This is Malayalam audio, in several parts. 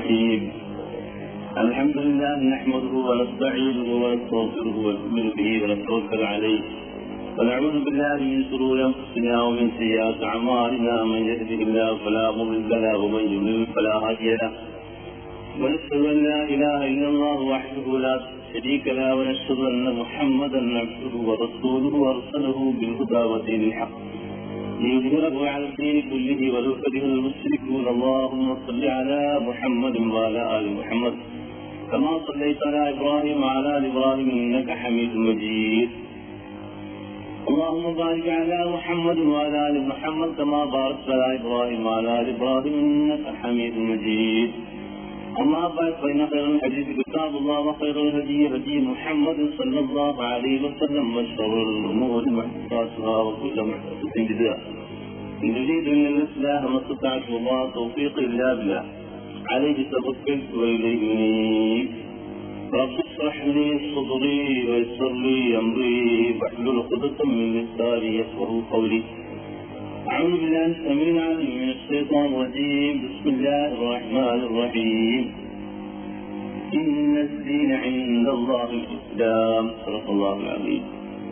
الرحيم الحمد لله نحمده ونستعينه ونستغفره ونؤمن به ونتوكل عليه ونعوذ بالله من شرور انفسنا ومن سيئات اعمالنا من يهده الله فلا مضل له ومن يضلل فلا هادي له ونشهد ان لا اله الا الله وحده لا شريك له ونشهد ان محمدا عبده ورسوله ارسله بالهدى ودين الحق ليظهره على الدين كله ولو كره المشركون اللهم صل على محمد وعلى ال محمد كما صليت على ابراهيم وعلى ال ابراهيم انك حميد مجيد اللهم بارك على محمد وعلى ال محمد كما باركت على ابراهيم وعلى ال ابراهيم انك حميد مجيد أما بعد فإن خير الحديث كتاب الله وخير الهدي هدي محمد صلى الله عليه وسلم وشر الأمور محدثاتها وكل محدثة بدعة إن نريد أن الإصلاح ما استطعت الله توفيق إلا بالله عليه توكلت وإليه أنيب رب اشرح لي صدري ويسر لي أمري واحلل عقدة من لساني يفقهوا قولي أعوذ بالله السميع العليم من الشيطان الرجيم بسم الله الرحمن الرحيم إن الدين عند الله الإسلام صدق الله العظيم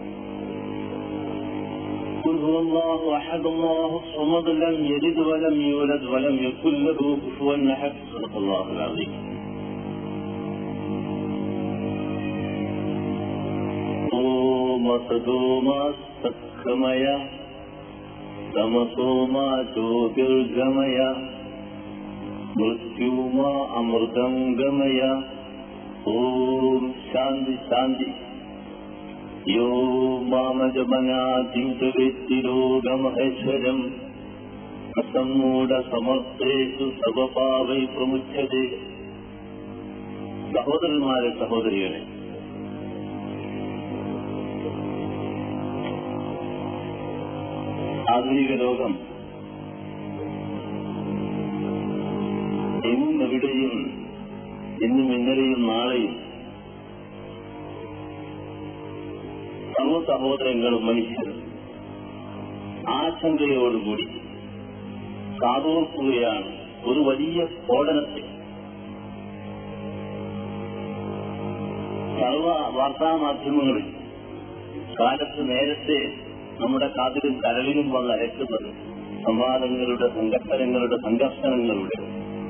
قل هو الله أحد الله الصمد لم يلد ولم يولد ولم يكن له كفوا أحد صدق الله العظيم ഓം സദോമ സത്കമയ തമസോമാ ജ്യോതിർഗമയ മൃത്യുമാ അമൃതം ഗമയ ഓം ശാന്തി ശാന്തി യോ മാമജമനാജിംഗവേത്തിരോഗമഹേശ്വരം അസമ്മൂഢ സമർത്ഥേഷു സവപാവൈ പ്രമുഖ്യതേ സഹോദരന്മാരെ സഹോദരികളെ ആധുനിക ലോകം എന്നും എവിടെയും ഇന്നും ഇന്നലെയും നാളെയും സർവ സഹോദരങ്ങളും മനുഷ്യരും ആശങ്കയോടുകൂടി കാതോർക്കുകയാണ് ഒരു വലിയ സ്ഫോടനത്തിൽ സർവ വാർത്താമാധ്യമങ്ങളിൽ കാലത്ത് നേരത്തെ നമ്മുടെ കാതിലും കരളിലും വന്ന് അരക്കുന്നത് സംവാദങ്ങളുടെ സംഘട്ടനങ്ങളുടെ സംഘർഷണങ്ങളുടെ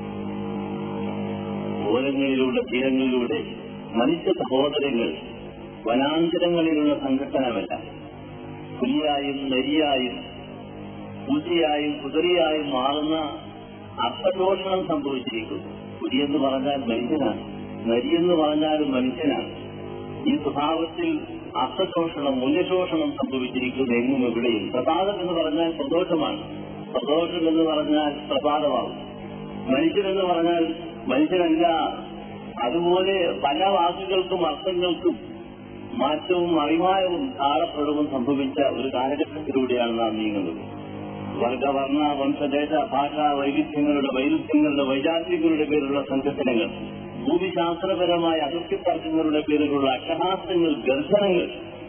ഓരങ്ങളിലൂടെ തീരങ്ങളിലൂടെ മനുഷ്യ സഹോദരങ്ങൾ വനാന്തരങ്ങളിലുള്ള സംഘട്ടനമല്ല പുലിയായും നരിയായും പുലിയായും കുതിരയായും മാറുന്ന അർത്ഥദോഷണം സംഭവിച്ചിരിക്കുന്നു പുലിയെന്ന് പറഞ്ഞാൽ മനുഷ്യനാണ് നരിയെന്ന് പറഞ്ഞാലും മനുഷ്യനാണ് ഈ സ്വഭാവത്തിൽ അർത്ഥശോഷണം മൂല്യശോഷണം സംഭവിച്ചിരിക്കുന്നു എങ്ങും എവിടെയും പ്രസാദം എന്ന് പറഞ്ഞാൽ സന്തോഷമാണ് സന്തോഷം എന്ന് പറഞ്ഞാൽ പ്രസാദമാകും മനുഷ്യനെന്ന് പറഞ്ഞാൽ മനുഷ്യനല്ല അതുപോലെ പല വാക്കുകൾക്കും അർത്ഥങ്ങൾക്കും മാറ്റവും അഭിമാനവും താളപ്പെടവും സംഭവിച്ച ഒരു കാലഘട്ടത്തിലൂടെയാണ് നാം നീങ്ങുന്നത് വർഗവർണ്ണ വംശദേശ ഭാഷ വൈവിധ്യങ്ങളുടെ വൈരുദ്ധ്യങ്ങളുടെ വൈജാത്യങ്ങളുടെ പേരിലുള്ള സംഘടനകൾ ഭൂമിശാസ്ത്രപരമായ അതിർത്തി തർക്കങ്ങളുടെ പേരിലുള്ള അട്ടഹാസങ്ങൾ ഗർഭനങ്ങൾ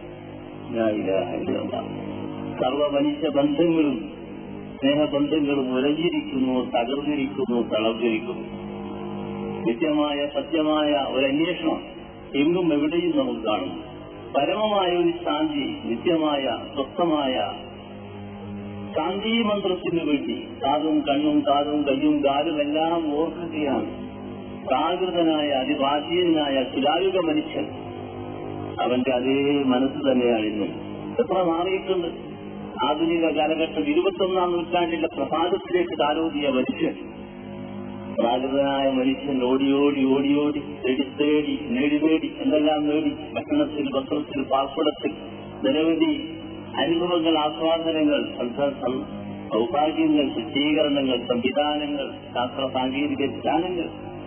സർവ മനുഷ്യ ബന്ധങ്ങളും സ്നേഹബന്ധങ്ങളും ഉലഞ്ഞിരിക്കുന്നു തകർന്നിരിക്കുന്നു തളർന്നിരിക്കുന്നു നിത്യമായ സത്യമായ ഒരു അന്വേഷണം എങ്ങും എവിടെയും നമുക്ക് കാണുന്നു പരമമായ ഒരു ശാന്തി നിത്യമായ സ്വസ്ഥമായ ശാന്തി മന്ത്രത്തിന് വേണ്ടി കാതും കണ്ണും കാതും കയ്യും കാലും എല്ലാം ഓർക്കുകയാണ് പ്രാകൃതനായ അതിഭാഷീയനായ ശിലായുഗ മനുഷ്യൻ അവന്റെ അതേ മനസ്സ് തന്നെയാണ് ഇന്നും എത്ര മാറിയിട്ടുണ്ട് ആധുനിക കാലഘട്ടം ഇരുപത്തൊന്നാം നൂറ്റാണ്ടിന്റെ പ്രസാദത്തിലേക്ക് കാലോതിയ മനുഷ്യൻ പ്രാകൃതനായ മനുഷ്യൻ ഓടി ഓടി ഓടി ഓടി തേടി തേടി നേടി നേടി എന്തെല്ലാം നേടി ഭക്ഷണത്തിൽ വസ്ത്രത്തിൽ പാർപ്പിടത്തിൽ നിരവധി അനുഭവങ്ങൾ ആസ്വാദനങ്ങൾ സൗഭാഗ്യങ്ങൾ ശുചീകരണങ്ങൾ സംവിധാനങ്ങൾ ശാസ്ത്ര സാങ്കേതിക ജ്ഞാനങ്ങൾ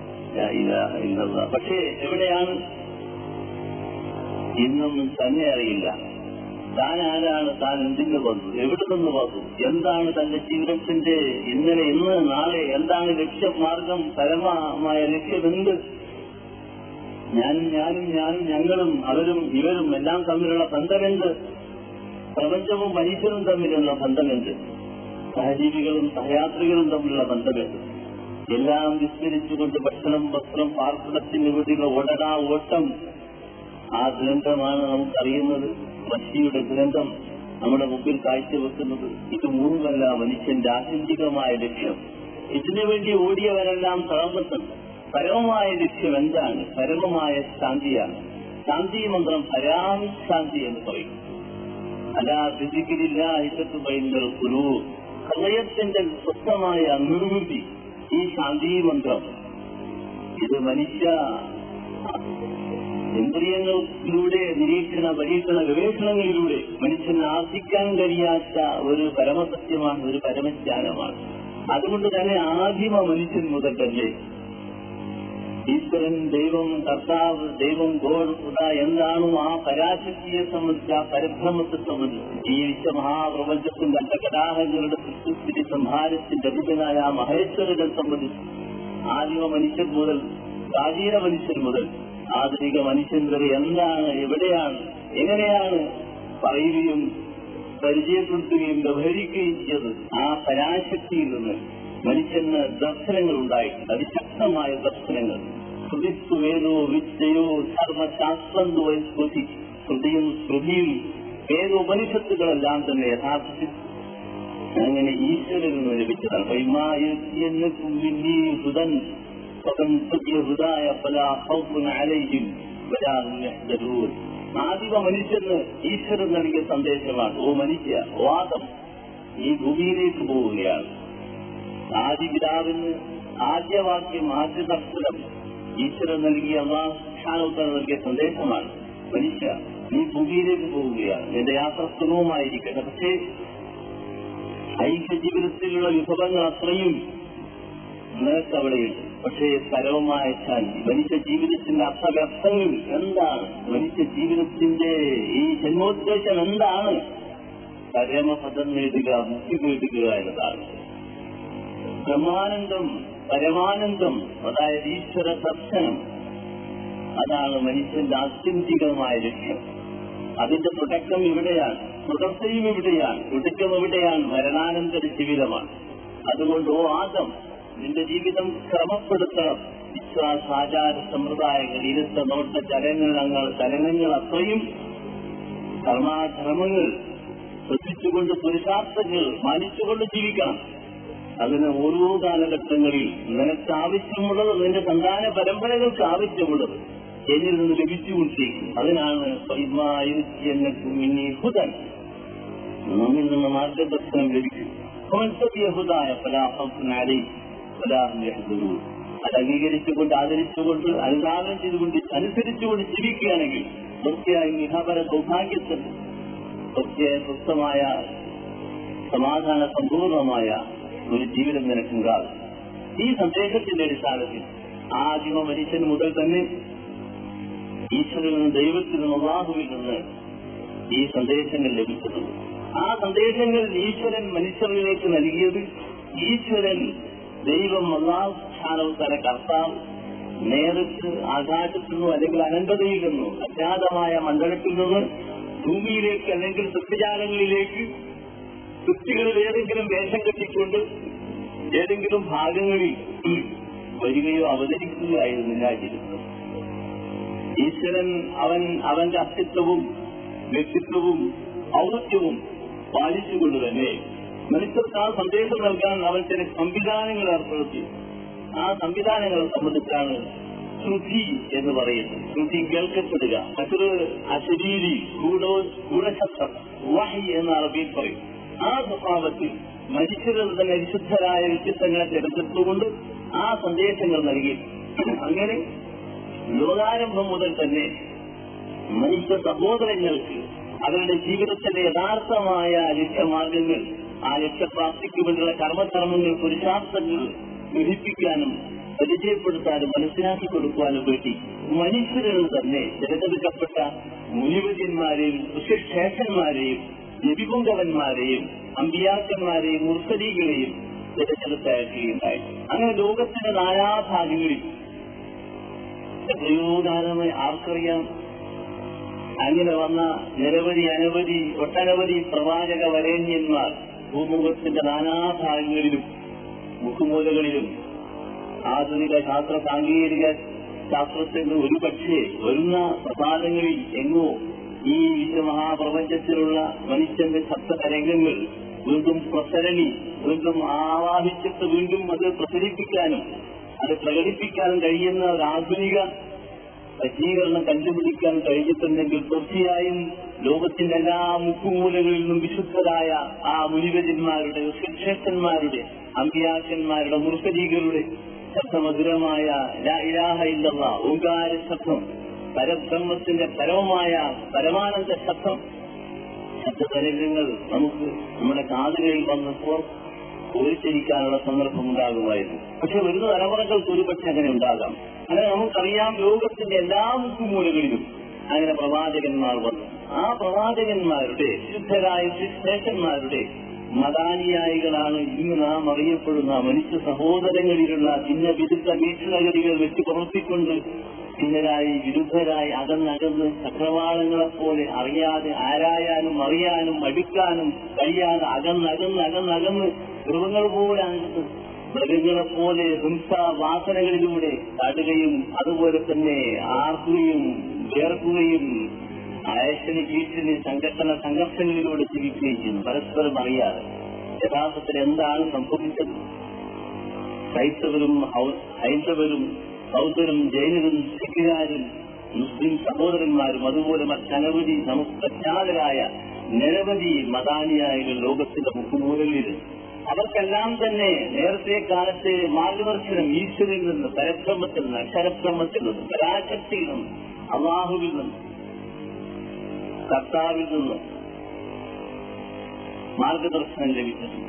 പക്ഷേ എവിടെയാണ് ഇന്നൊന്നും തന്നെ അറിയില്ല താൻ ആരാണ് താൻ എന്തിന് വന്നു എവിടെ നിന്ന് വന്നു എന്താണ് തന്റെ ജീവിതത്തിന്റെ ഇന്നലെ ഇന്ന് നാളെ എന്താണ് ലക്ഷ്യം മാർഗം പരമമായ ലക്ഷ്യം എന്ത് ഞാനും ഞാനും ഞാനും ഞങ്ങളും അവരും ഇവരും എല്ലാം തമ്മിലുള്ള ബന്ധമെന്ത് പ്രപഞ്ചവും മനുഷ്യരും തമ്മിലുള്ള ബന്ധമെന്ത് സഹജീവികളും സഹയാത്രികളും തമ്മിലുള്ള ബന്ധമെന്ത് എല്ലാം വിസ്മരിച്ചുകൊണ്ട് ഭക്ഷണം വസ്ത്രം പാർപ്പിടത്തിന് വേണ്ടിയുള്ള ഓടടാ ഓട്ടം ആ ദുരന്തമാണ് നമുക്കറിയുന്നത് മഷിയുടെ ദുരന്തം നമ്മുടെ മുമ്പിൽ കാഴ്ചവെക്കുന്നത് ഇത് മൂന്നുമല്ല മനുഷ്യന്റെ ആത്യന്തികമായ ലക്ഷ്യം ഇതിനു വേണ്ടി ഓടിയവരെല്ലാം തളർന്നിട്ടുണ്ട് പരമമായ ലക്ഷ്യം എന്താണ് പരമമായ ശാന്തിയാണ് ശാന്തി മന്ത്രം പരാശാന്തി എന്ന് പറയും അല്ല ഫിസിക്കലില്ല ഇത്തത്ത് പറയുന്നത് ഒരു ഹൃദയത്തിന്റെ സ്വസ്ഥമായ നിർവൃത്തി ഈ ശാന്തി മന്ത്രം ഇത് മനുഷ്യ ഇന്ദ്രിയങ്ങളിലൂടെ നിരീക്ഷണ പരീക്ഷണ ഗവേഷണങ്ങളിലൂടെ മനുഷ്യന് ആർജിക്കാൻ കഴിയാത്ത ഒരു പരമസത്യമാണ് ഒരു പരമജ്ഞാനമാണ് അതുകൊണ്ട് തന്നെ ആദിമ മനുഷ്യൻ മുതൽ തന്നെ ഈശ്വരൻ ദൈവം കർത്താവ് ദൈവം ഗോഡ് ഉദ എന്താണോ ആ പരാശക്തിയെ സംബന്ധിച്ച് ആ പരബ്രഹ്മത്തെ സംബന്ധിച്ച് ഈ വിശ്വമഹാപ്രപഞ്ചത്തിന്റെ അണ്ടകടാഹങ്ങളുടെ സൃഷ്ടിസ്ഥിതി സംഹാരത്തിന്റെ അധികനായ ആ മഹേശ്വരനെ സംബന്ധിച്ച് ആദിമ മനുഷ്യൻ മുതൽ പ്രാചീന മനുഷ്യൻ മുതൽ ആധുനിക മനുഷ്യൻ വരെ എന്താണ് എവിടെയാണ് എങ്ങനെയാണ് പറയുകയും പരിചയപ്പെടുത്തുകയും വ്യവഹരിക്കുകയും ചെയ്തത് ആ പരാശക്തിയിൽ നിന്ന് മനുഷ്യന് ദർശനങ്ങൾ ഉണ്ടായിട്ടുണ്ട് അതിശക്തമായ ദർശനങ്ങൾ ശ്രുതിസ്തു വേദോ വിദ്യയോ ധർമ്മശാസ്ത്രന്തോ സ്മൃതി ശ്രുതിയും ശ്രുതിയും വേദോപനിഷത്തുകളെല്ലാം തന്നെ യഥാർത്ഥത്തിൽ അങ്ങനെ ഈശ്വരനിൽ നിന്ന് ലഭിച്ചതാണ് ഹൃദൻ ഹൃദായ പല അലൈഹിം ആദിമ മനുഷ്യന് ഈശ്വരൻ നൽകിയ സന്ദേശമാണ് ഓ മനുഷ്യ വാദം ഈ ഭൂമിയിലേക്ക് പോവുകയാണ് ആദിപിതാവിന് ആദ്യവാക്യം ആദ്യ ദർശനം ഈശ്വരൻ നൽകിയ അള്ളാഹാനോത്തര നൽകിയ സന്ദേശമാണ് മനുഷ്യ നീ ഭൂമിയിലേക്ക് പോവുകയാണ് നിന്റെ യാത്ര സുഗമമായിരിക്കട്ടെ പക്ഷേ ഐക്യ ജീവിതത്തിലുള്ള വിഭവങ്ങൾ അത്രയും നിനക്ക് അവിടെയുണ്ട് പക്ഷേ പരമമായ ശാന്തി മനുഷ്യ ജീവിതത്തിന്റെ അർത്ഥവ്യർത്ഥങ്ങൾ എന്താണ് മനുഷ്യ ജീവിതത്തിന്റെ ഈ ജന്മോദ്ദേശം എന്താണ് പരമപദം നേടുക മുക്തി നേടുക എന്നതാണ് ബ്രഹ്മാനന്ദം പരമാനന്ദം അതായത് ഈശ്വര ദർശനം അതാണ് മനുഷ്യന്റെ ആത്യന്തികമായ ലക്ഷ്യം അതിന്റെ തുടക്കം ഇവിടെയാണ് തുടർച്ചയും ഇവിടെയാണ് ഒടുക്കം എവിടെയാണ് മരണാനന്തര ജീവിതമാണ് അതുകൊണ്ട് ഓ ആദം നിന്റെ ജീവിതം ക്രമപ്പെടുത്തണം വിശ്വാസ ആചാര സമ്പ്രദായങ്ങൾ ഇരുത്ത നോട്ട ചലനങ്ങൾ ചലനങ്ങൾ അത്രയും കർമാധർമ്മങ്ങൾ ശ്രദ്ധിച്ചുകൊണ്ട് പുരുഷാർത്ഥങ്ങൾ മാനിച്ചുകൊണ്ട് ജീവിക്കണം അതിന് ഓരോ കാലഘട്ടങ്ങളിൽ നിനക്ക് ആവശ്യമുള്ളത് നിന്റെ സന്താന പരമ്പരകൾക്ക് ആവശ്യമുള്ളത് എന്നിൽ നിന്ന് ലഭിച്ചുകൊണ്ടിരിക്കും അതിനാണ് ഹുദൻ നമ്മിൽ നിന്ന് മാർഗദർശനം ലഭിക്കും യഹുദായ ഫലാഹി ഫലാഹുദൂർ അത് അംഗീകരിച്ചുകൊണ്ട് ആദരിച്ചുകൊണ്ട് അനുധാനം ചെയ്തുകൊണ്ട് അനുസരിച്ചുകൊണ്ട് ജീവിക്കുകയാണെങ്കിൽ തീർച്ചയായും ഇഹാപര സൗഭാഗ്യത്തിന് തീർച്ചയായും സ്വസ്ഥമായ സമാധാന സമ്പൂർണമായ ഒരു ജീവിതം നിനക്കുണ്ടാകും ഈ സന്ദേശത്തിന്റെ അടിസ്ഥാനത്തിൽ ആദിമ മനുഷ്യൻ മുതൽ തന്നെ ഈശ്വരനിൽ നിന്ന് ദൈവത്തിൽ നിന്ന് അള്ളാഹുവിൽ നിന്ന് ഈ സന്ദേശങ്ങൾ ലഭിച്ചിട്ടുണ്ട് ആ സന്ദേശങ്ങൾ ഈശ്വരൻ മനുഷ്യരിലേക്ക് നൽകിയത് ഈശ്വരൻ ദൈവം അള്ളാഹു സ്ഥാനവത്തര കർത്താവ് നേരിട്ട് ആകാശത്തു നിന്നോ അല്ലെങ്കിൽ അനന്തതയിൽ നിന്നോ അജ്ഞാതമായ മണ്ഡലത്തിൽ നിന്ന് ഭൂമിയിലേക്ക് അല്ലെങ്കിൽ സൃഷ്ടിജാലങ്ങളിലേക്ക് സൃഷ്ടികളിൽ ഏതെങ്കിലും വേഷം കെട്ടിക്കൊണ്ട് ഏതെങ്കിലും ഭാഗങ്ങളിൽ വരികയോ അവതരിക്കുകയായിരുന്നില്ല ജീവിതം ഈശ്വരൻ അവൻ അവന്റെ അസ്തിത്വവും വ്യക്തിത്വവും ഔന്നത്യവും പാലിച്ചുകൊണ്ട് തന്നെ മനുഷ്യർക്ക് ആ സന്ദേശം നൽകാൻ അവൻ ചില സംവിധാനങ്ങൾ ഏർപ്പെടുത്തി ആ സംവിധാനങ്ങളെ സംബന്ധിച്ചാണ് ശ്രുതി എന്ന് പറയുന്നത് ശ്രുതി കേൾക്കപ്പെടുക മറ്റൊരു അശരീരി ഗൂഢോ ഗൂഢശബ്ദം വഹി എന്ന് അറബിയിൽ പറയും ആ സ്വഭാവത്തിൽ മനുഷ്യരിൽ തന്നെ വിശുദ്ധരായ വ്യക്തിത്വങ്ങളെ തിരഞ്ഞെടുത്തുകൊണ്ട് ആ സന്ദേശങ്ങൾ നൽകി അങ്ങനെ ലോകാരംഭം മുതൽ തന്നെ മനുഷ്യ സഹോദരങ്ങൾക്ക് അവരുടെ ജീവിതത്തിന്റെ യഥാർത്ഥമായ ലക്ഷ്യമാർഗങ്ങൾ ആ ലക്ഷ്യപ്രാപ്തിക്ക് വേണ്ടിയുള്ള കർമ്മകർമ്മങ്ങൾ പുരുഷാർത്ഥങ്ങൾ ഗ്രഹിപ്പിക്കാനും പരിചയപ്പെടുത്താനും മനസ്സിലാക്കി കൊടുക്കുവാനും വേണ്ടി മനുഷ്യരിൽ തന്നെ തിരഞ്ഞെടുക്കപ്പെട്ട മുനിവര്യന്മാരെയും ഋഷിശേഷന്മാരെയും നബിപുങ്കവന്മാരെയും അമ്പിയാക്കന്മാരെയും മുർസലീകളെയും തിരഞ്ഞെടുത്തയക്കുകയുണ്ടായി അങ്ങനെ ലോകത്തിന്റെ നാനാഭാഗങ്ങളിൽ എത്രയോ കാലമായി ആർക്കറിയാം അങ്ങനെ വന്ന നിരവധി അനവധി ഒട്ടനവധി പ്രവാചക വരേണ്യന്മാർ ഭൂമുഖത്തിന്റെ നാനാഭാഗങ്ങളിലും മുഖമൂലകളിലും ആധുനിക ശാസ്ത്ര സാങ്കേതിക ശാസ്ത്രത്തിന്റെ ഒരു പക്ഷേ വരുന്ന പ്രസാദങ്ങളിൽ എങ്ങോ ഈ വിശ്വമഹാപ്രപഞ്ചത്തിലുള്ള മനുഷ്യന്റെ ശബ്ദതരംഗങ്ങൾ വീണ്ടും പ്രസരണി വീണ്ടും ആവാഹിച്ചിട്ട് വീണ്ടും അത് പ്രസരിപ്പിക്കാനും അത് പ്രകടിപ്പിക്കാനും കഴിയുന്ന ഒരു ആധുനിക സജ്ജീകരണം കണ്ടുപിടിക്കാൻ കഴിഞ്ഞിട്ടുണ്ടെങ്കിൽ തീർച്ചയായും ലോകത്തിന്റെ എല്ലാ മുക്കുമൂലകളിൽ നിന്നും വിശുദ്ധരായ ആ മുനിവര്യന്മാരുടെ ശിക്ഷന്മാരുടെ അമ്പിയാക്കന്മാരുടെ മുർസലീകളുടെ ശബ്ദമധുരമായ ലാ ഇലാഹ ഇല്ലല്ലാ ഓങ്കാര ശബ്ദം പരബ്രഹ്മത്തിന്റെ പരമമായ പരമാനന്ദ ശബ്ദം ശബ്ദതരംഗങ്ങൾ നമുക്ക് നമ്മുടെ കാതുകളിൽ വന്നപ്പോൾ കോരിച്ചിരിക്കാനുള്ള സന്ദർഭം ഉണ്ടാകുമായിരുന്നു പക്ഷെ വരുന്ന തലമുറകൾക്ക് ഒരുപക്ഷെ അങ്ങനെ ഉണ്ടാകാം അങ്ങനെ നമുക്കറിയാം ലോകത്തിന്റെ എല്ലാ മുക്കുമൂലകളിലും അങ്ങനെ പ്രവാചകന്മാർ വന്നു ആ പ്രവാചകന്മാരുടെ ശുദ്ധരായ ശേഷന്മാരുടെ മതാനുയായികളാണ് ഇന്ന് നാം അറിയപ്പെടുന്ന മനുഷ്യ സഹോദരങ്ങളിലുള്ള ഭിന്ന വിരുദ്ധ വീക്ഷണഗതികൾ വെച്ച് പ്രവർത്തിക്കൊണ്ട് ഭിന്നരായി വിരുദ്ധരായി അകന്നകന്ന് ചക്രവാളങ്ങളെ പോലെ അറിയാതെ ആരായാനും അറിയാനും അടുക്കാനും കഴിയാതെ അകന്നകന്ന് അകന്നകന്ന് ധ്രുവങ്ങൾ പോലെ അകന്ന് മൃഗങ്ങളെ പോലെ ഹിംസാവാസനകളിലൂടെ തടുകയും അതുപോലെ തന്നെ ആർക്കുകയും വേർക്കുകയും അയച്ചന് ഭീഷണി സംഘടന സംഘർഷങ്ങളിലൂടെ ജീവിക്കുകയും ചെയ്യുന്നു പരസ്പരം അറിയാതെ യഥാർത്ഥത്തിൽ എന്താണ് സംഭവിച്ചത് ക്രൈസ്തവരും ഹൗ- ഹൈന്ദവരും ബൗദ്ധരും ജൈനരും സിഖുകാരും മുസ്ലിം സഹോദരന്മാരും അതുപോലെ മറ്റനവധി നമുക്ക് പ്രഖ്യാതരായ നിരവധി മതാനുയായികൾ ലോകത്തിന്റെ മുക്കുമൂലകളിൽ അവർക്കെല്ലാം തന്നെ നേരത്തെ കാലത്തെ മാർഗദർശനം ഈശ്വരിൽ നിന്ന് പരബ്രഹ്മത്തിൽ നിന്ന് അക്ഷരബ്രഹ്മത്തിൽ നിന്ന് പരാശക്തിയിൽ നിന്ന് അള്ളാഹുവിൽ നിന്ന് കർത്താവിൽ നിന്ന് മാർഗദർശനം ലഭിച്ചിട്ടുണ്ട്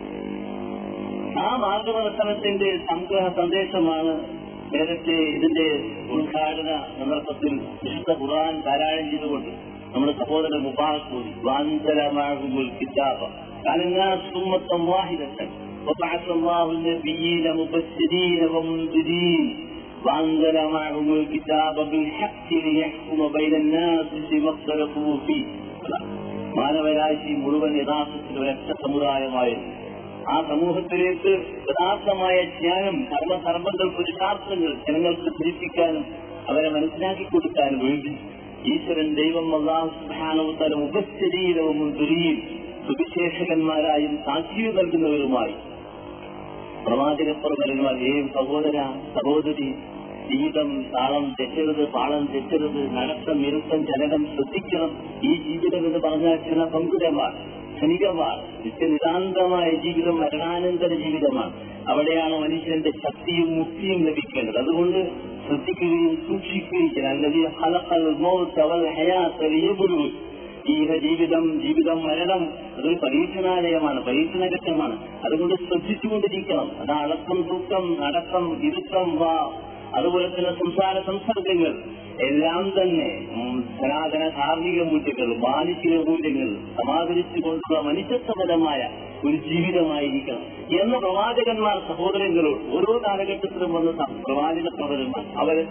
ആ മാർഗദർശനത്തിന്റെ സംഗ്രഹ സന്ദേശമാണ് നേരത്തെ ഇതിന്റെ ഉദ്ഘാടന സന്ദർഭത്തിൽ വിശുദ്ധ ഖുർആൻ പാരായണം ചെയ്തുകൊണ്ട് നമ്മുടെ സഹോദരൻ മുബാറക് കൂടി വാന്തരമാകുമ്പോൾ കിതാബ كالناس واحدة وبعث الله النبيين مبشرين ومنذرين وأنزل معهم الكتاب بالحق ليحكم بين الناس فيما اختلفوا فيه മാനവരാശി മുഴുവൻ യഥാർത്ഥത്തിൽ ഒരൊറ്റ സമുദായമായിരുന്നു ആ സമൂഹത്തിലേക്ക് യഥാർത്ഥമായ ജ്ഞാനം കർമ്മധർമ്മങ്ങൾ പുരുഷാർത്ഥങ്ങൾ ജനങ്ങൾക്ക് ധരിപ്പിക്കാനും അവരെ മനസ്സിലാക്കി കൊടുക്കാനും വേണ്ടി ഈശ്വരൻ ദൈവം അള്ളാഹു സുബ്ഹാനഹു ഉപസ്ഥിരീരവും ദുരിയും സുവിശേഷകന്മാരായും സാക്ഷിയും നൽകുന്നവരുമായി പ്രവാചകപ്പുറമരുന്മാർ ഏ സഹോദര സഹോദരി ജീവിതം താളം തെറ്റരുത് പാളം തെറ്റരുത് നടത്തം ഇരുത്തം ചലനം ശ്രദ്ധിക്കണം ഈ ജീവിതം എന്ന് പറഞ്ഞാൽ ചില പങ്കുരമാണ് ക്ഷണികമാണ് നിത്യനിതാന്തമായ ജീവിതം മരണാനന്തര ജീവിതമാണ് അവിടെയാണ് മനുഷ്യന്റെ ശക്തിയും മുക്തിയും ലഭിക്കേണ്ടത് അതുകൊണ്ട് ശ്രദ്ധിക്കുകയും സൂക്ഷിക്കുകയും ചെയ്യണം അല്ലെങ്കിൽ ഹലക്കൽ മൗത്ത് അവൽ ഹയാത്ത് ലിയബ്ലുവ് ഈഹ ജീവിതം ജീവിതം മരണം അതൊരു പരീക്ഷണാലയമാണ് പരീക്ഷണഘട്ടമാണ് അതുകൊണ്ട് ശ്രദ്ധിച്ചുകൊണ്ടിരിക്കണം അത് അടക്കം തൂക്കം നടക്കം ഇരുത്തം വാ അതുപോലെ തന്നെ സംസാര സംസർഗങ്ങൾ എല്ലാം തന്നെ ഉം, സനാതന ധാർമ്മിക മൂല്യങ്ങൾ മാനസിക മൂല്യങ്ങൾ സമാദരിച്ചുകൊണ്ടുള്ള മനുഷ്യത്വപരമായ ഒരു ജീവിതമായിരിക്കണം എന്ന് പ്രവാചകന്മാർ സഹോദരങ്ങളോട് ഓരോ കാലഘട്ടത്തിലും വന്ന സ- പ്രവാചക സഹോദരന്മാർ അവരെ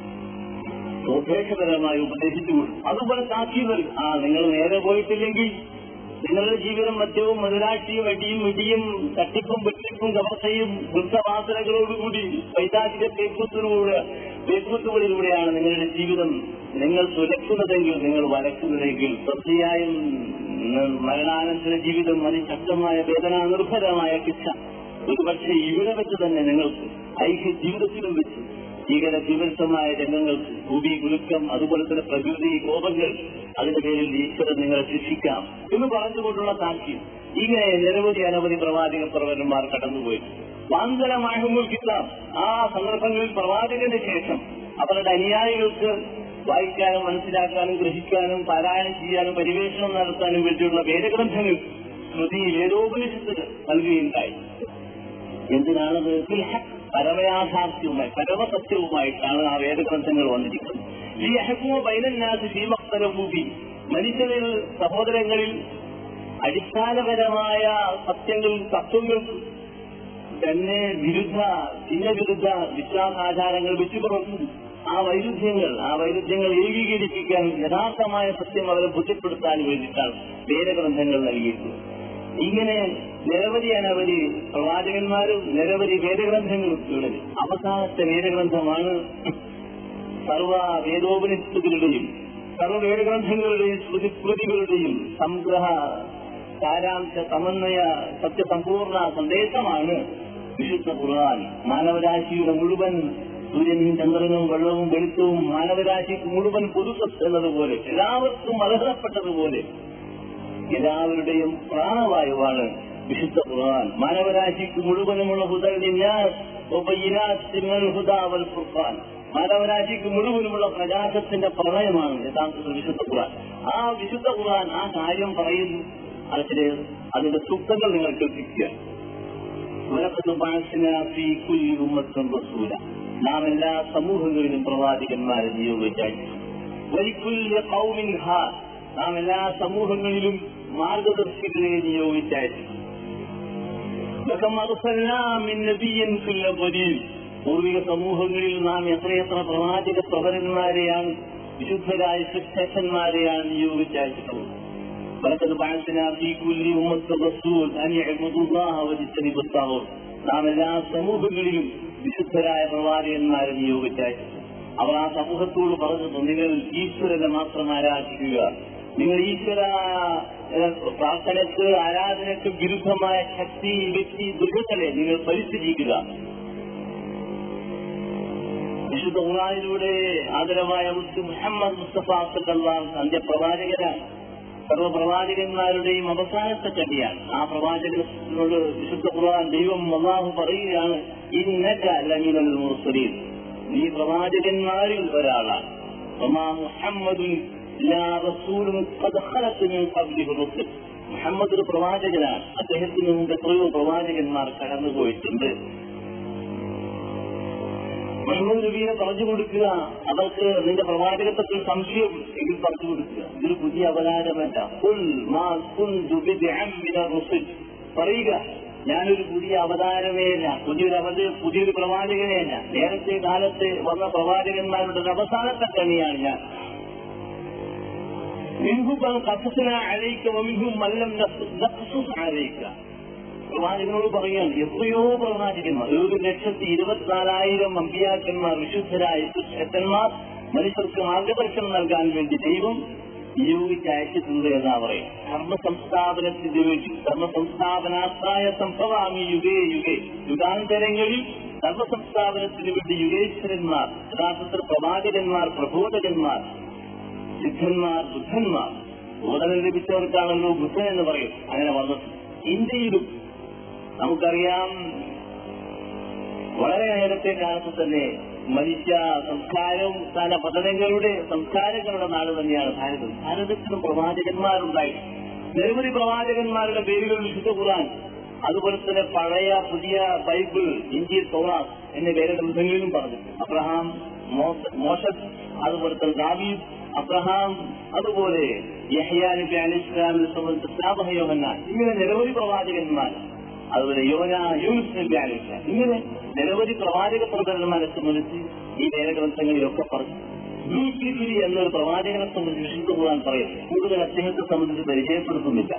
സ്വദേശപരമായി ഉപദേശിച്ചു കൊടുക്കും അതുപോലെ സാക്ഷികൾ ആ നിങ്ങൾ നേരെ പോയിട്ടില്ലെങ്കിൽ നിങ്ങളുടെ ജീവിതം മദ്യവും മുതലാട്ടിയും അടിയും ഇടിയും തട്ടിപ്പും വെട്ടിപ്പും കവർച്ചയും വൃദ്ധവാസനകളോടുകൂടി പൈതാചിക പേക്കൂത്തിലൂടെ പേക്കൂത്തുകളിലൂടെയാണ് നിങ്ങളുടെ ജീവിതം നിങ്ങൾ തുലക്കുന്നതെങ്കിൽ നിങ്ങൾ വരക്കുന്നതെങ്കിൽ തീർച്ചയായും ഉം, മരണാനന്തര ജീവിതം അതിശക്തമായ വേദന നിർഭരമായ ശിക്ഷ ഒരുപക്ഷെ ഇവിടെ വെച്ച് തന്നെ നിങ്ങൾക്ക് ഐക്യ ജീവിതത്തിലും വെച്ച് ഭീകര തീവ്രമായ രംഗങ്ങൾക്ക് ഭൂമി കുലുക്കം അതുപോലെ തന്നെ പ്രകൃതി കോപങ്ങൾ അതിന്റെ പേരിൽ ഈശ്വരൻ നിങ്ങളെ ശിക്ഷിക്കാം എന്ന് പറഞ്ഞുകൊണ്ടുള്ള സാക്ഷ്യം ഇങ്ങനെ നിരവധി അനവധി പ്രവാചക പ്രവരന്മാർ കടന്നുപോയി വാന്തരമാകുമ്പോൾ കിട്ടാം ആ സന്ദർഭങ്ങളിൽ പ്രവാചകന്റെ ശേഷം അവരുടെ അനുയായികൾക്ക് വായിക്കാനും മനസ്സിലാക്കാനും ഗ്രഹിക്കാനും പാരായണം ചെയ്യാനും പരിവേഷണം നടത്താനും വേണ്ടിയുള്ള വേദഗ്രന്ഥങ്ങൾ സ്മൃതി വേദോപനിഷത്തുകൾ നൽകുകയുണ്ടായി എന്തിനാണത് ഫിൽഹഖ് പരമയാഥാർത്ഥ്യവുമായി പരമസത്യവുമായിട്ടാണ് ആ വേദഗ്രന്ഥങ്ങൾ വന്നിരിക്കുന്നത് ഈ അഹക്കുമ ബൈനന്നാസ് ഭീമക്തരഭൂപി മനുഷ്യരിൽ സഹോദരങ്ങളിൽ അടിസ്ഥാനപരമായ സത്യങ്ങൾ തത്വങ്ങൾ തന്നെ വിരുദ്ധ ഭിന്നവിരുദ്ധ വിശ്വാസാചാരങ്ങൾ വെച്ചുപുറത്തും ആ വൈരുദ്ധ്യങ്ങൾ ആ വൈരുദ്ധ്യങ്ങൾ ഏകീകരിപ്പിക്കാൻ യഥാർത്ഥമായ സത്യം അവരെ ബുദ്ധിപ്പെടുത്താൻ വേണ്ടിയിട്ടാണ് വേദഗ്രന്ഥങ്ങൾ നൽകിയിട്ടുള്ളത് ഇങ്ങനെ നിരവധി അനവധി പ്രവാചകന്മാരും നിരവധി വേദഗ്രന്ഥങ്ങളും ഉള്ളത് അവസാനത്തെ വേദഗ്രന്ഥമാണ് സർവ വേദോപനിഷത്തുകളുടെയും സർവ വേദഗ്രന്ഥങ്ങളുടെയും ശ്രുതിസ്മൃതികളുടെയും സംഗ്രഹ സാരാംശ സമന്വയ സത്യസമ്പൂർണ്ണ സന്ദേശമാണ് വിശുദ്ധ ഖുർആൻ മാനവരാശിയുടെ മുഴുവൻ സൂര്യനും ചന്ദ്രനും വെള്ളവും വെളുത്തവും മാനവരാശിക്ക് മുഴുവൻ പുതുസത്ത് എന്നതുപോലെ എല്ലാവർക്കും അർഹതപ്പെട്ടതുപോലെ എല്ലാവരുടെയും പ്രാണവായുവാണ് വിശുദ്ധ ഖുർആൻ മാനവരാശിക്ക് മുഴുവനുമുള്ള ഹുദൽ ഹുദാവൽ ഖുർആൻ മാനവരാശിക്ക് മുഴുവനുമുള്ള പ്രകാശത്തിന്റെ പ്രളയമാണ് യഥാർത്ഥത്തിൽ വിശുദ്ധ ഖുർആൻ ആ വിശുദ്ധ ഖുർആൻ ആ കാര്യം പറയുന്നു അതിന്റെ അതിന്റെ സൂക്തങ്ങൾ നിങ്ങൾ കേൾപ്പിക്കുക നാം എല്ലാ സമൂഹങ്ങളിലും പ്രവാചകന്മാരെ നിയോഗിച്ചയച്ചു നാം എല്ലാ സമൂഹങ്ങളിലും മാർഗദർശികളെ നിയോഗിച്ചയച്ചു പൂർവിക സമൂഹങ്ങളിൽ നാം എത്രയെത്ര പ്രവാചക പ്രവരന്മാരെയാണ് വിശുദ്ധരായ ശിക്ഷന്മാരെയാണ് നിയോഗിച്ചയച്ചിട്ടുള്ളത് ولقد بعثنا في كل أمة رسول أن يعبدوا الله واجتنبوا الطاغوت നാം എല്ലാ സമൂഹങ്ങളിലും വിശുദ്ധരായ പ്രവാചകന്മാരെ നിയോഗിച്ചയച്ചു അവർ ആ സമൂഹത്തോട് പറഞ്ഞത് നിങ്ങൾ ഈശ്വരനെ മാത്രം ആരാധിക്കുക നിങ്ങൾ ഈശ്വര പ്രാർത്ഥനക്ക് ആരാധനക്ക് വിരുദ്ധമായ ശക്തി വ്യക്തി ദുരിതങ്ങളെ നിങ്ങൾ പരിസ്ഥിതിക്കുക വിശുദ്ധ ഖുർആനിലൂടെ ആദരവായ മുസ്ലിം മുഹമ്മദ് മുസ്തഫ സല്ലല്ലാഹു അന്ത്യപ്രവാചകനാണ് സർവപ്രവാചകന്മാരുടെയും അവസാനത്തെ ചടിയാണ് ആ പ്രവാചകനോട് വിശുദ്ധ ഖുർആൻ ദൈവം അള്ളാഹു പറയുകയാണ് ഇന്നക ലമിനൽ മുർസലീൻ നീ പ്രവാചകന്മാരിൽ ഒരാളാണ് മുഹമ്മദുൻ മുഹമ്മദ് ഒരു പ്രവാചകനാണ് അദ്ദേഹത്തിന് മുമ്പ് എത്രയോ പ്രവാചകന്മാർ കടന്നുപോയിട്ടുണ്ട് മുഹമ്മദ് നബീനെ പറഞ്ഞു കൊടുക്കുക അവർക്ക് നിന്റെ പ്രവാചകത്വത്തിൽ സംശയം എങ്കിൽ പറഞ്ഞു കൊടുക്കുക ഇതൊരു പുതിയ അവതാരമല്ല പറയുക ഞാനൊരു പുതിയ അവതാരമേ അല്ല പുതിയൊരു അവധ പുതിയൊരു പ്രവാചകനേ അല്ല നേരത്തെ കാലത്ത് വന്ന പ്രവാചകന്മാരുടെ അവസാനത്തെ കണിയാണ് ഞാൻ മിൻഹും കസന അഴയിക്ക മിൻഹും മല്ലം അഴയിക്ക പ്രവാചകനോട് പറയുകയാണ് എത്രയോ പ്രവാചകന്മാർ ഒരു ലക്ഷത്തി ഇരുപത്തിനാലായിരം അമ്പിയാക്കന്മാർ വിശുദ്ധരായ ശക്തന്മാർ മനുഷ്യർക്ക് മാർഗദർശനം നൽകാൻ വേണ്ടി ദൈവം നിയോഗിച്ച് അയച്ചിട്ടുണ്ട് എന്നാ പറയും കർമ്മ സംസ്ഥാപനത്തിന്റെ വേണ്ടി കർമ്മ സംസ്ഥാപനാസ്ഥായ സംഭവാമി യുഗേ യുഗേ യുഗാന്തരങ്ങളിൽ കർമ്മ സംസ്ഥാപനത്തിന് വേണ്ടി യുഗേശ്വരന്മാർ യഥാർത്ഥത്തിൽ പ്രവാചകന്മാർ പ്രബോധകന്മാർ സിദ്ധന്മാർ ബുദ്ധന്മാർ ബോധനം ലഭിച്ചവർക്കാണല്ലോ ബുദ്ധൻ എന്ന് പറയും അങ്ങനെ വന്നത് ഇന്ത്യയിലും നമുക്കറിയാം വളരെ നേരത്തെ കാലത്ത് തന്നെ മനുഷ്യ സംസ്കാരവും പല പതനങ്ങളുടെ സംസ്കാരങ്ങളുടെ നാട് തന്നെയാണ് ഭാരതം ഭാരതത്തിലും പ്രവാചകന്മാരുണ്ടായി നിരവധി പ്രവാചകന്മാരുടെ പേരുകൾ വിശുദ്ധ ഖുറാൻ അതുപോലെ തന്നെ പഴയ പുതിയ ബൈബിൾ ഇഞ്ചി തോറാസ് എന്നീ വേറെ ഗ്രന്ഥങ്ങളിലും പറഞ്ഞു അബ്രഹാം മോശസ് അതുപോലെ തന്നെ ദാവീദ് അബ്രഹാം അതുപോലെ യഹ്യാ നബി അലി ഇസ്ലാമിനെ സംബന്ധിച്ച് സ്നാപഹയോഹന്നാൻ ഇങ്ങനെ നിരവധി പ്രവാചകന്മാർ അതുപോലെ യോന യൂനിസ് നബി അലി ഇസ്ലാം ഇങ്ങനെ നിരവധി പ്രവാചക പ്രകടനന്മാരെ സംബന്ധിച്ച് ഈ വേദഗ്രന്ഥങ്ങളിലൊക്കെ പറഞ്ഞു യൂസുഫിരി എന്നൊരു പ്രവാചകനെ സംബന്ധിച്ച് വിശുദ്ധ ഖുർആൻ പറയും കൂടുതൽ അദ്ദേഹത്തെ സംബന്ധിച്ച് പരിചയപ്പെടുത്തുന്നില്ല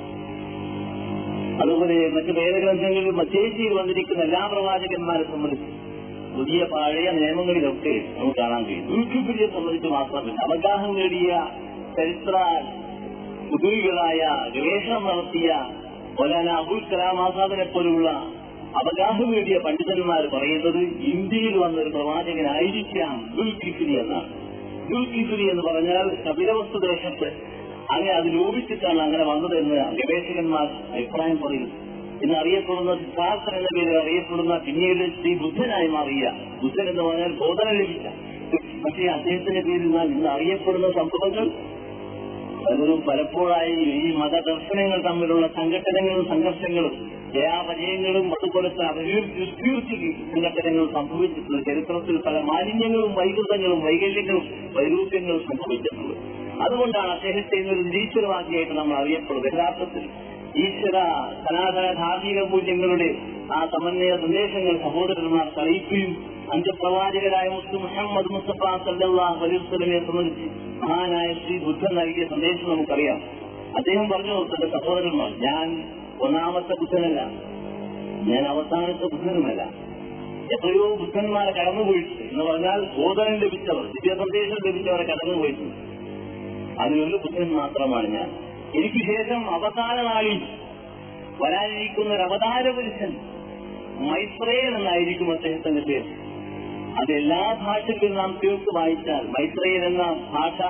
അതുപോലെ മറ്റ് വേദഗ്രന്ഥങ്ങളിൽ മധ്യേഷ്യയിൽ വന്നിരിക്കുന്ന എല്ലാ പ്രവാചകന്മാരെ സംബന്ധിച്ച് പുതിയ പഴയ നിയമങ്ങളിലൊക്കെ നമുക്ക് കാണാൻ കഴിയും യൂട്യൂബിനെ സംബന്ധിച്ച് മാത്രമല്ല അവഗാഹം നേടിയ ചരിത്ര കുതുകികളായ ഗവേഷണം നടത്തിയ മൗലാന അബുൽ കലാം ആസാദിനെ പോലുള്ള അവഗാഹം നേടിയ പണ്ഡിതന്മാർ പറയുന്നത് ഇന്ത്യയിൽ വന്ന ഒരു പ്രവാചകനായിരിക്കാം ദുൽകിഫിരി എന്നാണ് ദുൽകിഫിരി എന്ന് പറഞ്ഞാൽ കപിലവസ്തു ദേശത്ത് അങ്ങനെ അത് ലോപിച്ചിട്ടാണ് അങ്ങനെ വന്നതെന്ന് ഗവേഷകന്മാർ അഭിപ്രായം പറയുന്നു ഇന്ന് അറിയപ്പെടുന്ന സിദ്ധാർത്ഥൻ എന്ന പേരിൽ അറിയപ്പെടുന്ന പിന്നീട് ശ്രീ ബുദ്ധനായി മാറിയ ബുദ്ധൻ എന്ന് പറഞ്ഞാൽ ബോധന ലഭിച്ച പക്ഷേ അദ്ദേഹത്തിന്റെ പേരിൽ നാം ഇന്ന് അറിയപ്പെടുന്ന സംഭവങ്ങൾ പലരും പലപ്പോഴായി ഈ മതദർശനങ്ങൾ തമ്മിലുള്ള സംഘടനകളും സംഘർഷങ്ങളും ജയാപജയങ്ങളും അതുപോലത്തെ അഭിവൃദ്ധി സംഘടനകളും സംഭവിച്ചിട്ടുണ്ട് ചരിത്രത്തിൽ പല മാലിന്യങ്ങളും വൈകൃതങ്ങളും വൈകല്യങ്ങളും വൈരൂപ്യങ്ങളും സംഭവിച്ചിട്ടുണ്ട് അതുകൊണ്ടാണ് അദ്ദേഹത്തെ ഇന്നൊരു നിരീശ്വരവാദിയായിട്ട് നമ്മൾ അറിയപ്പെടുന്നത് യഥാർത്ഥത്തിൽ ഈശ്വര സനാതന ധാർമ്മിക മൂല്യങ്ങളുടെ ആ സമന്വയ സന്ദേശങ്ങൾ സഹോദരന്മാർ അറിയിക്കുകയും അന്ത്യപ്രവാചകരായ മുസ്ലിം മുഹമ്മദ് മുസ്തഫ സല്ലാഹ് അലൈവലമെ സംബന്ധിച്ച് മഹാനായ ശ്രീ ബുദ്ധൻ നൽകിയ സന്ദേശം നമുക്കറിയാം അദ്ദേഹം പറഞ്ഞു തന്റെ സഹോദരന്മാർ ഞാൻ ഒന്നാമത്തെ ബുദ്ധനല്ല ഞാൻ അവസാനത്തെ ബുദ്ധനുമല്ല എത്രയോ ബുദ്ധന്മാരെ കടന്നുപോയിട്ടുണ്ട് എന്ന് പറഞ്ഞാൽ ബോധനം ലഭിച്ചവർ ദിവ്യസന്ദേശം ലഭിച്ചവരെ കടന്നുപോയിട്ടുണ്ട് അതിലൊരു ബുദ്ധൻ മാത്രമാണ് ഞാൻ എനിക്ക് ശേഷം അവസാന നാളിൽ വരാനിരിക്കുന്ന ഒരു അവതാര പുരുഷൻ മൈത്രേയൻ എന്നായിരിക്കും അദ്ദേഹത്തിന്റെ പേര് അത് എല്ലാ ഭാഷകളിലും നാം തീർത്ത് വായിച്ചാൽ മൈത്രേയൻ എന്ന ഭാഷ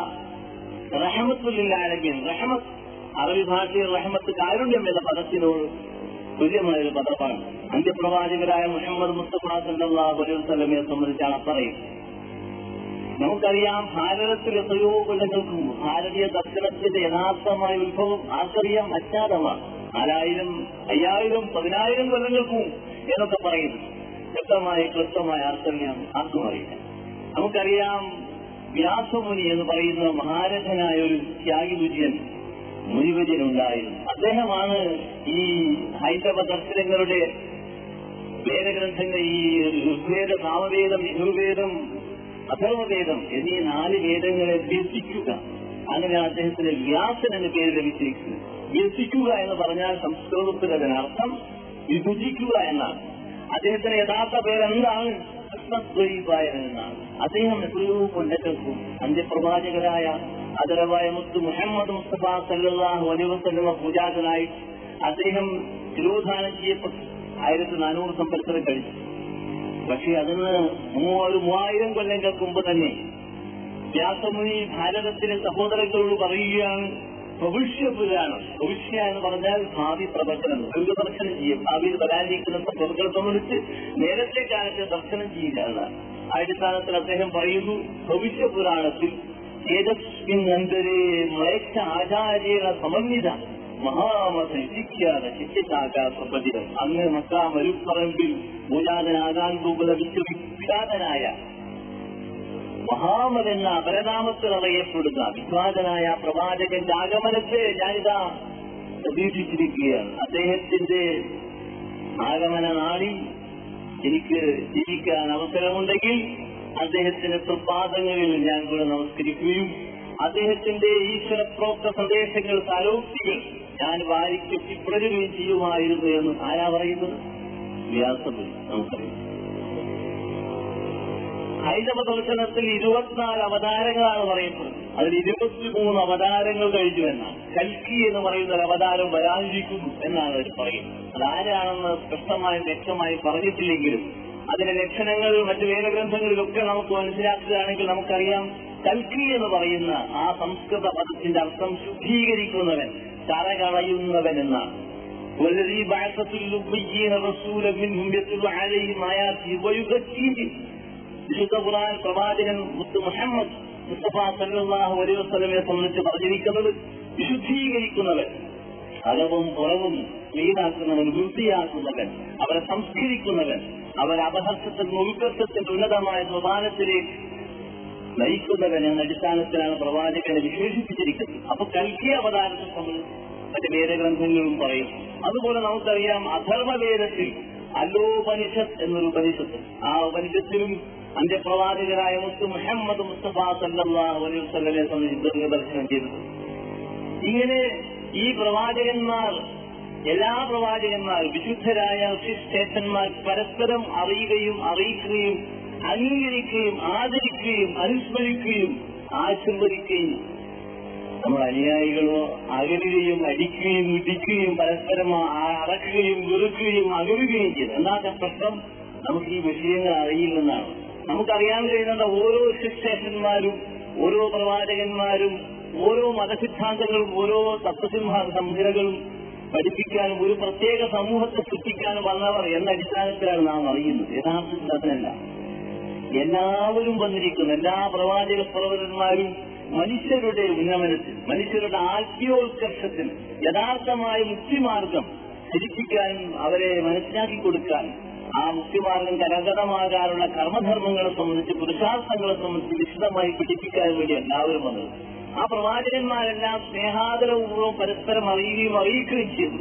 റഹമത്തുല്ലാലമ്യൻ റഹമത്ത് അറബി ഭാഷയിൽ റഹമത്ത് കാരുണ്യം എന്ന പദത്തിനോട് തുല്യമായ ഒരു പദമാണ് അന്ത്യപ്രവാചകരായ മുഹമ്മദ് മുസ്തഫ സല്ലാഹു അലൈഹി വസല്ലമയെ സംബന്ധിച്ചാണ് പറയുന്നത് നമുക്കറിയാം ഭാരതത്തിൽ എത്രയോ കൊല്ലങ്ങൾക്ക് മുമ്പ് ഭാരതീയ ദർശനത്തിന്റെ യഥാർത്ഥമായ ഉത്ഭവം ആർക്കറിയാം അജ്ഞാതമാണ് നാലായിരം അയ്യായിരം പതിനായിരം കൊല്ലങ്ങൾക്ക് മുമ്പ് എന്നൊക്കെ പറയുന്നു വ്യക്തമായ ക്ലിഷ്ടമായ ആർക്കറിയാം ആർക്കും അറിയില്ല നമുക്കറിയാം വ്യാസമുനി എന്ന് പറയുന്ന മഹാരഥനായ ഒരു ത്യാഗി വിജയൻ മുനിവര്യൻ ഉണ്ടായിരുന്നു അദ്ദേഹമാണ് ഈ ഹൈന്ദവ ദർശനങ്ങളുടെ വേദഗ്രന്ഥങ്ങൾ ഈ ഋഗ്വേദ സാമവേദം യജുർവേദം അഥർവവേദം എന്നീ നാല് വേദങ്ങളെ വ്യസിക്കുക അങ്ങനെയാണ് അദ്ദേഹത്തിന് വ്യാസൻ എന്ന പേര് ലഭിച്ചിരിക്കുന്നത് വ്യസിക്കുക എന്ന് പറഞ്ഞാൽ സംസ്കൃതത്തിൽ അതിനർത്ഥം വിഭജിക്കുക എന്നാണ് അദ്ദേഹത്തിന് യഥാർത്ഥ പേര് എന്താണ് കൃഷ്ണദ്വൈപായൻ എന്നാണ് അദ്ദേഹം എത്രയോ കൊല്ലങ്ങൾക്കും അന്ത്യപ്രവാചകരായ ആദരവായ മുത്ത് മുഹമ്മദ് മുസ്തഫ സല്ലാഹു അലൈവസല്ലമ പൂജാതനായി അദ്ദേഹം തിരോധാനം ചെയ്യപ്പെട്ടു ആയിരത്തി നാനൂറ് സംവത്സരം കഴിഞ്ഞു പക്ഷെ അതിന് ഒരു മൂവായിരം കൊല്ലങ്ങൾക്ക് മുമ്പ് തന്നെ വ്യാസമുനി ഭാരതത്തിലെ സഹോദരങ്ങളോട് പറയുകയാണ് ഭവിഷ്യപുരാണം ഭവിഷ്യ എന്ന് പറഞ്ഞാൽ ഭാവി പ്രവചനം ദീർഘദർശനം ചെയ്യും ഭാവിയിൽ വരാനിരിക്കുന്ന സംഭവങ്ങളെ സംബന്ധിച്ച് നേരത്തെ കാലത്ത് ദർശനം ചെയ്യുക എന്നാണ് ആ അടിസ്ഥാനത്തിൽ അദ്ദേഹം പറയുന്നു ഭവിഷ്യപുരാണത്തിൽ ഏതസ്മിന്നന്തരെ മ്ലേച്ഛ ആചാര്യ സമന്വിത മഹാമത വിധിക്കാത ശിഷ്യശാഖ പ്രപതിരം അന്ന് മക്കാ മരുപ്പറമ്പിൽ പൂജാതനാകാൻ പോകുന്ന വിശ്വവിഖ്യാതനായ മഹാമത് എന്ന അപരനാമത്തിൽ അറിയപ്പെടുന്ന വിഖ്യാതനായ പ്രവാചകന്റെ ആഗമനത്തെ ഞാനിതാ പ്രതീക്ഷിച്ചിരിക്കുകയാണ് അദ്ദേഹത്തിന്റെ ആഗമന നാളിൽ എനിക്ക് ജീവിക്കാൻ അവസരമുണ്ടെങ്കിൽ അദ്ദേഹത്തിന്റെ തൃപ്പാദങ്ങളിൽ ഞാൻ കൂടെ നമസ്കരിക്കുകയും അദ്ദേഹത്തിന്റെ ഈശ്വരപ്രോക്ത സന്ദേശങ്ങൾ സാരോക്തികൾ ഞാൻ വാരിക്കെട്ടി പുലരുകയും ചെയ്യുമായിരുന്നു എന്ന് ആരാ പറയുന്നത് വ്യാസമുനി നമുക്കറിയാം ഹൈന്ദവ ദർശനത്തിൽ ഇരുപത്തിനാല് അവതാരങ്ങളാണ് പറയപ്പെടുന്നത് അതിൽ ഇരുപത്തിമൂന്ന് അവതാരങ്ങൾ കഴിഞ്ഞു എന്നാണ് കൽക്കി എന്ന് പറയുന്ന ഒരു അവതാരം വരാനിരിക്കുന്നു എന്നാണ് അവർ പറയുന്നത് അതാരാണെന്ന് സ്പഷ്ടമായി വ്യക്തമായി പറഞ്ഞിട്ടില്ലെങ്കിലും അതിന്റെ ലക്ഷണങ്ങൾ മറ്റു വേദഗ്രന്ഥങ്ങളിലൊക്കെ നമുക്ക് മനസ്സിലാക്കുകയാണെങ്കിൽ നമുക്കറിയാം കൽക്കി എന്ന് പറയുന്ന ആ സംസ്കൃത പദത്തിന്റെ അർത്ഥം ശുദ്ധീകരിക്കുന്നവൻ കറകളയുന്നവൻ എന്നാണ് والذي بعث في الأميين رسولا منهم يتلو عليهم آياته ويزكيهم വിശുദ്ധ ഖുർആൻ പ്രവാചകൻ മുത്ത് മുഹമ്മദ് മുസ്തഫ സല്ലാഹു അലൈഹി വസ്ലമെ സംബന്ധിച്ച് പറഞ്ഞിരിക്കുന്നത് വിശുദ്ധീകരിക്കുന്നവൻ അകവും പുറവും ക്ലീനാക്കുന്നവൻ വൃത്തിയാക്കുന്നവൻ അവരെ സംസ്കരിക്കുന്നവൻ അവരെ അപഹർഷത്തിന്റെ ഉത്കർഷത്തിന്റെ ഉന്നതമായ സ്വഭാവത്തിലേക്ക് നയിക്കുന്നവൻ എന്ന അടിസ്ഥാനത്തിലാണ് പ്രവാചകനെ വിശേഷിപ്പിച്ചിരിക്കുന്നത് അപ്പൊ കൽക്കി അവതാരത്തെ സംബന്ധിച്ച് മറ്റ് വേദഗ്രന്ഥങ്ങളും പറയും അതുപോലെ നമുക്കറിയാം അധർമ്മവേദത്തിൽ അല്ലോപനിഷത്ത് എന്നൊരു ഉപനിഷത്ത് ആ ഉപനിഷത്തിലും അന്ത്യപ്രവാചകരായ മുത്ത് മുഹമ്മദ് മുസ്തഫ സല്ലാഹു അലൈഹി വസ്ലമെ സംബന്ധിച്ച് ദീർഘദർശനം ചെയ്തത് ഇങ്ങനെ ഈ പ്രവാചകന്മാർ എല്ലാ പ്രവാചകന്മാരും വിശുദ്ധരായ ശിഷ്ടേഷന്മാർ പരസ്പരം അറിയുകയും അറിയിക്കുകയും അംഗീകരിക്കുകയും ആദരിക്കുകയും അനുസ്മരിക്കുകയും ആശീർവദിക്കുകയും നമ്മൾ അനുയായികളോ അകലുകയും അടിക്കുകയും ഇടിക്കുകയും പരസ്പരം അറക്കുകയും വെറുക്കുകയും അകലുകയും ചെയ്തു എന്നാത്ത പ്രശ്നം നമുക്ക് ഈ വിഷയങ്ങൾ അറിയില്ലെന്നാണ് നമുക്കറിയാൻ കഴിയുന്ന ഓരോ ശിക്ഷേഷന്മാരും ഓരോ പ്രവാചകന്മാരും ഓരോ മതസിദ്ധാന്തങ്ങളും ഓരോ തത്വസിംഹ സംഹിതകളും പഠിപ്പിക്കാനും ഒരു പ്രത്യേക സമൂഹത്തെ സൃഷ്ടിക്കാനും വന്നവർ എന്ന അടിസ്ഥാനത്തിലാണ് നാം അറിയുന്നത് യഥാർത്ഥത്തിൽ അതിനല്ല എല്ലാവരും വന്നിരിക്കുന്നു എല്ലാ പ്രവാചക പ്രവർത്തകന്മാരും മനുഷ്യരുടെ ഉന്നമനത്തിൽ മനുഷ്യരുടെ ആത്മീയോത്കർഷത്തിൽ യഥാർത്ഥമായ മുക്തിമാർഗം ധരിപ്പിക്കാനും അവരെ മനസ്സിലാക്കി കൊടുക്കാനും ആ മുക്തിമാർഗം കരഗതമാകാനുള്ള കർമ്മധർമ്മങ്ങളെ സംബന്ധിച്ച് പുരുഷാർത്ഥങ്ങളെ സംബന്ധിച്ച് വിശദമായി പഠിപ്പിക്കാൻ വേണ്ടി എല്ലാവരും വന്നത് ആ പ്രവാചകന്മാരെല്ലാം സ്നേഹാദരപൂർവ്വം പരസ്പരം അറിയുകയും അറിയിക്കുകയും ചെയ്തു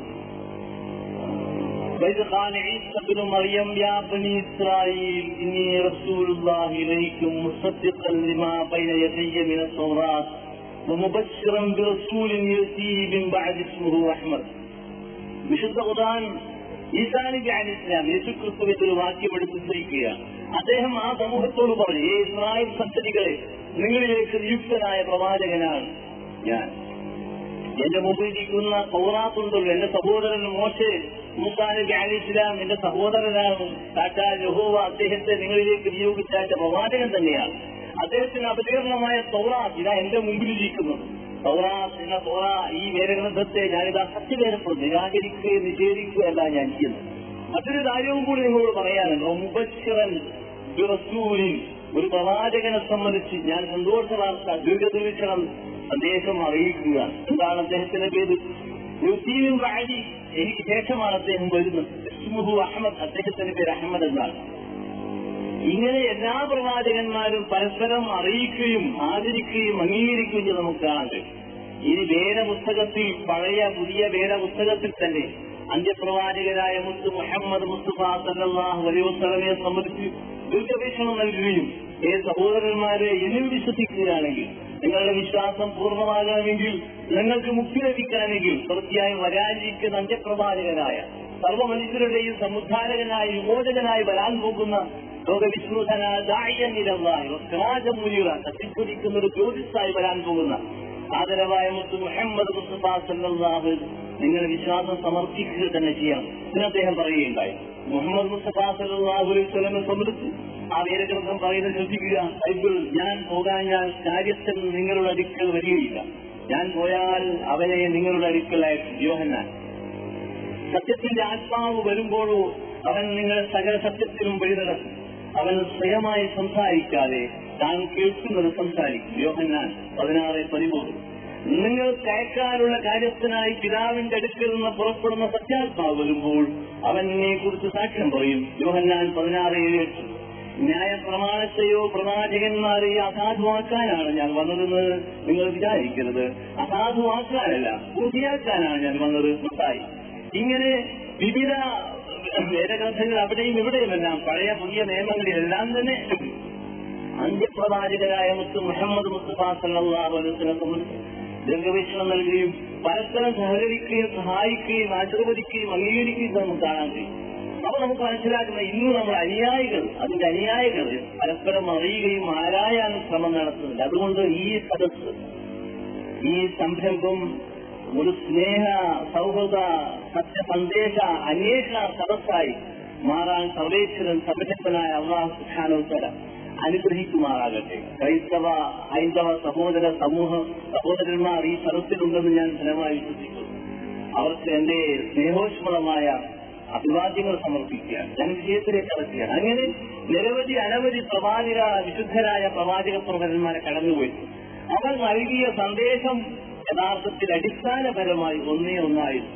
وإذ قال عيسى بن مريم يا بني إسرائيل إني رسول الله إليكم مصدقا لما بين يدي من التوراة ومبشرا برسول يأتي من بعد اسمه أحمد വിശുദ്ധ ഖുർആൻ ഈസാ നബി അലി ഇസ്ലാം യേശുക്രിസ്തുവിന്റെ ഒരു വാക്യം എടുത്തുദ്ധരിക്കുക അദ്ദേഹം ആ സമൂഹത്തോട് പറഞ്ഞു ഏ ഇസ്രായേൽ സന്തതികളെ നിങ്ങളിലേക്ക് നിയുക്തനായ പ്രവാചകനാണ് ഞാൻ എന്റെ മുമ്പിൽ ഇരിക്കുന്ന പൗറാത്തുണ്ടല്ലോ എന്റെ സഹോദരൻ മോശെ മൂസാ നബി അലി ഇസ്ലാം എന്റെ സഹോദരനാണ് കാറ്റാ യഹോവ അദ്ദേഹത്തെ നിങ്ങളിലേക്ക് നിയോഗിച്ച എന്റെ പ്രവാചകൻ തന്നെയാണ് അദ്ദേഹത്തിന് അവതീർണമായ തൗറാത്ത് ഇതാ എന്റെ മുമ്പിലിരിക്കുന്നത് തൗറാത്ത് എന്ന തൗറ ഈ വേദഗ്രന്ഥത്തെ ഞാനിതാ സത്യവേദപ്പെടും നിരാകരിക്കുകയും നിഷേധിക്കുകയല്ല ഞാൻ ചെയ്യുന്നത് മറ്റൊരു കാര്യവും കൂടി നിങ്ങളോട് പറയാനുണ്ട് മുബശ്ശിറൻ ബിറസൂലിൻ ഒരു പ്രവാചകനെ സംബന്ധിച്ച് ഞാൻ സന്തോഷ വാർത്ത ദീർഘദീക്ഷണം സന്ദേശം അറിയിക്കുക എന്താണ് അദ്ദേഹത്തിന്റെ പേര് യുസീനും വാഴി എനിക്ക് ശേഷമാണ് അദ്ദേഹം വരുന്നത് ഇസ്മുഹു അഹമ്മദ് അദ്ദേഹത്തിന്റെ പേര് അഹമ്മദ് എന്നാണ് ഇങ്ങനെ എല്ലാ പ്രവാചകന്മാരും പരസ്പരം അറിയിക്കുകയും ആദരിക്കുകയും അംഗീകരിക്കുകയും ചെയ്ത് നമുക്ക് കാണാൻ കഴിയും ഇനി വേദപുസ്തകത്തിൽ പഴയ പുതിയ വേദപുസ്തകത്തിൽ തന്നെ അന്ത്യപ്രവാചകരായ മുത്ത് മുഹമ്മദ് മുസ്തഫ സല്ലാഹു അലൈഹി വസ്ലമയെ സംബന്ധിച്ച് ദീർഘവീക്ഷണം നൽകുകയും ഏ സഹോദരന്മാരെ എന്നിൽ വിശ്വസിക്കുകയാണെങ്കിൽ നിങ്ങളുടെ വിശ്വാസം പൂർണ്ണമാകണമെങ്കിൽ നിങ്ങൾക്ക് മുക്തി ലഭിക്കണമെങ്കിൽ തീർച്ചയായും വരാനിരിക്കുന്ന അന്ത്യപ്രവാചകനായ സർവ്വ മനുഷ്യരുടെയും സമുദ്ധാരകനായി വിമോചകനായി വരാൻ പോകുന്ന ലോകവിഷ്ണുധനായ കത്തിക്കൊതിക്കുന്ന ഒരു ജ്യോതിസായി വരാൻ പോകുന്ന ആദരവായ മുത്ത് മുഹമ്മദ് മുസ്തഫ സല്ലാഹു നിങ്ങളുടെ വിശ്വാസം സമർപ്പിക്കുക തന്നെ ചെയ്യാം എന്ന് അദ്ദേഹം പറയുകയുണ്ടായി മുഹമ്മദ് മുസ്തഫ സല്ലാഹു അലൈഹി സ്വലമെ സംബന്ധിച്ച് ആ വേദഗ്രന്ഥം പറയുന്നത് ശ്രദ്ധിക്കുക ബൈബിൾ ഞാൻ പോകാൻ ഞാൻ കാര്യസ്ഥൻ നിങ്ങളുടെ അടുക്കൽ വരികയില്ല ഞാൻ പോയാൽ അവനെ നിങ്ങളുടെ അടുക്കലായിട്ട് യോഹന്നാൻ സത്യത്തിന്റെ ആത്മാവ് വരുമ്പോഴോ അവൻ നിങ്ങളെ സകല സത്യത്തിലും വഴി നടക്കും അവൻ സ്വയമായി സംസാരിക്കാതെ താൻ കേൾക്കുന്നത് സംസാരിക്കും യോഹന്നാൻ പതിനാറ് പതിമൂന്ന് നിങ്ങൾ കയക്കാനുള്ള കാര്യസ്ഥനായി പിതാവിന്റെ അടുക്കൽ നിന്ന് പുറപ്പെടുന്ന സത്യാത്മാവ് വരുമ്പോൾ അവനെ കുറിച്ച് സാക്ഷ്യം പറയും യോഹന്നാൻ പതിനാറ് ഏഴ് എട്ട് ന്യായപ്രമാണത്തെയോ പ്രവാചകന്മാരെയോ അസാധുവാക്കാനാണ് ഞാൻ വന്നതെന്ന് നിങ്ങൾ വിചാരിക്കരുത് അസാധുവാക്കാനല്ല പൂർത്തിയാക്കാനാണ് ഞാൻ വന്നത് മത്തായി ഇങ്ങനെ വിവിധ വേദഗ്രന്ഥങ്ങൾ അവിടെയും ഇവിടെയുമെല്ലാം പഴയ പുതിയ നിയമങ്ങളിലെല്ലാം തന്നെ അന്ത്യപ്രവാചകരായ മുത്ത് മുഹമ്മദ് മുസ്തഫ സല്ലാഹു അലൈഹിനെ സംബന്ധിച്ച് ദീർഘവീക്ഷണം നൽകുകയും പരസ്പരം സഹകരിക്കുകയും സഹായിക്കുകയും ആശീർവദിക്കുകയും അംഗീകരിക്കുകയും നമുക്ക് കാണാൻ കഴിയും അപ്പൊ നമുക്ക് മനസ്സിലാക്കുന്ന ഇന്ന് നമ്മൾ അനുയായികൾ അതിന്റെ അനുയായികൾ പരസ്പരം അറിയുകയും ആരായാൻ ശ്രമം നടത്തുന്നുണ്ട് അതുകൊണ്ട് ഈ സദസ് ഈ സംരംഭം ഒരു സ്നേഹ സൗഹൃദ സത്യസന്ദേശ അന്വേഷണ സദസ്സായി മാറാൻ സർവേശ്വരൻ സർവശക്തനായ അള്ളാഹു സുഖാനോത്തര അനുഗ്രഹിക്കുമാറാകട്ടെ ക്രൈസ്തവ ഹൈന്ദവ സഹോദര സമൂഹ സഹോദരന്മാർ ഈ സദസ്സിലുണ്ടെന്ന് ഞാൻ ഫലമായി വിശ്വസിക്കുന്നു അവർക്ക് എന്റെ സ്നേഹോഷ്മളമായ അഭിവാദ്യങ്ങൾ സമർപ്പിക്കുക ഞാൻ വിജയത്തിലേക്ക് അടക്കുകയാണ് അങ്ങനെ നിരവധി അനവധി പ്രവാചക വിശുദ്ധരായ പ്രവാചക പ്രവർത്തകന്മാരെ കടന്നുപോയി അവർ നൽകിയ സന്ദേശം യഥാർത്ഥത്തിൽ അടിസ്ഥാനപരമായി ഒന്നേ ഒന്നായിരുന്നു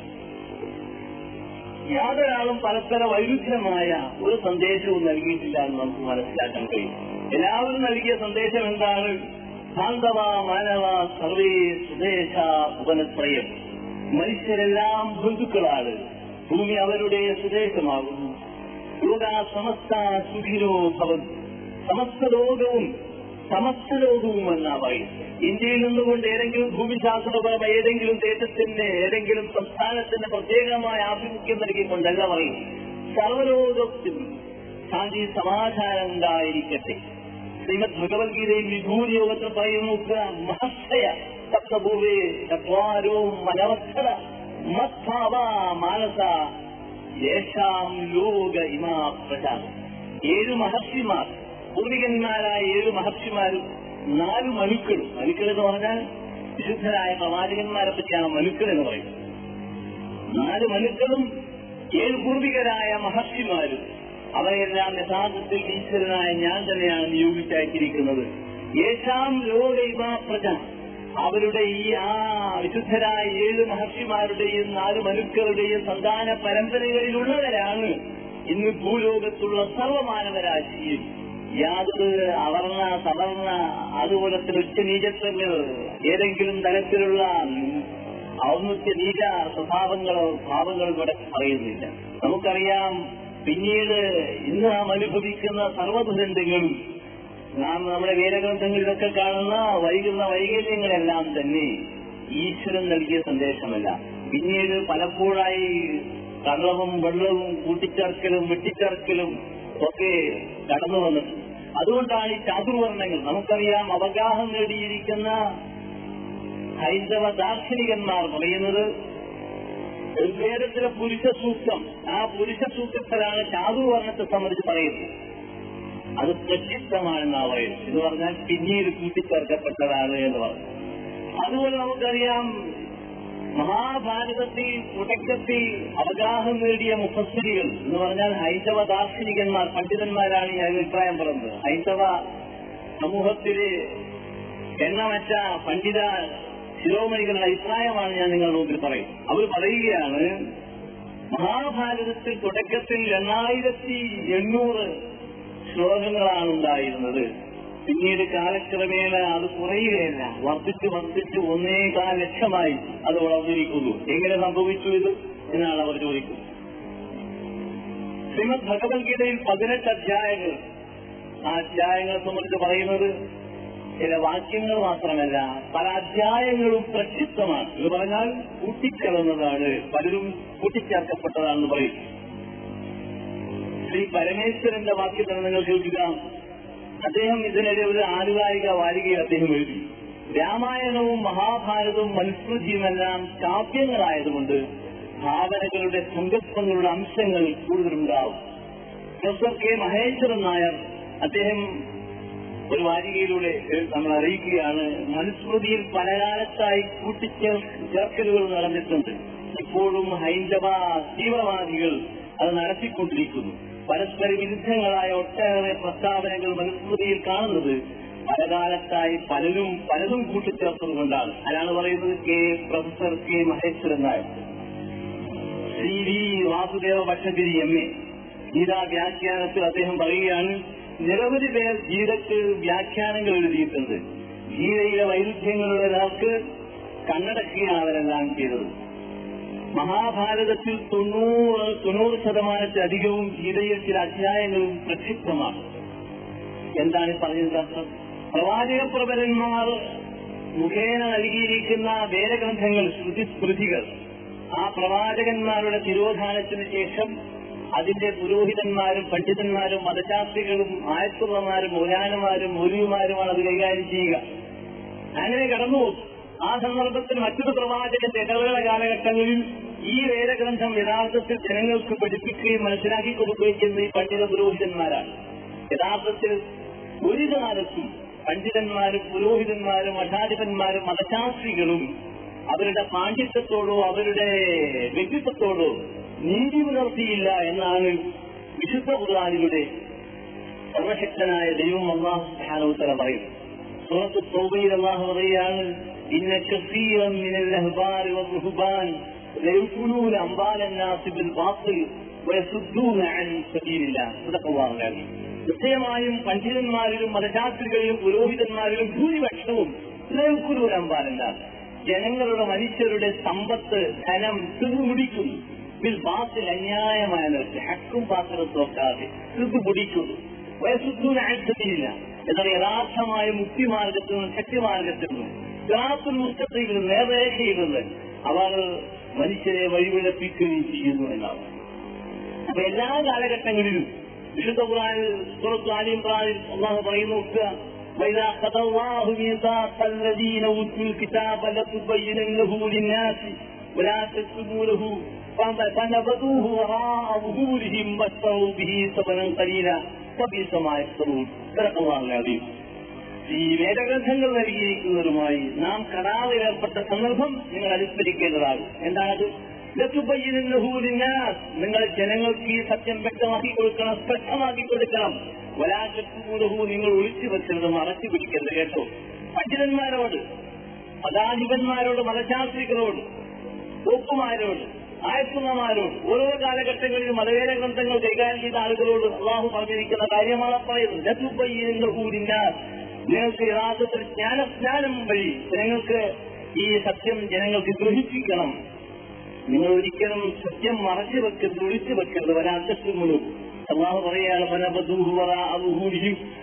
യാതൊരാളും പരസ്പര വൈരുദ്ധ്യമായ ഒരു സന്ദേശവും നൽകിയിട്ടില്ല എന്ന് നമുക്ക് മനസ്സിലാക്കാൻ കഴിയും എല്ലാവരും നൽകിയ സന്ദേശം എന്താണ് ബാന്ധവ മാനവ സർവേ സുദേശ ഉപനത്രയം മനുഷ്യരെല്ലാം ബന്ധുക്കളാണ് ഭൂമി അവരുടെ സുദേശമാകുന്നു ലോക സമസ്ത സുഖിനോ ഭവൻ സമസ്ത ലോകവും സമസ്ത ലോകവും എന്നാ പറയും ഇന്ത്യയിൽ നിന്നുകൊണ്ട് ഏതെങ്കിലും ഭൂമിശാസ്ത്രപരമായ ഏതെങ്കിലും ദേശത്തിന്റെ ഏതെങ്കിലും സംസ്ഥാനത്തിന്റെ പ്രത്യേകമായ ആഭിമുഖ്യം നൽകിക്കൊണ്ടല്ല പറയും സർവലോകത്തിനും ശാന്തി സമാധാനം ഉണ്ടായിരിക്കട്ടെ ശ്രീമദ് ഭഗവത്ഗീതയിൽ വിഭൂതി യോഗത്തിൽ പറയുന്നു മഹർഷയ സപ്തഭൂവേ ചത്വാരവും മനവസ്ഥല മത്ഭാവ മാനസ യേശാം ലോക ഇമാ പ്രജ ഏഴ് മഹർഷിമാർ പൂർവികന്മാരായ ഏഴ് മഹർഷിമാരും നാല് മനുക്കളും മനുക്കൾ എന്ന് പറഞ്ഞാൽ വിശുദ്ധരായ പ്രവാചകന്മാരെ പറ്റിയാണ് മനുക്കൾ എന്ന് പറയുന്നത് നാല് മനുക്കളും ഏഴ് പൂർവികരായ മഹർഷിമാരും അവരെല്ലാം യഥാർത്ഥത്തിൽ ഈശ്വരനായ ഞാൻ തന്നെയാണ് നിയോഗിച്ചയച്ചിരിക്കുന്നത് യേശാം ലോക ഇമാ പ്രജ അവരുടെ ഈ ആ വിശുദ്ധരായ ഏഴ് മഹർഷിമാരുടെയും നാല് മനുക്കളുടെയും സന്താന പരമ്പരകളിലുള്ളവരാണ് ഇന്ന് ഭൂലോകത്തുള്ള സർവമാനവരാശിയും യാതൊരു അവർണ സവർണ അതുപോലത്തെ ഉച്ചനീചത്വങ്ങൾ ഏതെങ്കിലും തരത്തിലുള്ള ഔന്നത്യ നീച സ്വഭാവങ്ങളോ ഭാവങ്ങളോ ഇവിടെ പറയുന്നില്ല നമുക്കറിയാം പിന്നീട് ഇന്ന് നാം അനുഭവിക്കുന്ന സർവ്വദുരന്തങ്ങളും നാം നമ്മുടെ വേദഗ്രന്ഥങ്ങളിലൊക്കെ കാണുന്ന വൈകുന്ന വൈകല്യങ്ങളെല്ലാം തന്നെ ഈശ്വരൻ നൽകിയ സന്ദേശമല്ല പിന്നീട് പലപ്പോഴായി കള്ളവും വെള്ളവും കൂട്ടിച്ചേർക്കലും വെട്ടിച്ചേർക്കലും ഒക്കെ കടന്നു വന്നിട്ടുണ്ട് അതുകൊണ്ടാണ് ഈ ചാതുർവർണ്ണങ്ങൾ നമുക്കറിയാം അവഗാഹം നേടിയിരിക്കുന്ന ഹൈന്ദവ ദാർശനികന്മാർ പറയുന്നത് ഋഗ്വേദത്തിലെ പുരുഷ സൂക്തം ആ പുരുഷ സൂക്തത്തിലാണ് ചാതുർവർണ്ണത്തെ സംബന്ധിച്ച് പറയുന്നത് അത് പ്രത്യക്ഷമാണെന്നാ പറയുന്നത് എന്ന് പറഞ്ഞാൽ പിന്നീട് കൂട്ടിച്ചേർക്കപ്പെട്ടതാണ് എന്ന് പറഞ്ഞു അതുപോലെ നമുക്കറിയാം മഹാഭാരതത്തിൽ തുടക്കത്തിൽ അവഗാഹം നേടിയ മുഫസ്സിരികൾ എന്ന് പറഞ്ഞാൽ ഹൈന്ദവ ദാർശനികന്മാർ പണ്ഡിതന്മാരാണ് ഈ അഭിപ്രായം പറഞ്ഞത് ഹൈന്ദവ സമൂഹത്തില് എണ്ണമറ്റ പണ്ഡിത ശിരോമണികളുടെ അഭിപ്രായമാണ് ഞാൻ നിങ്ങളുടെ മുമ്പിൽ പറയും അവർ പറയുകയാണ് മഹാഭാരതത്തിൽ തുടക്കത്തിൽ എണ്ണായിരത്തി എണ്ണൂറ് ശ്ലോകങ്ങളാണ് ഉണ്ടായിരുന്നത് പിന്നീട് കാലക്രമേണ അത് കുറയുകയല്ല വർദ്ധിച്ച് വർദ്ധിച്ച് ഒന്നേകാൽ ലക്ഷമായി അത് വളർന്നിരിക്കുന്നു എങ്ങനെ സംഭവിച്ചു ഇത് എന്നാണ് അവർ ചോദിക്കുന്നത് ശ്രീമദ് ഭഗവത്ഗീതയിൽ പതിനെട്ട് അധ്യായങ്ങൾ ആ അധ്യായങ്ങളെ സംബന്ധിച്ച് പറയുന്നത് ചില വാക്യങ്ങൾ മാത്രമല്ല പല അധ്യായങ്ങളും പ്രക്ഷിപ്തമാണ് എന്ന് പറഞ്ഞാൽ കൂട്ടിക്കലർന്നതാണ് പലരും കൂട്ടിച്ചേർക്കപ്പെട്ടതാണെന്ന് പറയും ശ്രീ പരമേശ്വരന്റെ വാക്യത്തിൽ നിങ്ങൾ കേൾക്കുക അദ്ദേഹം ഇതിനിടെ ഒരു ആനുകാലിക വാരികയിൽ അദ്ദേഹം എഴുതി രാമായണവും മഹാഭാരതവും മനുസ്മൃതിയുമെല്ലാം കാവ്യങ്ങളായതുകൊണ്ട് ഭാവനകളുടെ സങ്കല്പങ്ങളുടെ അംശങ്ങൾ കൂടുതലുണ്ടാവും പ്രൊഫസർ കെ മഹേശ്വരൻ നായർ അദ്ദേഹം ഒരു വാരികയിലൂടെ നമ്മൾ അറിയിക്കുകയാണ് മനുസ്മൃതിയിൽ പലകാലത്തായി കൂട്ടിച്ചേർ ചേർക്കലുകൾ നടന്നിട്ടുണ്ട് ഇപ്പോഴും ഹൈന്ദവ തീവ്രവാദികൾ അത് നടത്തിക്കൊണ്ടിരിക്കുന്നു പരസ്പര വിരുദ്ധങ്ങളായ ഒട്ടേറെ പ്രസ്താവനകൾ മനുസ്മൃതിയിൽ കാണുന്നത് പലകാലത്തായി പലരും പലതും കൂട്ടിച്ചേർത്തത് കൊണ്ടാണ് അതാണ് പറയുന്നത് K professor K Maheswaran Nair Sri V Vasudeva Bhattathiri M A Gita വ്യാഖ്യാനത്തിൽ അദ്ദേഹം പറയുകയാണ് നിരവധി പേർ ഗീതയ്ക്ക് വ്യാഖ്യാനങ്ങൾ എഴുതിയിട്ടുണ്ട് ഗീതയിലെ വൈരുദ്ധ്യങ്ങളുടെ ഒരാൾക്ക് കണ്ണടക്കുകയാണ് അവരെല്ലാം ചെയ്തത് മഹാഭാരതത്തിൽ തൊണ്ണൂറ് തൊണ്ണൂറ് ശതമാനത്തിലധികവും ഗീതയിൽ ചില അധ്യായങ്ങളും പ്രക്ഷിപ്തമാണ് എന്താണ് ഈ പറഞ്ഞതിന്റെ അർത്ഥം പ്രവാചക പ്രബലന്മാർ മുഖേന നൽകിയിരിക്കുന്ന വേദഗ്രന്ഥങ്ങൾ ശ്രുതിസ്മൃതികൾ ആ പ്രവാചകന്മാരുടെ തിരോധാനത്തിന് ശേഷം അതിന്റെ പുരോഹിതന്മാരും പണ്ഡിതന്മാരും മതശാസ്ത്രികളും ആയത്തുള്ളമാരും മൗലാനമാരും മൗലിയുമാരുമാണ് അത് കൈകാര്യം ചെയ്യുക അങ്ങനെ കടന്നു ആ സന്ദർഭത്തിൽ മറ്റൊരു പ്രവാചകന്റെ ഇടവേള കാലഘട്ടങ്ങളിൽ ഈ വേദഗ്രന്ഥം യഥാർത്ഥത്തിൽ ജനങ്ങൾക്ക് പഠിപ്പിക്കുകയും മനസ്സിലാക്കി കൊടുക്കുകയും ചെയ്യുന്ന ഈ പണ്ഡിത പുരോഹിതന്മാരാണ് യഥാർത്ഥത്തിൽ ഒരു കാലത്തും പണ്ഡിതന്മാരും പുരോഹിതന്മാരും മഠാധിപന്മാരും മതശാസ്ത്രികളും അവരുടെ പാണ്ഡിത്യത്തോടോ അവരുടെ വ്യക്തിത്വത്തോടോ നീതി പുലർത്തിയില്ല എന്നാണ് വിശുദ്ധ ഖുർആാനിലൂടെ സർവശക്തനായ ദൈവം അള്ളാഹു സ്ഥാനോത്തരം പറയുന്നത് സുഹൃത്ത് തോബയിൽ അള്ളാഹു പറയുകയാണ് ഇന്ന കസീറൻ മിനൽ അഹ്ബാർ വറുഹ്ബാൻ ലയകുലൂന അംബാലന്നാസി ബിൽ ബാത്തിൽ വയസുദ്ദൂന അൻ സബീലില്ലാഹ് സദഖല്ലാഹു അലൈഹി നിശ്ചയമായും പണ്ഡിതന്മാരിലും മതശാസ്ത്രികളിലും പുരോഹിതന്മാരിലും ഭൂരിപക്ഷവും ലയകുലൂന അംബാലന്നാസ് ജനങ്ങളുടെ മനുഷ്യരുടെ സമ്പത്ത് ധനം തിന്നുമുടിക്കുന്നു ഇതിൽ ബാത്തിൽ അന്യായമായ നിരക്ക് ഹക്കും പാത്രം നോക്കാതെ തിന്നുമുടിക്കുന്നു വയസ്സുദ്ധൂന അഴുത്തത്തിയില്ല എന്നാൽ യഥാർത്ഥമായ മുക്തിമാർഗത്തിൽ നിന്നും ശക്തിമാർഗത്തിൽ നിന്നും ഗ്രാഫിൽ മുസ്തത്തിൽ നിന്ന് നേർരേഖയിൽ നിന്ന് അവർ മനുഷ്യരെ വഴിവിളപ്പിക്കുകയും ചെയ്യുന്നു എന്നാണ് അപ്പൊ എല്ലാ കാലഘട്ടങ്ങളിലും വിശുദ്ധ ഖുർആനിൽ സൂറത്ത് ആലി ഇമ്രാനിൽ അള്ളാഹു പറയുന്നു നോക്കുക وإذا أخذ الله ميثاق الذين أوتوا الكتاب لتبيننه للناس ولا تكتمونه فنبذوه وراء ظهورهم واشتروا به ثمنا قليلا فبئس ما يشترون صدق الله العظيم ഈ വേദഗ്രന്ഥങ്ങൾ നൽകിയിരിക്കുന്നതുമായി നാം കരാറിൽ ഏർപ്പെട്ട സന്ദർഭം നിങ്ങൾ അനുസ്മരിക്കേണ്ടതാകും എന്താണത് നിങ്ങൾ ജനങ്ങൾക്ക് ഈ സത്യം വ്യക്തമാക്കി കൊടുക്കണം സ്പഷ്ടമാക്കി കൊടുക്കണം വലാശക്തിമൂലഹു നിങ്ങൾ ഒളിച്ചു വെക്കരുത് മറച്ചു പിടിക്കരുത് കേട്ടോ പണ്ഡിതന്മാരോട് മതാധിപന്മാരോട് മതശാസ്ത്രികളോട് ഒപ്പുമാരോട് ആയത്തുന്നമാരോട് ഓരോ കാലഘട്ടങ്ങളിലും മതവേദ ഗ്രന്ഥങ്ങൾ കൈകാര്യം ചെയ്ത ആളുകളോട് അള്ളാഹു പറഞ്ഞിരിക്കുന്ന കാര്യമാണ് പറയുന്നത് നിങ്ങൾക്ക് യഥാർത്ഥത്തിൽ ജ്ഞാനസ്നാനം വഴി ജനങ്ങൾക്ക് ഈ സത്യം ജനങ്ങൾക്ക് ഗ്രഹിപ്പിക്കണം നിങ്ങൾ ഒരിക്കലും സത്യം മറച്ചു വെക്കരുത് ഒഴിച്ചു വെക്കരുത് വരാത്തത് മുഴുവൻ അള്ളാഹു പറയാണ്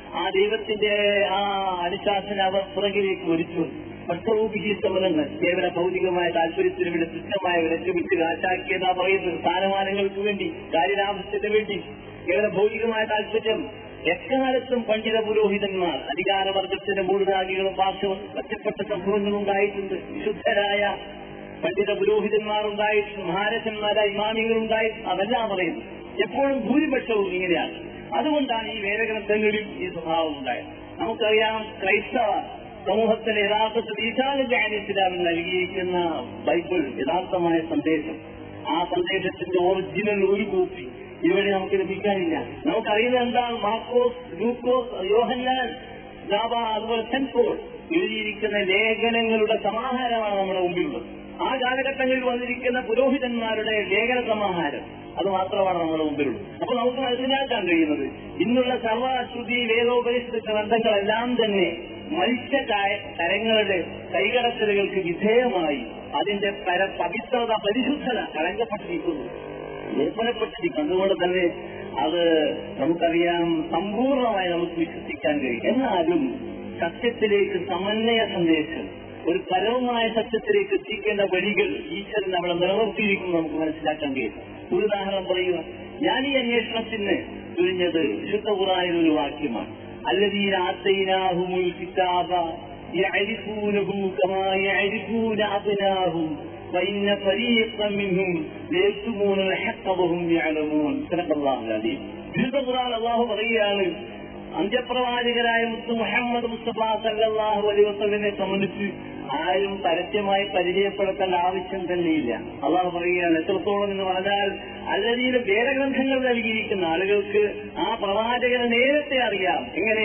ആ ദൈവത്തിന്റെ ആ അനുശാസന അവർ പുറകിലേക്ക് ഒരിച്ചു ഭക്തരൂപിഹി സമരങ്ങൾ കേവല ഭൗതികമായ താല്പര്യത്തിന് വേണ്ടി തുച്ഛമായ വിലക്ക് വിട്ട് കാറ്റാക്കിയതാ പറയുന്നത് സ്ഥാനമാനങ്ങൾക്ക് വേണ്ടി കാര്യലാഭത്തിന് വേണ്ടി കേവല ഭൗതികമായ താല്പര്യം എക്കാലത്തും പണ്ഡിത പുരോഹിതന്മാർ അധികാരവർഗത്തിന്റെ മൂടുതാകികളും പാർശ്വവും ഒറ്റപ്പെട്ട സംഭവങ്ങളും ഉണ്ടായിട്ടുണ്ട് വിശുദ്ധരായ പണ്ഡിത പുരോഹിതന്മാർ ഉണ്ടായിട്ടുണ്ട് മഹാരഥന്മാരായ ഇമാമികൾ ഉണ്ടായിട്ടുണ്ട് അതെല്ലാം പറയുന്നു എപ്പോഴും ഭൂരിപക്ഷവും ഇങ്ങനെയാണ് അതുകൊണ്ടാണ് ഈ വേദഗ്രന്ഥങ്ങളിൽ ഈ സ്വഭാവം ഉണ്ടായത് നമുക്കറിയാം ക്രൈസ്തവ സമൂഹത്തിന് യഥാർത്ഥത്തിൽ ഈശാനന്റെ ഇസ്ലാമിൽ നൽകിയിരിക്കുന്ന ബൈബിൾ യഥാർത്ഥമായ സന്ദേശം ആ സന്ദേശത്തിന്റെ ഒറിജിനൽ ഒരു കോപ്പി ഇവിടെ നമുക്ക് ലഭിക്കാനില്ല നമുക്കറിയുന്നത് എന്താണ് മാർക്കോസ് ലൂക്കോസ് യോഹന്നാൻ ജാബ അതുപോലെ സെന്റ് പോൾ എഴുതിയിരിക്കുന്ന ലേഖനങ്ങളുടെ സമാഹാരമാണ് നമ്മുടെ മുമ്പിലുള്ളത് ആ കാലഘട്ടങ്ങളിൽ വന്നിരിക്കുന്ന പുരോഹിതന്മാരുടെ ലേഖന സമാഹാരം അത് മാത്രമാണ് നമ്മുടെ മുമ്പിലുള്ളത് അപ്പൊ നമുക്ക് മനസ്സിലാക്കാൻ കഴിയുന്നത് ഇന്നുള്ള സർവശ്രുതി വേദോപരിസ്ഥിതി ഗ്രന്ഥങ്ങളെല്ലാം തന്നെ മനുഷ്യ കായ- കരങ്ങളുടെ കൈകടത്തലുകൾക്ക് വിധേയമായി അതിന്റെ പര പവിത്രത പരിശുദ്ധത കളങ്കപ്പെട്ടിരിക്കുന്നു ഏർപ്പെടപ്പെട്ടിരിക്കുന്നു അതുകൊണ്ട് തന്നെ അത് നമുക്കറിയാം സമ്പൂർണമായി നമുക്ക് വിശ്വസിക്കാൻ കഴിയും എന്നാലും സത്യത്തിലേക്ക് സമന്വയ സന്ദേശം ഒരു പരവുമായ സത്യത്തിലേക്ക് എത്തിക്കേണ്ട വഴികൾ ഈശ്വരൻ നമ്മളെ നിലനിർത്തിയിരിക്കുന്നു നമുക്ക് മനസ്സിലാക്കാൻ കഴിയും ഒരു ഉദാഹരണം പറയുക ഞാൻ ഈ അന്വേഷണത്തിന് ചുരിഞ്ഞത് വിശുദ്ധ ഖുറാനിൽ ഒരു വാക്യമാണ് الذين آتيناهم الكتاب يعرفونه كما يعرفون أبناهم وإن فريقا منهم ليكتمون الحق وهم يعلمون صدق الله العظيم വിശുദ്ധ ഖുർആൻ അള്ളാഹു പറയുകയാണ് അന്ത്യപ്രവാചകരായ മുത്തു മുഹമ്മദ് മുസ്തഫ സല്ലല്ലാഹു അലൈഹി വസല്ലമയെ സംബന്ധിച്ച് ആരും പരസ്യമായി പരിചയപ്പെടുത്തേണ്ട ആവശ്യം തന്നെയില്ല അള്ളാഹു പറയുകയാണ് എത്രത്തോളം എന്ന് പറഞ്ഞാൽ അല്ലതീന് വേദഗ്രന്ഥങ്ങൾ നൽകിയിരിക്കുന്ന ആളുകൾക്ക് ആ പ്രവാചകനെ നേരത്തെ അറിയാം എങ്ങനെ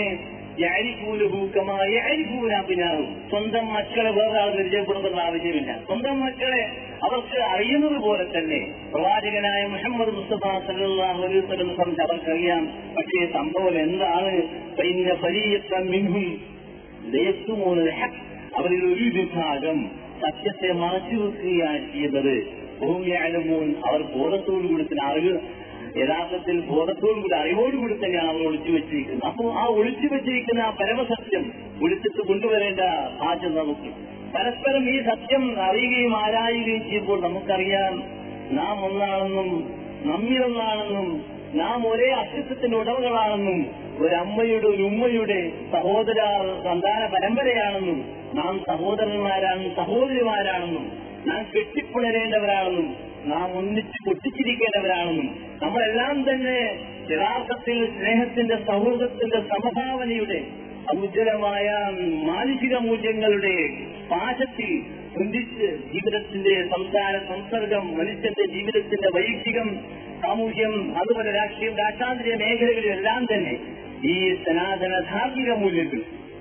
യാരിക്കൂലഹൂക്കമാരിക്കൂലാപ്പിനാവും സ്വന്തം മക്കളെ വേറെ ആൾ പരിചയപ്പെടുത്തേണ്ട ആവശ്യമില്ല സ്വന്തം മക്കളെ അവർക്ക് അറിയുന്നത് പോലെ തന്നെ പ്രവാചകനായ മുഹമ്മദ് മുസ്തഫ സല്ലല്ലാഹു അലൈഹി വസല്ലം സംബന്ധിച്ച് അവർക്കറിയാം പക്ഷേ സംഭവം എന്താണ് പിന്നെ ഫരീഖൻ മിൻഹും ലയസ്തുമൂന ഹഖ് അവരിൽ ഒരു വിഭാഗം സത്യത്തെ മറച്ചു വെക്കുകയാണ് ചെയ്യുന്നത് ഭൂമിയാലുമൂൻ അവർ ബോധത്തോടുകൂടി തന്നെ അറിവ് യഥാർത്ഥത്തിൽ ബോധത്തോടുകൂടി അറിവോടുകൂടി തന്നെയാണ് അവർ ഒളിച്ചു വെച്ചിരിക്കുന്നത് അപ്പോൾ ആ ഒളിച്ചു വെച്ചിരിക്കുന്ന ആ പരമസത്യം ഒളിച്ചിട്ട് കൊണ്ടുവരേണ്ട ആദ്യം നമുക്ക് പരസ്പരം ഈ സത്യം അറിയുകയും ആരായുകയും ചെയ്യുമ്പോൾ നമുക്കറിയാം നാം ഒന്നാണെന്നും നമ്മിലൊന്നാണെന്നും നാം ഒരേ അസ്തിത്വത്തിന്റെ ഉടമകളാണെന്നും ഒരമ്മയുടെ ഒരു ഉമ്മയുടെ സഹോദര സന്താന പരമ്പരയാണെന്നും നാം സഹോദരന്മാരാണെന്നും സഹോദരിമാരാണെന്നും നാം കെട്ടിപ്പുണരേണ്ടവരാണെന്നും നാം ഒന്നിച്ച് പൊട്ടിച്ചിരിക്കേണ്ടവരാണെന്നും നമ്മളെല്ലാം തന്നെ യഥാർത്ഥത്തിൽ സ്നേഹത്തിന്റെ സൗഹൃദത്തിന്റെ സമഭാവനയുടെ ഉജ്ജ്വലമായ മാനസിക മൂല്യങ്ങളുടെ പാശത്തിൽ ചിന്തിച്ച് ജീവിതത്തിന്റെ സംസാര സംസർഗം മനുഷ്യന്റെ ജീവിതത്തിന്റെ വൈദികം സാമൂഹ്യം അതുപോലെ രാഷ്ട്രീയം രാഷ്ട്രാന്തരീയ മേഖലകളിലെല്ലാം തന്നെ ഈ സനാതന ധാർമ്മിക മൂല്യങ്ങൾ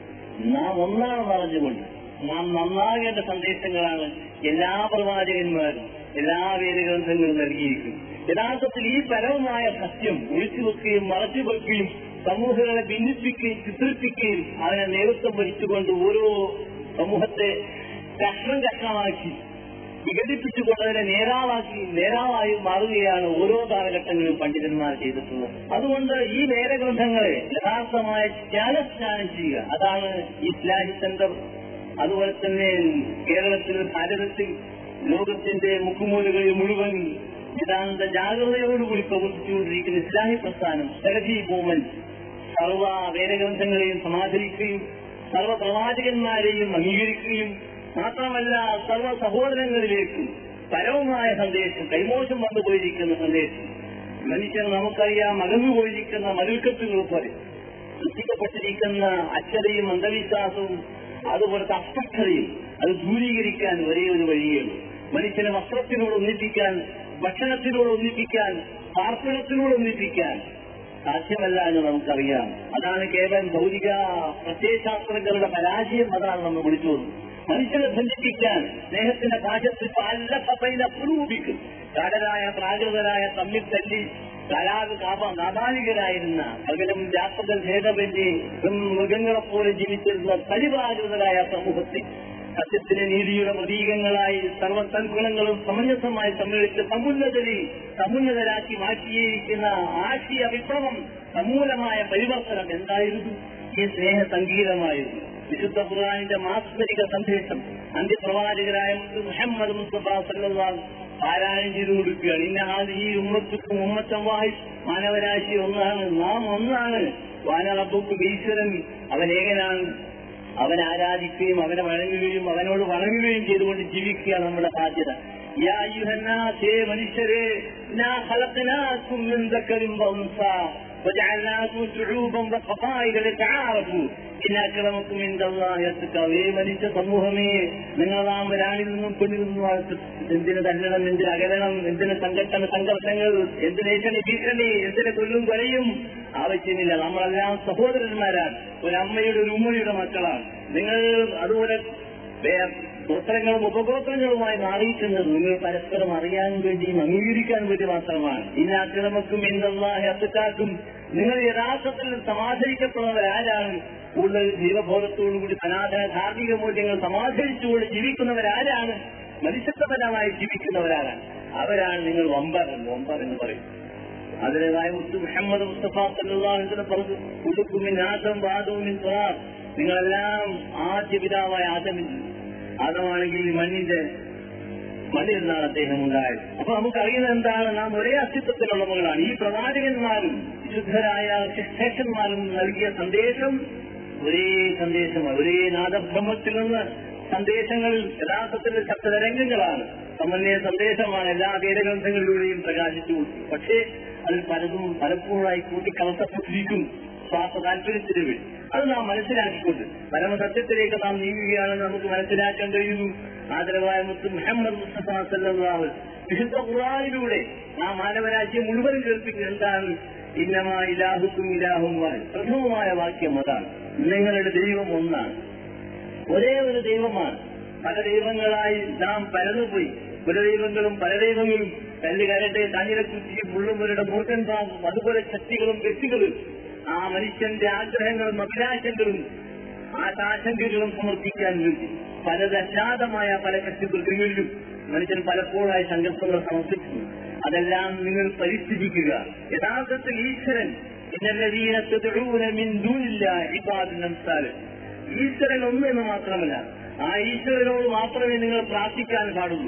നാം ഒന്നാണെന്ന് അറിഞ്ഞുകൊണ്ട് നാം നന്നാകേണ്ട സന്ദേശങ്ങളാണ് എല്ലാ പ്രവാചകന്മാരും എല്ലാ വേദഗ്രന്ഥങ്ങളും നൽകിയിരിക്കുന്നത് യഥാർത്ഥത്തിൽ ഈ പരവുമായ സത്യം ഒഴിച്ചുവെക്കുകയും മറച്ചുവെക്കുകയും സമൂഹങ്ങളെ ഭിന്നിപ്പിക്കുകയും ചിത്രിപ്പിക്കുകയും അതിനെ നേതൃത്വം വഹിച്ചുകൊണ്ട് ഓരോ സമൂഹത്തെ കഷ്ണം കഷ്ണമാക്കി വിഘടിപ്പിച്ചുകൊണ്ട് അതിനെ നേതാവാക്കി നേതാവായി മാറുകയാണ് ഓരോ കാലഘട്ടങ്ങളിലും പണ്ഡിതന്മാർ ചെയ്തിട്ടുള്ളത് അതുകൊണ്ട് ഈ വേദഗ്രന്ഥങ്ങളെ യഥാർത്ഥമായ ത്യാഗസ്നാനം ചെയ്യുക അതാണ് ഇസ്ലാഹി സെന്റർ അതുപോലെ തന്നെ കേരളത്തിൽ ഭാരതത്തിൽ ലോകത്തിന്റെ മുക്കുമൂലകളിൽ മുഴുവൻ നിതാന്ത ജാഗ്രതയോടുകൂടി പ്രവർത്തിച്ചുകൊണ്ടിരിക്കുന്ന ഇസ്ലാഹി പ്രസ്ഥാനം സെലഫി മൂവ്മെന്റ് സർവ വേദഗ്രന്ഥങ്ങളെയും സമാദരിക്കുകയും സർവ പ്രവാചകന്മാരെയും അംഗീകരിക്കുകയും മാത്രമല്ല സർവ സഹോദരങ്ങളിലേക്കും പരവുമായ സന്ദേശം കൈമോശം വന്നുപോയിരിക്കുന്ന സന്ദേശം മനുഷ്യൻ നമുക്കറിയാം അകന്നുപോയിരിക്കുന്ന മരുക്കത്തുകൾ പോലെ സൃഷ്ടിക്കപ്പെട്ടിരിക്കുന്ന അച്ഛതയും അന്ധവിശ്വാസവും അതുപോലത്തെ അസ്പഷ്ടതയും അത് ദൂരീകരിക്കാൻ ഒരേ ഒരു വഴിയുള്ളൂ മനുഷ്യനെ വസ്ത്രത്തിനോട് ഒന്നിപ്പിക്കാൻ ഭക്ഷണത്തിനോട് ഒന്നിപ്പിക്കാൻ പാർപ്പിടത്തിനോട് ഒന്നിപ്പിക്കാൻ സാധ്യമല്ല എന്ന് നമുക്കറിയാം അതാണ് കേവലം ഭൗതിക പ്രത്യയശാസ്ത്രജ്ഞരുടെ പരാജയം അതാണ് നമ്മൾ വിളിച്ചു മനുഷ്യനെ ബന്ധിപ്പിക്കാൻ സ്നേഹത്തിന്റെ ഭാഷത്തിൽ പല പപ്പയിലെ പുറൂപിക്കും കാടരായ പ്രാകൃതരായ തമ്മിൽ തല്ലി കലാക കാപ നാബാലികരായിരുന്ന പകരം രാഷ്ട്രത്തിൽ ഭേദമന്യേ മൃഗങ്ങളെപ്പോലെ ജീവിച്ചിരുന്ന പരിപാകൃതരായ സമൂഹത്തെ സത്യത്തിന് നീതിയുടെ പ്രതീകങ്ങളായി സർവസൽഗുണങ്ങളും സമഞ്ജസമായി സമ്മേളിച്ച് സമുന്നതരെ സമുന്നതരാക്കി മാറ്റിയിരിക്കുന്ന ആശയ വിപ്ലവം സമൂലമായ പരിവർത്തനം എന്തായിരുന്നു ഈ സ്നേഹ സംഗീതമായിരുന്നു വിശുദ്ധ ഖുർആാനിന്റെ മാസ്മരിക സന്ദേശം അന്ത്യപ്രവാചകരായ മുഹമ്മദ് മുസ്തഫ സല്ലല്ലാഹു പാരായണം ചെയ്തു കൊടുക്കുകയാണ് ഇന്ന ആദ്യ ഈ ഉമ്മത്തുക്കും ഉമ്മത്തവായി മാനവരാശി ഒന്നാണ് നാം ഒന്നാണ് വാനറബുക്ക് ഈശ്വരൻ അവൻ ഏകനാണ് അവൻ ആരാധിക്കുകയും അവനെ വഴങ്ങുകയും അവനോട് വണങ്ങുകയും ചെയ്തുകൊണ്ട് ജീവിക്കുക നമ്മുടെ ബാധ്യത യാ അയ്യുഹന്നാസേ മനുഷ്യരെ ഇന്നാ ഖലഖനാകും മിൻ ദക്കറിൻ വഉൻസ وجعلناكم شعوبا وقبائل لتعارفوا ഇന്ന അക്രമക്കും ഇന്ദേ മനുഷ്യ സമൂഹമേ നിങ്ങൾ നാം ഒരാളിൽ നിന്നും പെണ്ണിൽ നിന്നും എന്തിന് തല്ലണം എന്തിന് അകലണം എന്തിന് സംഘട്ടന സംഘർഷങ്ങൾ എന്തിന് ഏഷണി ഭീഷണി എന്തിന് കൊല്ലും കൊലയും ആവശ്യമില്ല നമ്മളെല്ലാം സഹോദരന്മാരാണ് ഒരു അമ്മയുടെ ഒരു ഉമ്മയുടെ മക്കളാണ് നിങ്ങൾ അതുപോലെ ഗോത്രങ്ങളും ഉപഗോത്രങ്ങളുമായി മാറിയിട്ടുള്ളത് നിങ്ങൾ പരസ്പരം അറിയാൻ വേണ്ടിയും അംഗീകരിക്കാൻ വേണ്ടി മാത്രമാണ് ഇന്നാക്രമക്കും എന്തെല്ലാം അത്തക്കാക്കും നിങ്ങൾ യഥാർത്ഥത്തിൽ സമാധരിക്കപ്പെടുന്നവരാരാണ് കൂടുതൽ ജീവബോധത്തോടുകൂടി സനാതന ധാർമ്മിക മൂല്യങ്ങൾ സമാധരിച്ചുകൊണ്ട് ജീവിക്കുന്നവരാരാണ് മനുഷ്യത്വപരമായി ജീവിക്കുന്നവരാരാണ് അവരാണ് നിങ്ങൾ വമ്പർ വമ്പർ എന്ന് പറയും അതിലേതായ മുത്തു മുഹമ്മദ് മുസ്തഫ സല്ലാഹുലിനെ പറഞ്ഞു കുടുക്കുമിൻ ആദം വാദവും തുറാർ നിങ്ങളെല്ലാം ആദ്യ പിതാവായ ആദമിൽ ആദമാണെങ്കിൽ മണ്ണിന്റെ മണ്ണിൽ നിന്നാണ് അദ്ദേഹം ഉണ്ടായത് അപ്പൊ നമുക്കറിയുന്നത് എന്താണ് നാം ഒരേ അസ്തിത്വത്തിലുള്ള മകളാണ് ഈ പ്രവാചകന്മാരും വിശുദ്ധരായ ശിക്ഷന്മാരും നൽകിയ സന്ദേശം ഒരേ സന്ദേശമാണ് ഒരേ നാദബ്രഹ്മത്തിൽ നിന്ന് സന്ദേശങ്ങൾ യഥാർത്ഥത്തിൽ ശബ്ദതരംഗങ്ങളാണ് സമന്വയ സന്ദേശമാണ് എല്ലാ വേദഗ്രന്ഥങ്ങളിലൂടെയും പ്രകാശിച്ചു പക്ഷേ അതിൽ പലതും പലപ്പോഴായി കൂട്ടിക്കലർത്തപ്പെട്ടിരിക്കും സ്വാർത്ഥ താല്പര്യത്തിന് വേണ്ടി അത് നാം മനസ്സിലാക്കിക്കൊണ്ട് പരമസത്യത്തിലേക്ക് നാം നീങ്ങുകയാണെന്ന് നമുക്ക് മനസ്സിലാക്കാൻ കഴിയുന്നു ആദരവായ മുത്ത് മുഹമ്മദ് മുസ്തഫ സല്ലാഹു വിശുദ്ധ ഖുറാനിലൂടെ നാം മാനവരാജ്യം മുഴുവനും കേൾപ്പിക്കുന്നത് എന്താണ് ഇന്നമാ ഇലാഹുക്കും ഇലാഹും പ്രഥമമായ വാക്യം അതാണ് നിങ്ങളുടെ ദൈവം ഒന്നാണ് ഒരേ ഒരു ദൈവമാണ് പല ദൈവങ്ങളായി നാം പരന്നുപോയി പല ദൈവങ്ങളും പല ദൈവങ്ങളും കല്ല് കരട്ടെ തന്നിരക്കുറ്റിയും മുള്ളുമുരുടെ മൂർഖൻ പാമ്പും അതുപോലെ ശക്തികളും വ്യക്തികളും ആ മനുഷ്യന്റെ ആഗ്രഹങ്ങളും അഭിലാഷങ്ങളും ആ ആശങ്കകളും സമർപ്പിക്കാൻ വേണ്ടി പലതല്ലാതമായ പല ശക്തികൾക്കും മനുഷ്യൻ പലപ്പോഴായി സംഘർഷങ്ങൾ സമർപ്പിക്കുന്നു അതെല്ലാം നിങ്ങൾ പരിസ്ഥിതിക്കുക യഥാർത്ഥത്തിൽ ഈശ്വരൻ ഈശ്വരൻ ഒന്ന് എന്ന് മാത്രമല്ല ആ ഈശ്വരനോട് മാത്രമേ നിങ്ങൾ പ്രാർത്ഥിക്കാൻ പാടുള്ളൂ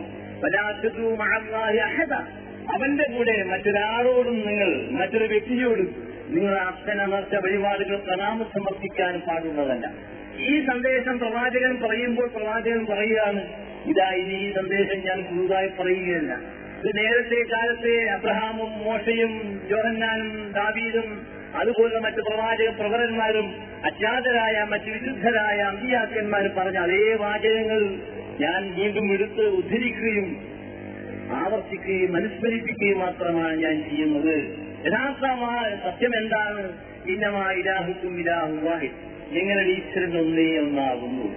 അവന്റെ കൂടെ മറ്റൊരാളോടും നിങ്ങൾ മറ്റൊരു വ്യക്തിയോടും നിങ്ങൾ അർത്ഥനമർച്ച വഴിപാടുകൾ പ്രണാമം സമർപ്പിക്കാൻ പാടുള്ളതല്ല ഈ സന്ദേശം പ്രവാചകൻ പറയുമ്പോൾ പ്രവാചകൻ പറയുകയാണ് ഇതാ ഇനി ഈ സന്ദേശം ഞാൻ പുതുതായി പറയുകയല്ല ഇത് നേരത്തെ കാലത്തെ അബ്രഹാമും മോശയും ജോഹന്നാനും ദാവീദും അതുപോലെ മറ്റ് പ്രവാചക പ്രവരന്മാരും അജ്ഞാതരായ മറ്റ് വിശുദ്ധരായ അമ്പിയാക്കന്മാരും പറഞ്ഞ അതേ വാചകങ്ങൾ ഞാൻ വീണ്ടും എടുത്ത് ഉദ്ധരിക്കുകയും ആവർത്തിക്കുകയും അനുസ്മരിപ്പിക്കുകയും മാത്രമാണ് ഞാൻ ചെയ്യുന്നത് യഥാർത്ഥമായ സത്യം എന്താണ് ഇന്നമാ ഇലാഹുക്കും ഇലാഹു വാഹിദ് നിങ്ങളുടെ ഈശ്വരൻ ഒന്നേ ഒന്നാകുന്നു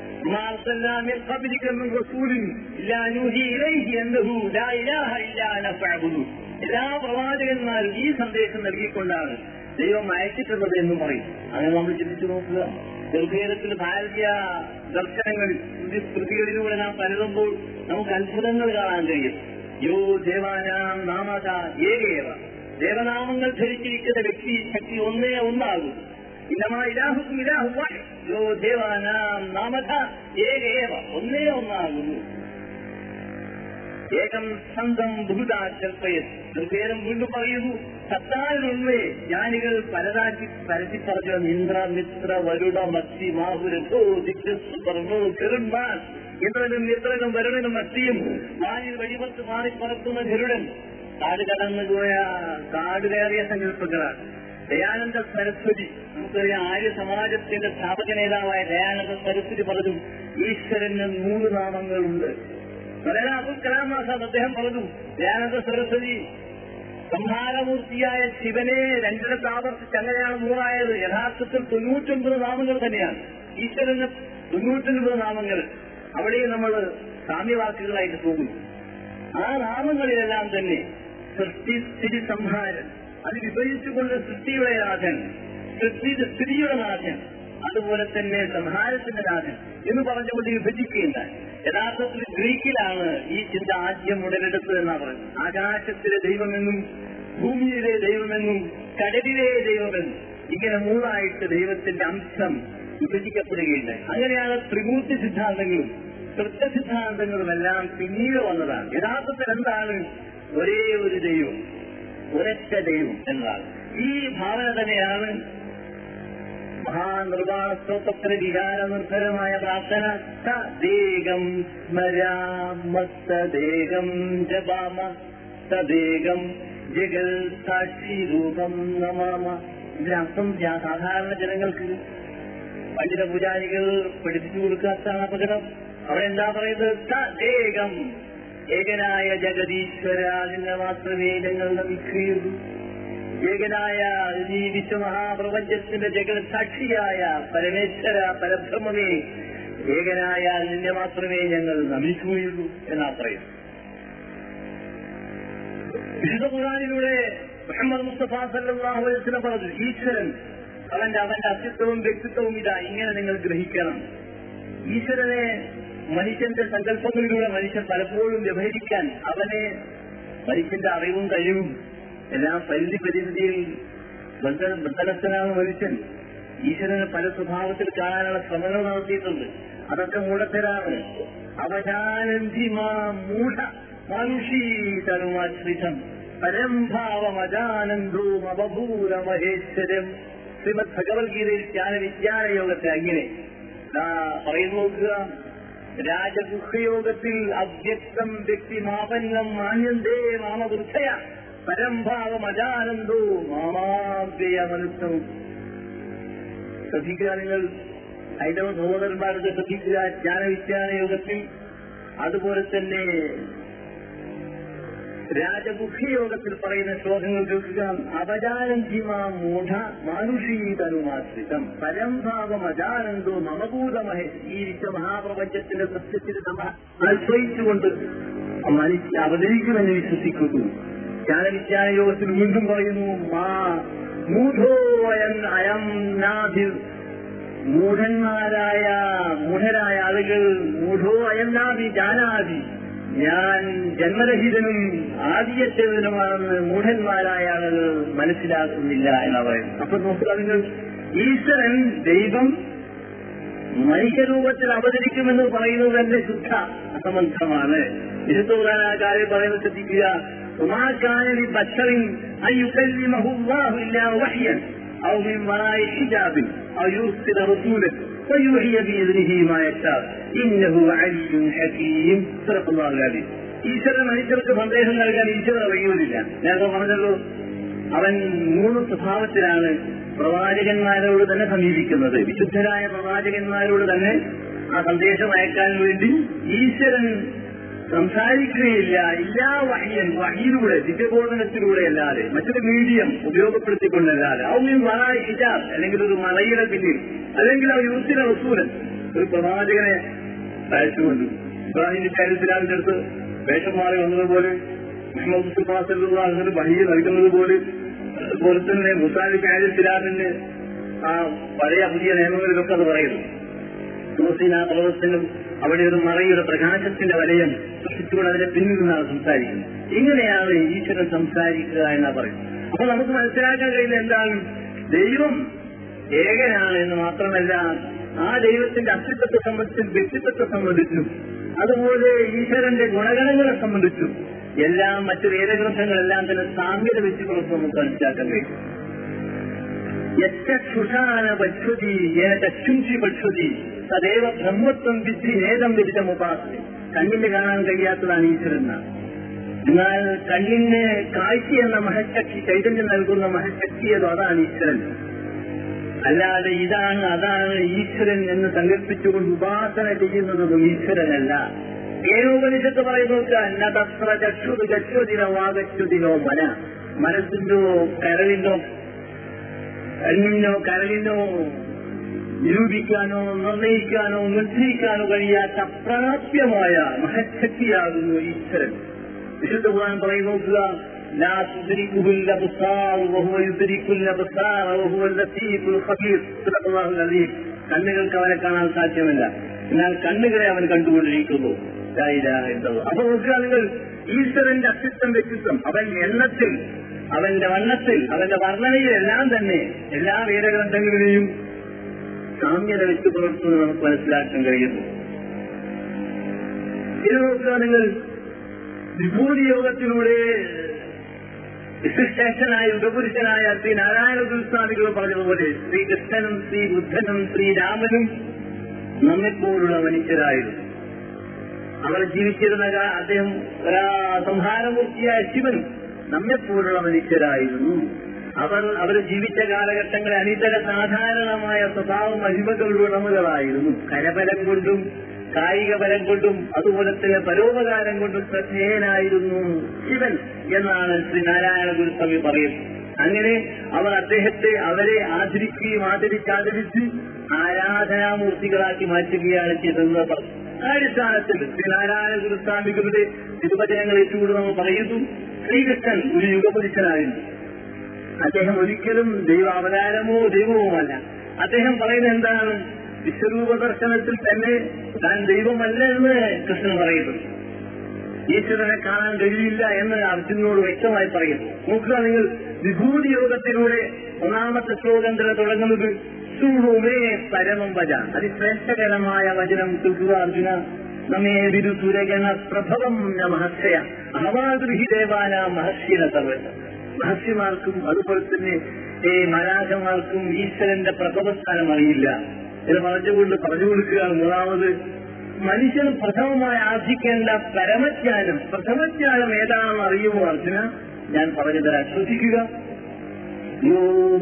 എല്ലാ പ്രവാചകന്മാരും ഈ സന്ദേശം നൽകിക്കൊണ്ടാണ് ദൈവം അയച്ചിട്ടുള്ളത് എന്ന് പറയും അങ്ങനെ നമ്മൾ ചിന്തിച്ചു നോക്കുക ദുർഭേദത്തിൽ ഭാരതീയ ദർശനങ്ങൾ കൃതികളിലൂടെ നാം പരതുമ്പോൾ നമുക്ക് അത്ഭുതങ്ങൾ കാണാൻ കഴിയും യോ ദേവാനാം നാമത ഏകേവ ദേവനാമങ്ങൾ ധരിച്ചിരിക്കുന്ന വ്യക്തി ശക്തി ഒന്നേ ഒന്നാകും ഇന്നമാ ഇലാഹുക്കും ഇലാഹു യോ ദേവാനാം നാമത ഏകേവ ഒന്നേ ഒന്നാകുന്നു ഏകം സ്വന്തം ബഹുതാ കൽപ്പയത് പേരും വീണ്ടും പറയുന്നു സത്താനുള്ളേ ജ്ഞാനികൾ പലതാക്കി പരത്തി പറഞ്ഞ ഇന്ദ്ര മിത്ര വരുട മത്തി മാഹുരോ ദിഗ്സുപർണോ ഗരുഡ്മാൻ ഇന്ദ്രനും മിത്രനും വരുണനും മത്തിയും വാനിൽ വഴിപത്ത് മാറി പറക്കുന്ന ഗരുഡൻ കാട് കടന്നു പോയ കാട് കയറിയ സങ്കല്പങ്ങളാണ് ദയാനന്ദ സരസ്വതി നമുക്കറിയാം ആര്യ സമാജത്തിന്റെ സ്ഥാപക നേതാവായ ദയാനന്ദ സരസ്വതി പറഞ്ഞു ഈശ്വരന് നൂറ് നാമങ്ങളുണ്ട് വളരെ അബുൽ കലാം ആസാദ് അദ്ദേഹം പറഞ്ഞു ദയാനന്ദ സരസ്വതി സംഹാരമൂർത്തിയായ ശിവനെ രണ്ടിടത്ത് ആവർത്തിച്ച് അങ്ങനെയാണ് നൂറായത് യഥാർത്ഥത്തിൽ തൊണ്ണൂറ്റൊൻപത് നാമങ്ങൾ തന്നെയാണ് ഈശ്വരന് തൊണ്ണൂറ്റൊൻപത് നാമങ്ങൾ അവിടെ നമ്മൾ സാമ്യവാക്കുകളായിട്ട് പോകുന്നു ആ നാമങ്ങളിലെല്ലാം തന്നെ സൃഷ്ടി സ്ഥിതി സംഹാരൻ അത് വിഭജിച്ചുകൊണ്ട് സൃഷ്ടിയുടെ നാഥൻ സൃഷ്ടി സ്ഥിതിയുടെ നാഥൻ അതുപോലെ തന്നെ സംഹാരത്തിന്റെ നാഥൻ എന്ന് പറഞ്ഞുകൊണ്ട് വിഭജിക്കുകയുണ്ടായി യഥാർത്ഥത്തിൽ ഗ്രീക്കിലാണ് ഈ ചിന്ത ആദ്യം ഉടലെടുത്തത് എന്നാ പറയുന്നത് ആകാശത്തിലെ ദൈവമെന്നും ഭൂമിയിലെ ദൈവമെന്നും കടലിലെ ദൈവമെന്നും ഇങ്ങനെ മൂന്നായിട്ട് ദൈവത്തിന്റെ അംശം വിഭജിക്കപ്പെടുകയുണ്ട് അങ്ങനെയാണ് ത്രിമൂർത്തി സിദ്ധാന്തങ്ങളും തൃത്വ സിദ്ധാന്തങ്ങളും എല്ലാം പിന്നീട് വന്നതാണ് യഥാർത്ഥത്തിൽ എന്താണ് ഒരേ ഒരു ദൈവം ഒരൊറ്റ ദൈവം എന്നതാണ് ഈ ഭാവന തന്നെയാണ് മഹാനിർവാണ സ്തോത്രത്തിന് വികാര നിർഭരമായ പ്രാർത്ഥന സദേകം സ്മരാമസ്തദേകം ജപാമ സദേകം ജഗൽ സാക്ഷി രൂപം നമാമ ഇതിനർത്ഥം ജാ- സാധാരണ ജനങ്ങൾക്ക് പണ്ഡിത പൂജാരികൾ പഠിപ്പിച്ചു കൊടുക്കാത്താണ് അപകടം അവിടെ എന്താ പറയുന്നത് സദേകം ഏകനായ ജഗദീശ്വര നിന്നെ മാത്രമേ ഞങ്ങൾ നമിക്കുകയുള്ളൂ ഏകനായ ഈ വിശ്വമഹാപ്രപഞ്ചത്തിന്റെ ജഗസാക്ഷിയായ പരമേശ്വര പരബ്രഹ്മമേ ഏകനായ നിന്നെ മാത്രമേ ഞങ്ങൾ നമിക്കുകയുള്ളൂ എന്നാ പറയുന്നത് വിശുദ്ധ ഖുർആനിലൂടെ മുഹമ്മദ് മുസ്തഫ സല്ലല്ലാഹു അലൈഹി വസല്ലം പറഞ്ഞു ഈശ്വരൻ അവന്റെ അവന്റെ അസ്തിത്വവും വ്യക്തിത്വവും ഇതാ ഇങ്ങനെ നിങ്ങൾ ഗ്രഹിക്കണം ഈശ്വരനെ മനുഷ്യന്റെ സങ്കല്പങ്ങളിലൂടെ മനുഷ്യൻ പലപ്പോഴും വ്യവഹരിക്കാൻ അവനെ മനുഷ്യന്റെ അറിവും കഴിവും എല്ലാം പരിധി പരിധിയിൽ ബന്ധ- ബന്ധനസ്ഥനാണ് മനുഷ്യൻ ഈശ്വരനെ പല സ്വഭാവത്തിൽ കാണാനുള്ള ശ്രമങ്ങൾ നടത്തിയിട്ടുണ്ട് അതൊക്കെ മൂഢത്തരാണ് അവജാനന്തിമാ മൂഢ മനുഷീതനുമാശ്രിതം പരംഭാവമജാനന്ദവും അവഭൂര മഹേശ്വരം ശ്രീമദ് ഭഗവത്ഗീതയിൽ ജ്ഞാന വിജ്ഞാന യോഗത്തെ അങ്ങനെ ആ, പറയുന്നു നോക്കുക രാജഗുഹയോഗത്തിൽ അവ്യക്തം വ്യക്തിമാപന്നം മാന്യന്തേ മാമവൃദ്ധയ പരംഭാവം അജാനന്ദോ മാമാവ്യയ മനുഷ്യവും ശ്രദ്ധിക്കുക നിങ്ങൾ ഹൈന്ദവ സഹോദരന്മാരുടെ ശ്രദ്ധിക്കുക ജ്ഞാനവിജ്ഞാന യോഗത്തിൽ അതുപോലെ തന്നെ രാജഗുഹയോഗത്തിൽ പറയുന്ന ശ്ലോകങ്ങൾ കേൾക്കുക അവജാനം ജിമാ മൂഢ മാനുഷീതനുമാശ്രിതം പരംഭാവം അജാനന്ദോ മമഭൂതമഹേ ഈ വിശ്വ മഹാപ്രപഞ്ചത്തിന്റെ സത്യത്തിൽ നമ്മ ആശ്രയിച്ചുകൊണ്ട് മനുഷ്യ അവതരിക്കുമെന്ന് വിശ്വസിക്കുന്നു ജ്ഞാനവിജ്ഞാന യോഗത്തിൽ വീണ്ടും പറയുന്നു മാ മൂഢോ അയൻ അയം നാഭിർ മൂഢന്മാരായ മൂഢരായ ആളുകൾ മൂഢോ അയന്നാഭി ജാനാഭി ഞാൻ ജന്മരഹിതനും ആദ്യത്തേവനുമാണെന്ന് മൂഢന്മാരായ ആളുകൾ മനസ്സിലാക്കുന്നില്ല എന്നാ പറയുന്നത് അപ്പൊ നോക്കുക നിങ്ങൾ ഈശ്വരൻ ദൈവം മനുഷ്യരൂപത്തിൽ അവതരിക്കുമെന്ന് പറയുന്നത് തന്നെ ശുദ്ധ അസംബന്ധമാണ് വിശുദ്ധകാര്യം പറയുന്നത് ശ്രദ്ധിക്കുക ഉമാക്കാനലി ബഷറിൻ അയ്യുക്കല്ലിമഹുല്ലാഹു വഹ്യൻ أو من وراء حجاب أو يرسل رسولا فيوحي بإذنه ما يشاء إنه علي حكيم صدق الله العظيم ഈശ്വരൻ മനുഷ്യർക്ക് സന്ദേശം നൽകാൻ ഈശ്വരൻ അറിയുന്നില്ല നേരത്തെ പറഞ്ഞല്ലോ അവൻ മൂന്ന് സ്വഭാവത്തിലാണ് പ്രവാചകന്മാരോട് തന്നെ സമീപിക്കുന്നത് വിശുദ്ധരായ പ്രവാചകന്മാരോട് തന്നെ ആ സന്ദേശം അയക്കാൻ വേണ്ടി ഈശ്വരൻ സംസാരിക്കുകയില്ല എല്ലാ വഹിയൻ വഹിയിലൂടെ ദിവ്യബോധനത്തിലൂടെ അല്ലാതെ മറ്റൊരു മീഡിയം ഉപയോഗപ്പെടുത്തിക്കൊണ്ടല്ലാതെ ഔമ്യം മറായി ഹിജാബ് അല്ലെങ്കിൽ ഒരു മറയുടെ പിന്നിൽ അല്ലെങ്കിൽ ആ യൂസിലെ റസൂലൻ ഒരു പ്രവാചകനെ അയച്ചുകൊണ്ട് ഇബ്രാഹിം കാര്യത്തിലാവിന്റെ അടുത്ത് വേഷം മാറി വന്നതുപോലെ മുഹമ്മദ് മുസ്തഫാസിന്റെ വഹിയെ നൽകുന്നത് പോലെ അതുപോലെ തന്നെ മുസാലി കാര്യത്തിലാവിന്റെ ആ പഴയ പുതിയ നിയമങ്ങളിലൊക്കെ അത് പറയുന്നു തുളസീന പർവ്വതത്തിനും അവിടെ ഒരു മറയുടെ പ്രകാശത്തിന്റെ വലയം സൃഷ്ടിച്ചുകൊണ്ട് അതിന്റെ പിന്നിൽ നിന്നാണ് സംസാരിക്കുന്നത് ഇങ്ങനെയാണ് ഈശ്വരൻ സംസാരിക്കുക എന്നാ പറയുന്നത് അപ്പൊ നമുക്ക് മനസ്സിലാക്കാൻ കഴിയുന്ന എന്താണ് ദൈവം ഏകനാണ് എന്ന് മാത്രമല്ല ആ ദൈവത്തിന്റെ അസ്തിത്വത്തെ സംബന്ധിച്ചും വ്യക്തിത്വത്തെ സംബന്ധിച്ചും അതുപോലെ ഈശ്വരന്റെ ഗുണഗണങ്ങളെ സംബന്ധിച്ചും എല്ലാം മറ്റു വേദഗ്രന്ഥങ്ങളെല്ലാം തന്നെ സാമ്യത വെച്ചുകൊണ്ട് നമുക്ക് മനസ്സിലാക്കാൻ കഴിയും യക്ഷുഷാന പശ്വതി ഏന ചക്ഷുംഷി പശ്വതി തദേവ ബ്രഹ്മത്വം വിധി നേതം വിധിച്ച ഉപാസന കണ്ണിന് കാണാൻ കഴിയാത്തതാണ് ഈശ്വരൻ എന്നാൽ കണ്ണിന് കാഴ്ച എന്ന മഹശക്തി ചൈതന്യം നൽകുന്ന മഹശക്തിയതോ അതാണ് ഈശ്വരൻ അല്ലാതെ ഇതാണ് അതാണ് ഈശ്വരൻ എന്ന് സങ്കല്പിച്ചുകൊണ്ട് ഉപാസന ചെയ്യുന്നതൊന്നും ഈശ്വരനല്ല ഏനോപനിഷത്ത് പറയുന്നത് അന്നതത്ര ചക്ഷുത് ഗച്ഛുദിനോ വാഗച്ഛുദിനോ മന മനസ്സിന്റോ കരളിന്റോ കണ്ണിനോ കരളിനോ നിരൂപിക്കാനോ നിർണയിക്കാനോ നിർദ്ദേശിക്കാനോ കഴിയാത്ത പ്രാപ്യമായ മഹശക്തിയാകുന്നു ഈശ്വരൻ വിശുദ്ധ ഖുർആൻ പറയുന്നു നോക്കുക لا تدركه الابصار وهو يدرك الابصار وهو اللطيف الخبير صدق الله العظيم കണ്ണുകൾക്ക് അവനെ കാണാൻ സാധ്യമല്ല എന്നാൽ കണ്ണുകളെ അവൻ കണ്ടുകൊണ്ടിരിക്കുന്നു ലാ ഇലാഹ ഇല്ലല്ലാഹ്. അപ്പൊ നോക്കുക നിങ്ങൾ ഈശ്വരന്റെ അസ്തിത്വം വ്യക്തിത്വം അവൻ എണ്ണത്തിൽ അവന്റെ വണ്ണത്തിൽ അവന്റെ വർണ്ണനയിലെല്ലാം തന്നെ എല്ലാ വേദഗ്രന്ഥങ്ങളിലെയും സാമ്യത വെച്ച് പുലർത്തുന്നത് നമുക്ക് മനസ്സിലാക്കാൻ കഴിയുന്നു ഇത് നോക്കുക നിങ്ങൾ വിഭൂതി യോഗത്തിലൂടെ വിശിഷ്ടനായ ഉപപുരുഷനായ ശ്രീ നാരായണ ഗുരുസ്വാമികൾ പറഞ്ഞതുപോലെ ശ്രീകൃഷ്ണനും ശ്രീ ബുദ്ധനും ശ്രീരാമനും നമ്മെപ്പോലുള്ള മനുഷ്യരായിരുന്നു അവർ ജീവിച്ചിരുന്ന കാ- അദ്ദേഹം ഒരാ സംഹാരമൂർത്തിയായ ശിവൻ നമ്മെപ്പോലുള്ള മനുഷ്യരായിരുന്നു അവർ അവർ ജീവിച്ച കാലഘട്ടങ്ങളിൽ അനിതര സാധാരണമായ സ്വഭാവ മഹിമകളുടെ ഉടമകളായിരുന്നു കരബലം കൊണ്ടും കായിക ബലം കൊണ്ടും അതുപോലെ തന്നെ പരോപകാരം കൊണ്ടും ശ്രദ്ധേയനായിരുന്നു ശിവൻ എന്നാണ് ശ്രീ നാരായണ ഗുരുസ്വാമി പറയുന്നത് അങ്ങനെ അവർ അദ്ദേഹത്തെ അവരെ ആദരിക്കുകയും ആദരിച്ചാദരിച്ച് ആരാധനാമൂർത്തികളാക്കി മാറ്റുകയാണ് ചെയ്തത് ആ അടിസ്ഥാനത്തിൽ ശ്രീനാരായണ ഗുരുസ്വാമികളുടെ തിരുവചനങ്ങൾ ഏറ്റുകൂടി നമ്മൾ പറയുന്നു ശ്രീകൃഷ്ണൻ ഒരു യുഗപുരുഷനായിരുന്നു അദ്ദേഹം ഒരിക്കലും ദൈവാവതാരമോ ദൈവവുമല്ല അദ്ദേഹം പറയുന്നത് എന്താണ് വിശ്വരൂപ ദർശനത്തിൽ തന്നെ താൻ ദൈവമല്ല എന്ന് കൃഷ്ണൻ പറയുന്നു ഈശ്വരനെ കാണാൻ കഴിയില്ല എന്ന് അർജുനോട് വ്യക്തമായി പറയുന്നു നോക്കുക നിങ്ങൾ വിഭൂതി യോഗത്തിലൂടെ ഒന്നാമത്തെ ശ്ലോകം തന്നെ തുടങ്ങുന്നത് സുഹുമേ പരമം വച അതിശ്രേഷ്ഠകരമായ വചനം തുക അർജുന നമ്മേ വിരുസുരഗണ പ്രഭവം ന മഹർഷയ അഹവാദൃഹി ദേവാന മഹർഷിയുടെ സർവ്വ മഹർഷിമാർക്കും അതുപോലെ തന്നെ ഈ മരാജമാർക്കും ഈശ്വരന്റെ പ്രഭവസ്ഥാനം അറിയില്ല ഇത് പറഞ്ഞുകൊണ്ട് പറഞ്ഞു കൊടുക്കുകയാണ് മൂന്നാമത് മനുഷ്യൻ പ്രഥമമായി ആർജിക്കേണ്ട പരമജ്ഞാനം പ്രഥമജ്ഞാനം ഏതാണെന്ന് അറിയുമോ അർജുന ഞാൻ പറഞ്ഞു തരാം ശ്രദ്ധിക്കുക യോ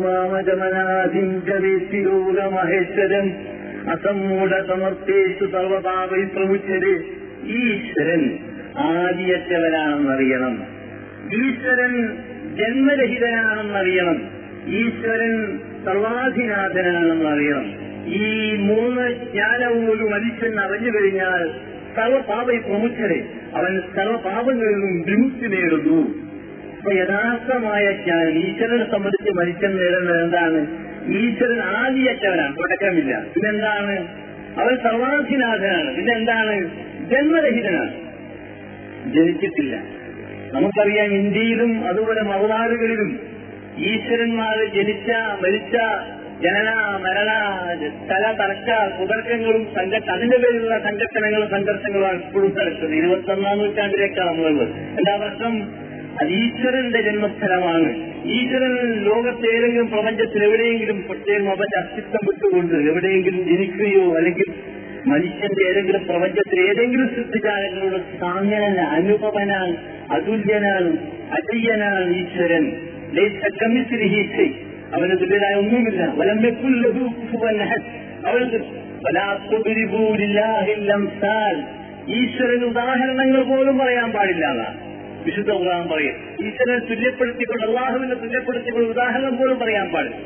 മാമജമനാദിഞ്ചവേത്തിലോകമഹേശ്വരൻ അസമ്മൂഢ സമർത്ഥേഷു സർവപാപൈ പ്രമുച്ചര് ഈശ്വരൻ ആദിയറ്റവനാണെന്നറിയണം ഈശ്വരൻ ജന്മരഹിതനാണെന്നറിയണം ഈശ്വരൻ സർവാധിനാഥനാണെന്നറിയണം ഈ മൂന്ന് ജ്ഞാനവും ഒരു മനുഷ്യൻ അറിഞ്ഞു കഴിഞ്ഞാൽ സർവപാപ പ്രമുഖരെ അവൻ സർവപാപങ്ങളിൽ നിന്നും വിമുക്തി നേടുന്നു അപ്പൊ യഥാർത്ഥമായ ജ്ഞാനം ഈശ്വരനെ സംബന്ധിച്ച് മനുഷ്യൻ നേടുന്നത് എന്താണ് ഈശ്വരൻ ആദിയറ്റവനാണ് തുടക്കമില്ല പിന്നെന്താണ് അവൻ സർവാധിനാഥനാണ് പിന്നെന്താണ് ജന്മരഹിതനാണ് ജനിച്ചിട്ടില്ല നമുക്കറിയാം ഇന്ത്യയിലും അതുപോലെ മറുനാടുകളിലും ഈശ്വരന്മാർ ജനിച്ച മരിച്ച ജനന മരണ സ്ഥല തർക്ക കുതർക്കങ്ങളും സംഘട്ട അതിന്റെ പേരിലുള്ള സംഘട്ടനങ്ങളും സംഘർഷങ്ങളുമാണ് ഇപ്പോഴും നടക്കുന്നത് ഇരുപത്തി ഒന്നാം നൂറ്റാണ്ടിലേക്കാണ് നമ്മളുള്ളത് എല്ലാ വർഷം അത് ഈശ്വരന്റെ ജന്മസ്ഥലമാണ് ഈശ്വരൻ ലോകത്തെ ഏതെങ്കിലും പ്രപഞ്ചത്തിൽ എവിടെയെങ്കിലും പ്രത്യേകം അവന്റെ അസ്തിത്വം വിട്ടുകൊണ്ട് എവിടെയെങ്കിലും ജനിക്കുകയോ അല്ലെങ്കിൽ മനുഷ്യന്റെ ഏതെങ്കിലും പ്രപഞ്ചത്തിൽ ഏതെങ്കിലും സൃഷ്ടിജാലങ്ങളോട് സാമ്യനല്ല അനുപമനാണ് അതുല്യനാണ് അജയ്യനാണ് ഈശ്വരൻ ലൈസ കമിസ്ലിഹി ശൈ. അവന് തുല്യനായ ഒന്നുമില്ല വലം യകുൽ ലഹു കുഫുവൻ അഹദ്. അവന് വലാ തുദ്രിബൂ ലില്ലാഹിൽ അംസാൽ. ഈശ്വരന് ഉദാഹരണങ്ങൾ പോലും പറയാൻ പാടില്ല എന്നാണ് വിശുദ്ധ ഖുർആൻ പറയും ഈശ്വരനെ തുല്യപ്പെടുത്തിക്കൊണ്ട് അള്ളാഹുവിനെ തുല്യപ്പെടുത്തിക്കൊണ്ട് ഉദാഹരണം പോലും പറയാൻ പാടില്ല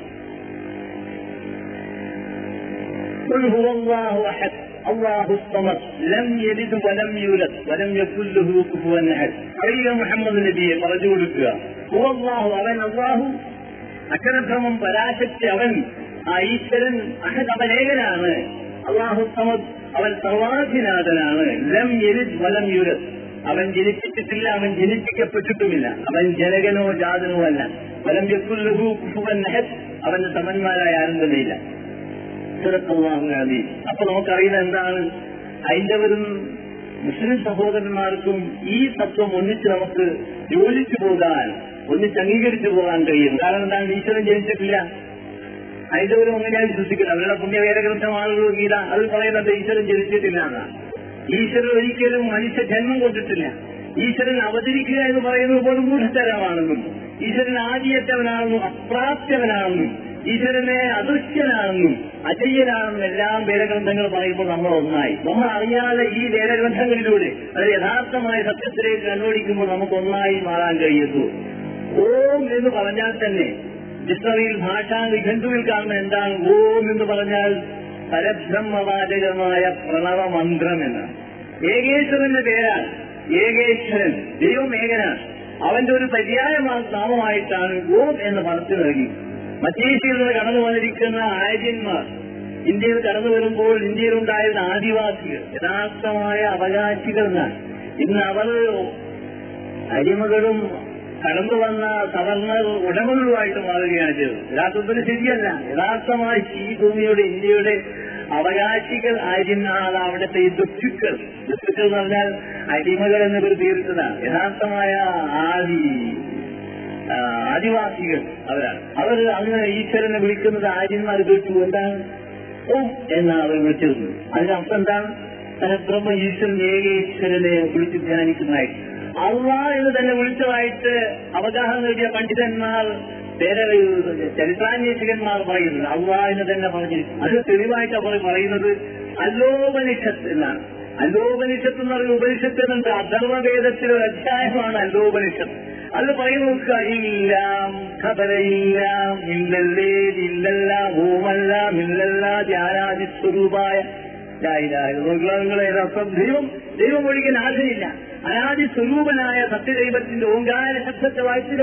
قل هو الله احد الله الصمد لم يلد ولم يولد ولم يكن له كفوا احد അറിയുക മുഹമ്മദ് നബിയെ പറഞ്ഞു കൊടുക്കുക هو الله അവൻ അള്ളാഹു അക്ഷരഭ്രമം പരാശക്തി അവൻ ആ ഈശ്വരൻ അഹദ് അവൻ ഏകനാണ് അള്ളാഹു സമദ് അവൻ സർവാധിനാഥനാണ് ലം യലിദ് വലം യുരത് അവൻ ജനിപ്പിച്ചിട്ടില്ല അവൻ ജനിപ്പിക്കപ്പെട്ടിട്ടുമില്ല അവൻ ജനകനോ ജാതനോ അല്ല വലം യക്കുല്ലഹു കുഫുവൻ അഹദ് അവന്റെ സമന്മാരായ ആരും തന്നെയില്ല സുരത്തുള്ളാഹുനാദി അപ്പൊ നമുക്കറിയുന്ന എന്താണ് ഹൈന്ദവരും മുസ്ലിം സഹോദരന്മാർക്കും ഈ തത്വം ഒന്നിച്ച് നമുക്ക് യോജിച്ചു പോകാൻ ഒന്നിച്ച് അംഗീകരിച്ചു പോകാൻ കഴിയും കാരണം എന്താണ് ഈശ്വരൻ ജനിച്ചിട്ടില്ല ഹൈന്ദവരും അങ്ങനെയാണ് വിശ്വസിക്കുന്നത് അവരുടെ പുണ്യവേദഗ്രന്ഥമാണല്ലോ ഗീത അത് പറയുന്നത് ഈശ്വരൻ ജനിച്ചിട്ടില്ല എന്നാണ് ഈശ്വരൻ ഒരിക്കലും മനുഷ്യ ജന്മം കൊണ്ടിട്ടില്ല ഈശ്വരൻ അവതരിക്കുക എന്ന് പറയുന്നത് പോലും ഗൂഢത്തരമാണെന്നും ഈശ്വരൻ ആദിയറ്റവനാണെന്നും അപ്രാപ്യവനാണെന്നും ഈശ്വരനെ അദൃശ്യനാണെന്നും അജയ്യനാണെന്നും എല്ലാം വേദഗ്രന്ഥങ്ങൾ പറയുമ്പോൾ നമ്മൾ ഒന്നായി നമ്മൾ അറിയാതെ ഈ വേദഗ്രന്ഥങ്ങളിലൂടെ അത് യഥാർത്ഥമായ സത്യത്തിലേക്ക് കണ്ടുപിടിക്കുമ്പോൾ നമുക്ക് ഒന്നായി മാറാൻ കഴിയുന്നു ഓം എന്ന് പറഞ്ഞാൽ തന്നെ ഡിക്ഷണറിയിൽ ഭാഷാ നിഘണ്ടുവിൽ കാണുന്ന എന്താണ് ഓം എന്ന് പറഞ്ഞാൽ പരബ്രഹ്മവാചകമായ പ്രണവ മന്ത്രം എന്നാണ് ഏകേശ്വരന്റെ പേരാണ് ഏകേശ്വരൻ ദൈവം ഏകനാണ് അവന്റെ ഒരു പര്യായ നാമമായിട്ടാണ് ഓം എന്ന് പറഞ്ഞു നൽകി മധ്യേഷ്യയിൽ നിന്ന് കടന്നു വന്നിരിക്കുന്ന ആര്യന്മാർ ഇന്ത്യയിൽ കടന്നു വരുമ്പോൾ ഇന്ത്യയിലുണ്ടായിരുന്ന ആദിവാസികൾ യഥാർത്ഥമായ അവകാശികൾ എന്നാണ് ഇന്ന് അവർ അടിമകളും കടന്നു വന്ന സവർണർ ഉടമകളുമായിട്ട് മാറുകയാണ് ചെയ്തത് യഥാർത്ഥത്തിൽ ശരിയല്ല യഥാർത്ഥമായി ഈ ഭൂമിയുടെ ഇന്ത്യയുടെ അവകാശികൾ ആയിരുന്നാണ് അവിടുത്തെ ഈ ദുഃഖുക്കൾ ദുഃഖുക്കൾ എന്ന് പറഞ്ഞാൽ അടിമകൾ എന്ന് പേരിട്ടതാണ് യഥാർത്ഥമായ ആദി ആ, ആദിവാസികൾ അവരാണ് അവർ അന്ന് ഈശ്വരനെ വിളിക്കുന്നത് ആര്യന്മാർ വിളിച്ചു എന്താണ് ഓം എന്നാണ് അവർ വിളിച്ചിരുന്നത് അതിനർത്ഥം എന്താണ് പരബ്രഹ്മ ഈശ്വരൻ ഏക ഈശ്വരനെ വിളിച്ച് ധ്യാനിക്കുന്നതായിട്ട് അള്ളാ എന്ന് തന്നെ വിളിച്ചതായിട്ട് അവഗാഹം നേടിയ പണ്ഡിതന്മാർ വേറെ ചരിത്രാന്വേഷകന്മാർ പറയുന്നത് അള്ളാ എന്ന് തന്നെ പറഞ്ഞിരിക്കും അത് തെളിവായിട്ട് അവർ പറയുന്നത് അല്ലോപനിഷത്ത് എന്നാണ് അല്ലോപനിഷത്ത് എന്ന് പറയുന്ന ഉപനിഷത്ത് എന്നുണ്ട് അധർവവേദത്തിലെ ഒരു അധ്യായമാണ് അല്ലോപനിഷത്ത് അത് പറയുന്ന നോക്കുക ഇല്ലാം ഖബരയില്ലാം ഇല്ലല്ലേ ഇല്ലല്ല ഓമല്ല മില്ലല്ല ധ്യാനാദി സ്വരൂപായ നിങ്ങളെ ദൈവം ദൈവം ഒഴികെ നാഥനില്ല അനാദി സ്വരൂപനായ സത്യദൈവത്തിന്റെ ഓങ്കാര ശബ്ദത്തെ വായിക്കുക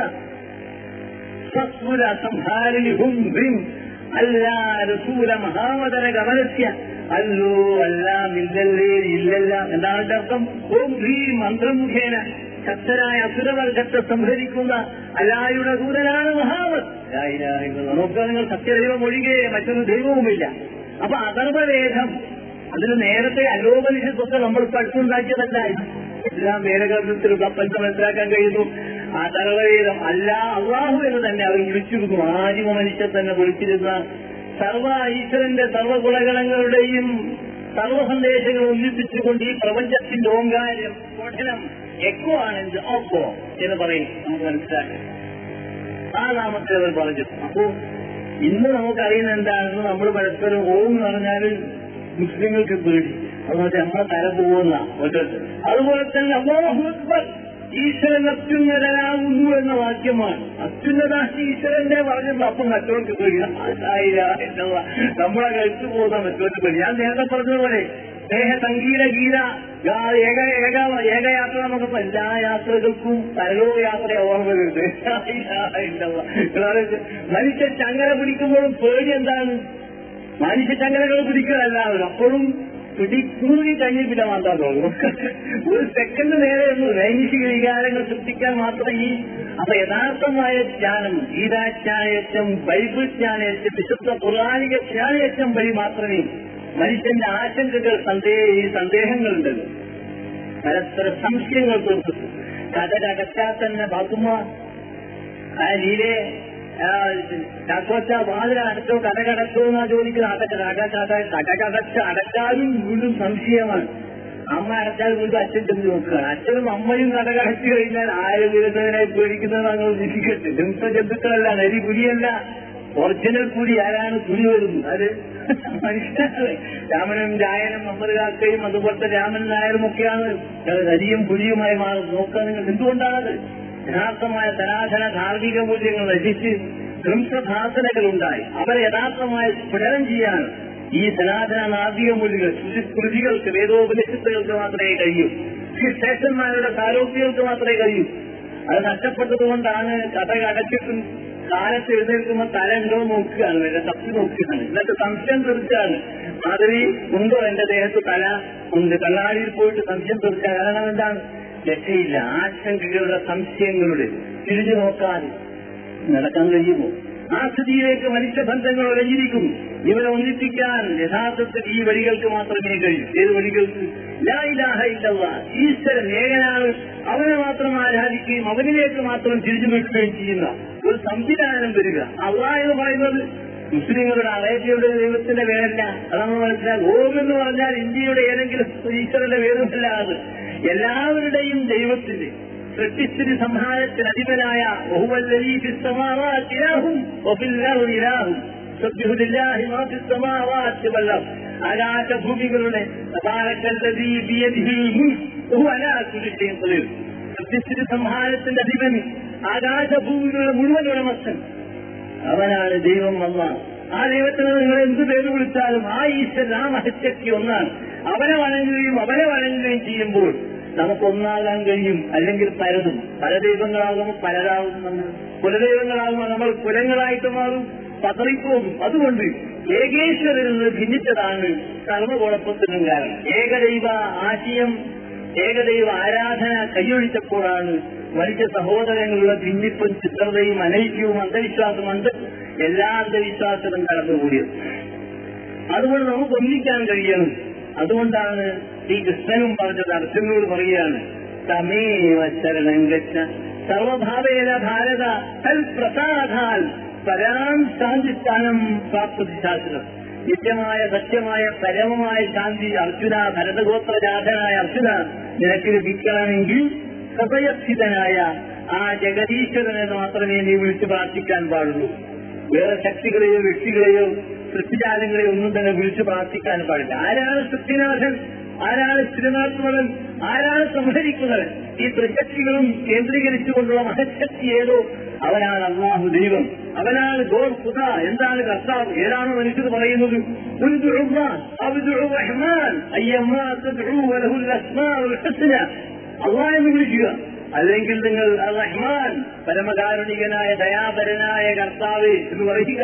സസ്മുര സംഹാരിണി ഹും ഹ്രീം അല്ലാ രസൂല മഹാമതര ഗമനസ്യ അല്ലോ അല്ല ഇല്ലല്ലേ ഇല്ലല്ല എന്താണ് ഇതിന്റെ അർത്ഥം ഓം ഹ്രീം മന്ത്രം മുഖേന ശക്തരായ അസുരവർഗത്തെ സംഹരിക്കുന്ന അല്ലായുടെ ദൂതനാണ് മഹാമത് നോക്കുക നിങ്ങൾ സത്യദൈവം ഒഴികെ മറ്റൊരു ദൈവവുമില്ല അപ്പൊ അഥർവവേദം അതിന് നേരത്തെ അലോപനിഷത്തൊക്കെ നമ്മൾ പഠിച്ചുണ്ടാക്കിയതല്ല ഇസ്ലാം വേദഗ്രന്ഥത്തിൽ കപ്പൽസ് മനസ്സിലാക്കാൻ കഴിയുന്നു ആ തറവേദം അല്ല അള്ളാഹു എന്ന് തന്നെ അവർ വിളിച്ചിരുന്നു ആദിമ മനുഷ്യർ തന്നെ വിളിച്ചിരുന്ന സർവ ഈശ്വരന്റെ സർവ്വഗുണഗണങ്ങളുടെയും സർവ്വ സന്ദേശങ്ങൾ ഒന്നിപ്പിച്ചുകൊണ്ട് ഈ പ്രപഞ്ചത്തിന്റെ ഓങ്കാരം പഠനം എക്കോ ആണ് ഇത് ഓക്കോ എന്ന് പറയും നമുക്ക് മനസ്സിലാക്കാം ആ നാമത്തിൽ അവർ പറഞ്ഞു അപ്പോ ഇന്ന് നമുക്കറിയുന്ന എന്താണെന്ന് നമ്മൾ പരസ്പരം ഓം എന്ന് പറഞ്ഞാൽ മുസ്ലിങ്ങൾക്ക് പേടി അതുപോലെ നമ്മളെ തല പോകുന്ന ഒരിടത്ത് അതുപോലെ തന്നെ അല്ലാഹു അക്ബർ ഈശ്വരൻ അത്യുന്നതനാകുന്നു എന്ന വാക്യമാണ് അത്യുന്നത ഈശ്വരന്റെ പറഞ്ഞത് അപ്പം മറ്റവർക്ക് പേടി ആയില്ല എന്നുള്ള നമ്മളെ കഴിച്ചു പോകുന്ന മറ്റവർക്ക് പേടി ഞാൻ നേരത്തെ പറഞ്ഞതുപോലെ ദേഹ സംഗീത ഗീത ഗാ- ഏക ഏക ഏകയാത്ര നമുക്ക് എല്ലാ യാത്രകൾക്കും പരലോ യാത്ര ഓർമ്മയുണ്ട് മനുഷ്യ ചങ്ങല പിടിക്കുമ്പോഴും പേടി എന്താണ് മനുഷ്യ ചങ്ങലകൾ പിടിക്കുകയല്ലാവരും അപ്പോഴും പിടിക്കൂടി കഴിഞ്ഞ് പിന്നെ മാറ്റാൻ തോന്നും ഒരു സെക്കൻഡ് നേരെ ഒന്ന് നൈമിഷിക വികാരങ്ങൾ സൃഷ്ടിക്കാൻ മാത്രം ഈ അപ്പൊ യഥാർത്ഥമായ ജ്ഞാനം ഗീതാജ്ഞാനയറ്റം ബൈബിൾ ജ്ഞാനയറ്റം വിശുദ്ധ പുരാണിക ജ്ഞാനയറ്റം വഴി മാത്രമേ മനുഷ്യന്റെ ആശങ്കകൾ സന്ദേഹ ഈ സന്ദേഹങ്ങളുണ്ടല്ലോ പരസ്പര സംശയങ്ങൾ തീർക്കും കഥകടച്ചാൽ തന്നെ ബാക്കുമ്മ ആ നീരെ ചാക്കോച്ച വാതിൽ അടച്ചോ കഥ കടച്ചോ എന്നാ ചോദിക്കുന്നത് അതൊക്കെ കഥ കടച്ച് അടച്ചാലും വീണ്ടും സംശയമാണ് അമ്മ അടച്ചാൽ വീണ്ടും അച്ഛൻ ചെന്ന് നോക്കുകയാണ് അച്ഛനും അമ്മയും കഥ കടച്ചു കഴിഞ്ഞാൽ ആരും വരുന്നതിനെ പേടിക്കുന്നത് നമ്മൾ നിശ്ചയിക്കട്ടെ ഹിംസ ജന്തുക്കളല്ല നരി പുലിയല്ല ഒറിജിനൽ പുലി ആരാണ് പുലി വരുന്നത് അത് മനുഷ്യനാണ് രാമനും രായനും അമ്മത് കാക്കയും അതുപോലത്തെ രാമൻ നായരും ഒക്കെയാണ് നരിയും പുലിയുമായി മാറുന്നത് നോക്കുക നിങ്ങൾ എന്തുകൊണ്ടാണത് യഥാർത്ഥമായ സനാതന ധാർമ്മിക മൂല്യങ്ങൾ നശിച്ച് ധ്വംസഭാസനകൾ ഉണ്ടായി അവരെ യഥാർത്ഥമായി സ്ഫുടനം ചെയ്യാൻ ഈ സനാതന നാർദിക മൂല്യങ്ങൾ കൃതികൾക്ക് വേദോപനിഷത്തുകൾക്ക് മാത്രമേ കഴിയൂ ശ്രേഷ്ഠന്മാരുടെ സാരോഗ്യങ്ങൾക്ക് മാത്രമേ കഴിയൂ അത് നഷ്ടപ്പെട്ടതുകൊണ്ടാണ് കഥ അടച്ചിട്ടും കാലത്ത് എഴുന്നേൽക്കുമ്പോൾ തല ഉണ്ടോ നോക്കുകയാണ് എന്റെ തപ്പി നോക്കുകയാണ് എന്നിട്ട് സംശയം തീർച്ചയാണ് മാധവി ഉണ്ടോ എന്റെ ദേഹത്ത് തല ഉണ്ട് കണ്ണാടിയിൽ പോയിട്ട് സംശയം തീർക്കുക കാരണം എന്താണ് രക്ഷയില്ല ആശങ്കകളുടെ സംശയങ്ങളുടെ തിരിഞ്ഞു നോക്കാതെ നടക്കാൻ കഴിയുമോ ആ സ്ഥിതിയിലേക്ക് മനുഷ്യബന്ധങ്ങൾ ഒരഞ്ഞിരിക്കുന്നു ഇവരെ ഒന്നിപ്പിക്കാൻ യഥാർത്ഥത്തിൽ ഈ വഴികൾക്ക് മാത്രമേ കഴിയൂ ഏത് വഴികൾക്ക് ലാ ഇലാഹ ഇല്ലല്ലാ. ഈശ്വരൻ ഏകനാണ് അവനെ മാത്രം ആരാധിക്കുകയും അവനിലേക്ക് മാത്രം തിരിച്ചു നിൽക്കുകയും ചെയ്യുന്ന ഒരു സംവിധാനം വരിക അള്ളാ എന്ന് പറയുന്നത് മുസ്ലിങ്ങളുടെ അറേബ്യയുടെ ദൈവത്തിന്റെ പേരല്ല അത് നമ്മൾ മനസ്സിലാക്കും ഓം എന്ന് പറഞ്ഞാൽ ഇന്ത്യയുടെ ഏതെങ്കിലും ഈശ്വരന്റെ പേരുമല്ല അത് എല്ലാവരുടെയും ദൈവത്തിന്റെ സൃഷ്ടിസ്ഥിതി സംഹാരത്തിന് അധിപനായ ആകാശഭൂമികളുടെ സൃഷ്ടിസ്ഥിതി സംഹാരത്തിന്റെ അധിപൻ ആകാശഭൂമികളുടെ മുഴുവൻ ഉടമസ്ഥൻ അവനാണ് ദൈവം വന്ന ആ ദൈവത്തിന് നിങ്ങൾ എന്ത് പേര് വിളിച്ചാലും ആ ഈശ്വരൻ ആ മഹത്യക്ക് ഒന്നാണ് അവനെ വണങ്ങുകയും അവനെ വണങ്ങുകയും ചെയ്യുമ്പോൾ നമുക്കൊന്നാകാൻ കഴിയും അല്ലെങ്കിൽ പലതും പല ദൈവങ്ങളാകുമ്പോൾ പലരാകും നമ്മൾ കുലദൈവങ്ങളാകുമ്പോൾ നമ്മൾ കുലങ്ങളായിട്ട് മാറും പതറിപ്പോകും അതുകൊണ്ട് ഏകേശ്വരിൽ നിന്ന് ഭിന്നിച്ചതാണ് സർവകുഴപ്പത്തിനും കാരണം ഏകദൈവ ആശയം ഏകദൈവ ആരാധന കൈയൊഴിച്ചപ്പോഴാണ് മനുഷ്യ സഹോദരങ്ങളുടെ ഭിന്നിപ്പും ചിത്രതയും അനൈക്യവും അന്ധവിശ്വാസമുണ്ട് എല്ലാ അന്ധവിശ്വാസവും കടന്നുകൂടിയത് അതുകൊണ്ട് നമുക്ക് ഒന്നിക്കാൻ കഴിയണം അതുകൊണ്ടാണ് ഈ കൃഷ്ണനും പറഞ്ഞത് അർജുനോട് പറയുകയാണ് തമേവ ശരണം ഗച്ഛ സർവഭാവേന ഭാരത തൽ പ്രസാദാൽ പരാം ശാന്തിസ്ഥാനം പ്രാപ്തി ശാസ്ത്രം നിത്യമായ സത്യമായ പരമമായ ശാന്തി അർജുന ഭരതഗോത്രജാതനായ അർജുന നിനക്ക് ലഭിക്കണമെങ്കിൽ ഹൃദയസ്ഥിതനായ ആ ജഗദീശ്വരനെ മാത്രമേ നീ വിളിച്ച് പ്രാർത്ഥിക്കാൻ പാടുള്ളൂ വേറെ ശക്തികളെയോ വ്യക്തികളെയോ സൃഷ്ടിജാലങ്ങളെയോ ഒന്നും തന്നെ വിളിച്ച് പ്രാർത്ഥിക്കാൻ പാടില്ല ആരാണ് സൃഷ്ടിനാഥൻ ആരാണ് സ്ഥിരനാത്മകൻ ആരാണ് സംഹരിക്കുന്നവൻ ഈ ത്രിശക്തികളും കേന്ദ്രീകരിച്ചുകൊണ്ടുള്ള മഹശക്തി ഏതോ അവനാണ് അള്ളാഹു ദൈവം അവനാണ് ഗോൾ പുത എന്താണ് കർത്താവ് ഏതാണ് മനുഷ്യർ പറയുന്നത് ഉദ്ഉ അല്ലാഹ്, ഔ ഉദ്ഉ റഹ്മാൻ, അയ്യമ്മാ തദ്ഉ വലഹുൽ അസ്മാഉൽ ഹുസ്ന. അള്ളാഹ് എന്ന് വിളിക്കുക അല്ലെങ്കിൽ നിങ്ങൾ റഹ്മാൻ പരമകാരുണികനായ ദയാപരനായ കർത്താവ് എന്ന് പറയുക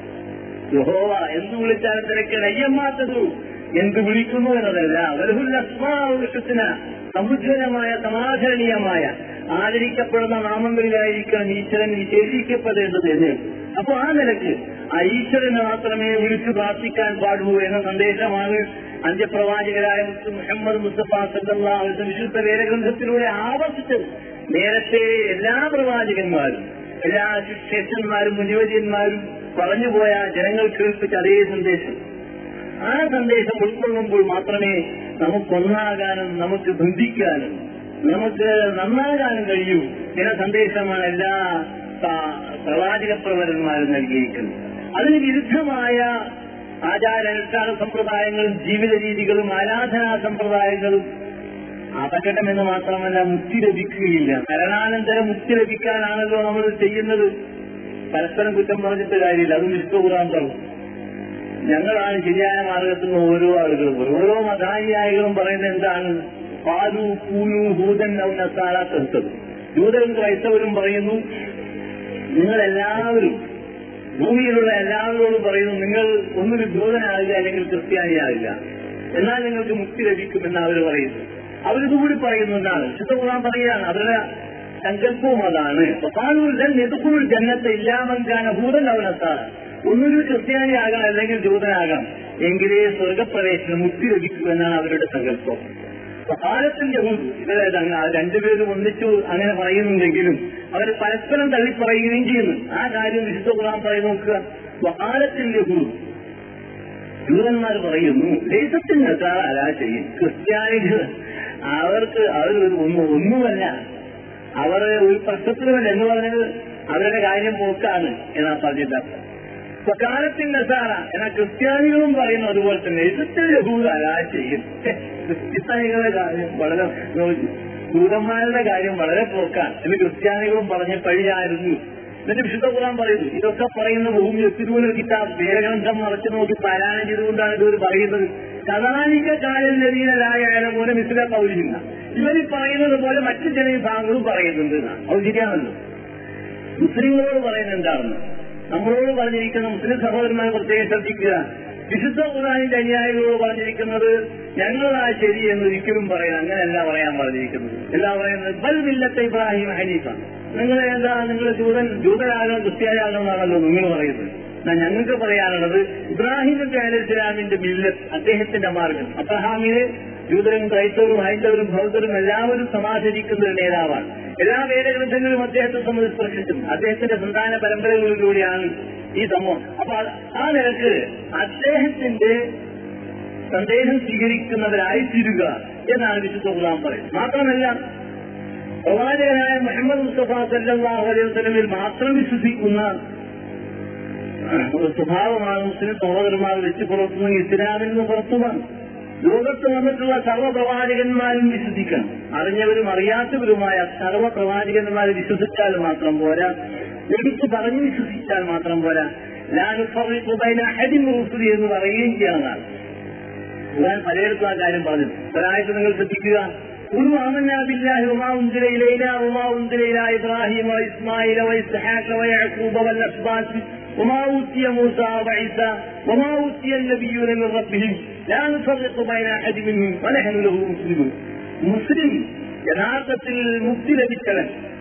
യഹോവ എന്ത് വിളിച്ചാലും തിരക്കണം അയ്യമ്മാത്തതു എന്ത് വിളിക്കുന്നു എന്നതല്ല വലഹുല്ലസ്മാവിഷത്തിന് സമുജ്വലമായ സമാധരണീയമായ ആദരിക്കപ്പെടുന്ന നാമങ്ങളിലായിരിക്കണം ഈശ്വരൻ വിശേഷിക്കപ്പെടേണ്ടത് എന്ന് അപ്പൊ ആ നിലയ്ക്ക് ആ ഈശ്വരനെ മാത്രമേ വിളിച്ചു പ്രാർത്ഥിക്കാൻ പാടൂ എന്ന സന്ദേശമാണ് അന്ത്യപ്രവാചകരായ മുത്ത് മുഹമ്മദ് മുസ്തഫ സല്ലാഹു വിശുദ്ധ വേദഗ്രന്ഥത്തിലൂടെ ആവർത്തിച്ചത് നേരത്തെ എല്ലാ പ്രവാചകന്മാരും എല്ലാ ശിഷ്യന്മാരും മുനിവര്യന്മാരും പറഞ്ഞുപോയ ജനങ്ങൾ കേൾപ്പിച്ച അതേ സന്ദേശം ആ സന്ദേശം ഉൾക്കൊള്ളുമ്പോൾ മാത്രമേ നമുക്കൊന്നാകാനും നമുക്ക് ബന്ധിക്കാനും നമുക്ക് നന്നാകാനും കഴിയൂ എന്ന സന്ദേശമാണ് എല്ലാ സ- പ്രവാചക പ്രവരന്മാരും നൽകിയിരിക്കുന്നത് അതിന് വിരുദ്ധമായ ആചാരാനുഷ്ഠാന സമ്പ്രദായങ്ങളും ജീവിത രീതികളും ആരാധനാ സമ്പ്രദായങ്ങളും അപകടമെന്ന് മാത്രമല്ല മുക്തി ലഭിക്കുകയില്ല മരണാനന്തരം മുക്തി ലഭിക്കാനാണല്ലോ നമ്മൾ ചെയ്യുന്നത് പരസ്പരം കുറ്റം പറഞ്ഞിട്ട് കാര്യമില്ല അതും വിഷ്ണു ഖുറാൻ പറഞ്ഞു ഞങ്ങളാണ് ശരിയായ മാർഗത്തിൽ നിന്ന് ഓരോ ആളുകളും ഓരോ മതാനുയായികളും പറയുന്നത് എന്താണ് പാലു പൂനു ഭൂതൻ നസാല തെർത്തത് ജൂതരും ക്രൈസ്തവരും പറയുന്നു നിങ്ങളെല്ലാവരും ഭൂമിയിലുള്ള എല്ലാവരോടും പറയുന്നു നിങ്ങൾ ഒന്നൊരു ജൂതനാകില്ല അല്ലെങ്കിൽ ക്രിസ്ത്യാനിയാകില്ല എന്നാൽ നിങ്ങൾക്ക് മുക്തി ലഭിക്കുമെന്ന് അവർ പറയുന്നു അവരിതുകൂടി പറയുന്നു എന്നാണ് ശുദ്ധകുറാൻ പറയുകയാണ് അവരുടെ സങ്കല്പവും അതാണ് നെതുക്കുൾ ജന്നത്തെ ഇല്ലാമങ്കാന ഭൂതൻ അവനത്താണ് ഒന്നൊരു ക്രിസ്ത്യാനിയാകണം അല്ലെങ്കിൽ ജൂതനാകാം എങ്കിലേ സ്വർഗപ്രവേശനം മുക്തി ലഭിക്കൂ എന്നാണ് അവരുടെ സങ്കല്പം കാലത്തിന്റെ ഇവരെ രണ്ടുപേരും ഒന്നിച്ചു അങ്ങനെ പറയുന്നുണ്ടെങ്കിലും അവർ പരസ്പരം തള്ളിപ്പറയുകയും ചെയ്യുന്നു ആ കാര്യം വിശുദ്ധ ഖുർആൻ പറയുന്നു നോക്കുക വകാലത്തിന്റെ ഗുരു ജൂതന്മാർ പറയുന്നു ദേശത്തിന്റെ അല്ല ചെയ്യും ക്രിസ്ത്യാനികൾ അവർക്ക് അവർ ഒരു ഒന്നും ഒന്നുമല്ല അവർ ഒരു പ്രശ്നത്തിലുമല്ല എന്ന് പറഞ്ഞത് അവരുടെ കാര്യം പോക്കാണ് എന്നാ പറഞ്ഞിട്ട് സ്വകാലത്തിന്റെ സാറ എന്നാൽ ക്രിസ്ത്യാനികളും പറയുന്നു അതുപോലെ തന്നെ എഴുത്തിൽ യഹൂദ അലാ ചെയ്യും ക്രിസ്ത്യാനികളുടെ കാര്യം വളരെ ജൂതന്മാരുടെ കാര്യം വളരെ പോക്കാണ് എന്ന് ക്രിസ്ത്യാനികളും പറഞ്ഞ പഴിയായിരുന്നു എന്നിട്ട് വിശുദ്ധ ഖുർആൻ പറയുന്നു ഇതൊക്കെ പറയുന്ന ഭൂമി എത്തിരൂല കിതാബ് വേദഗ്രന്ഥം മറച്ചു നോക്കി പാരായണം ചെയ്തുകൊണ്ടാണ് ഇതൊരു പറയുന്നത് കഥാനിക കാലം ലതീനലായ പോലെ മിശ്ര പൗരില്ല ഇവർ പറയുന്നത് പോലെ മറ്റു ചില വിഭാഗങ്ങളും പറയുന്നുണ്ട് അത് ശരിയാണല്ലോ മുസ്ലിങ്ങളോട് പറയുന്നത് എന്താണെന്ന് നമ്മളോട് പറഞ്ഞിരിക്കുന്ന മുസ്ലിം സഹോദരന്മാരെ പ്രത്യേകം ശ്രദ്ധിക്കുക വിശുദ്ധ ഖുർആാനിന്റെ അനുയായികളോട് പറഞ്ഞിരിക്കുന്നത് ഞങ്ങളാ ശരി എന്ന് ഒരിക്കലും പറയാൻ അങ്ങനെയല്ല പറയാൻ പറഞ്ഞിരിക്കുന്നത് എല്ലാം പറയുന്നത് ബൽ മില്ലത്തെ ഇബ്രാഹിം ഹനീഫ നിങ്ങൾ എന്താ നിങ്ങൾ ജൂതൻ ജൂതനാകണം ക്രിസ്ത്യാനാകണം എന്നാണല്ലോ നിങ്ങൾ പറയുന്നത് എന്നാ ഞങ്ങൾക്ക് പറയാനുള്ളത് ഇബ്രാഹിം നബി അലി ഇസ്ലാമിന്റെ മില്ലത്ത് അദ്ദേഹത്തിന്റെ മാർഗം അബ്രഹാമിനെ ജൂതരും ക്രൈസ്തവരും ഹൈന്ദവരും ബൗദ്ധരും എല്ലാവരും സമാചരിക്കുന്ന ഒരു നേതാവാണ് എല്ലാ വേദഗ്രന്ഥങ്ങളും അദ്ദേഹത്തെ സംബന്ധിച്ച് സ്പർശിച്ചു അദ്ദേഹത്തിന്റെ സന്താന പരമ്പരകളിലൂടെയാണ് ഈ സമൂഹം അപ്പൊ അത് ആ നിലക്ക് അദ്ദേഹത്തിന്റെ സന്ദേശം സ്വീകരിക്കുന്നവരായിത്തീരുക എന്നാണ് വിശുദ്ധ ഖുർആൻ പറയുന്നത് മാത്രമല്ല പ്രവാചകനായ മുഹമ്മദ് മുസ്തഫ സല്ലാഹു അലൈഹി വസല്ലമിൽ മാത്രം വിശ്വസിക്കുന്ന ഒരു സ്വഭാവമാണ് മുസ്ലിം സഹോദരന്മാർ വെച്ച് പുറത്തുനിന്ന് ഇസ്ലാമിൽ നിന്ന് പുറത്തുമാണ് ലോകത്ത് വന്നിട്ടുള്ള സർവ്വപ്രവാചകന്മാരും വിശ്വസിക്കണം അറിഞ്ഞവരും അറിയാത്തവരുമായ സർവ്വപ്രവാചകന്മാരെ വിശ്വസിച്ചാൽ മാത്രം പോരാ എടുത്തു പറഞ്ഞു വിശ്വസിച്ചാൽ മാത്രം പോരാ ലാനുഫറിബൈന അടിമുറുസുതി എന്ന് പറയുകയും ചെയ്യാവുന്നതാണ് ഞാൻ പലയിടത്തും ആ കാര്യം പറഞ്ഞു ഒരാഴ്ച നിങ്ങൾ ശ്രദ്ധിക്കുക قل آمنا بالله وما أنزل إلينا وما أنزل إلى إبراهيم وإسماعيل وإسحاق ويعقوب والأسباط وما أوتي موسى وعيسى وما أوتي النبيون من ربهم لا نفرق بين أحد منهم ونحن له مسلمون مسلم യഥാർത്ഥത്തിൽ മുക്തി ലഭിച്ചവൻ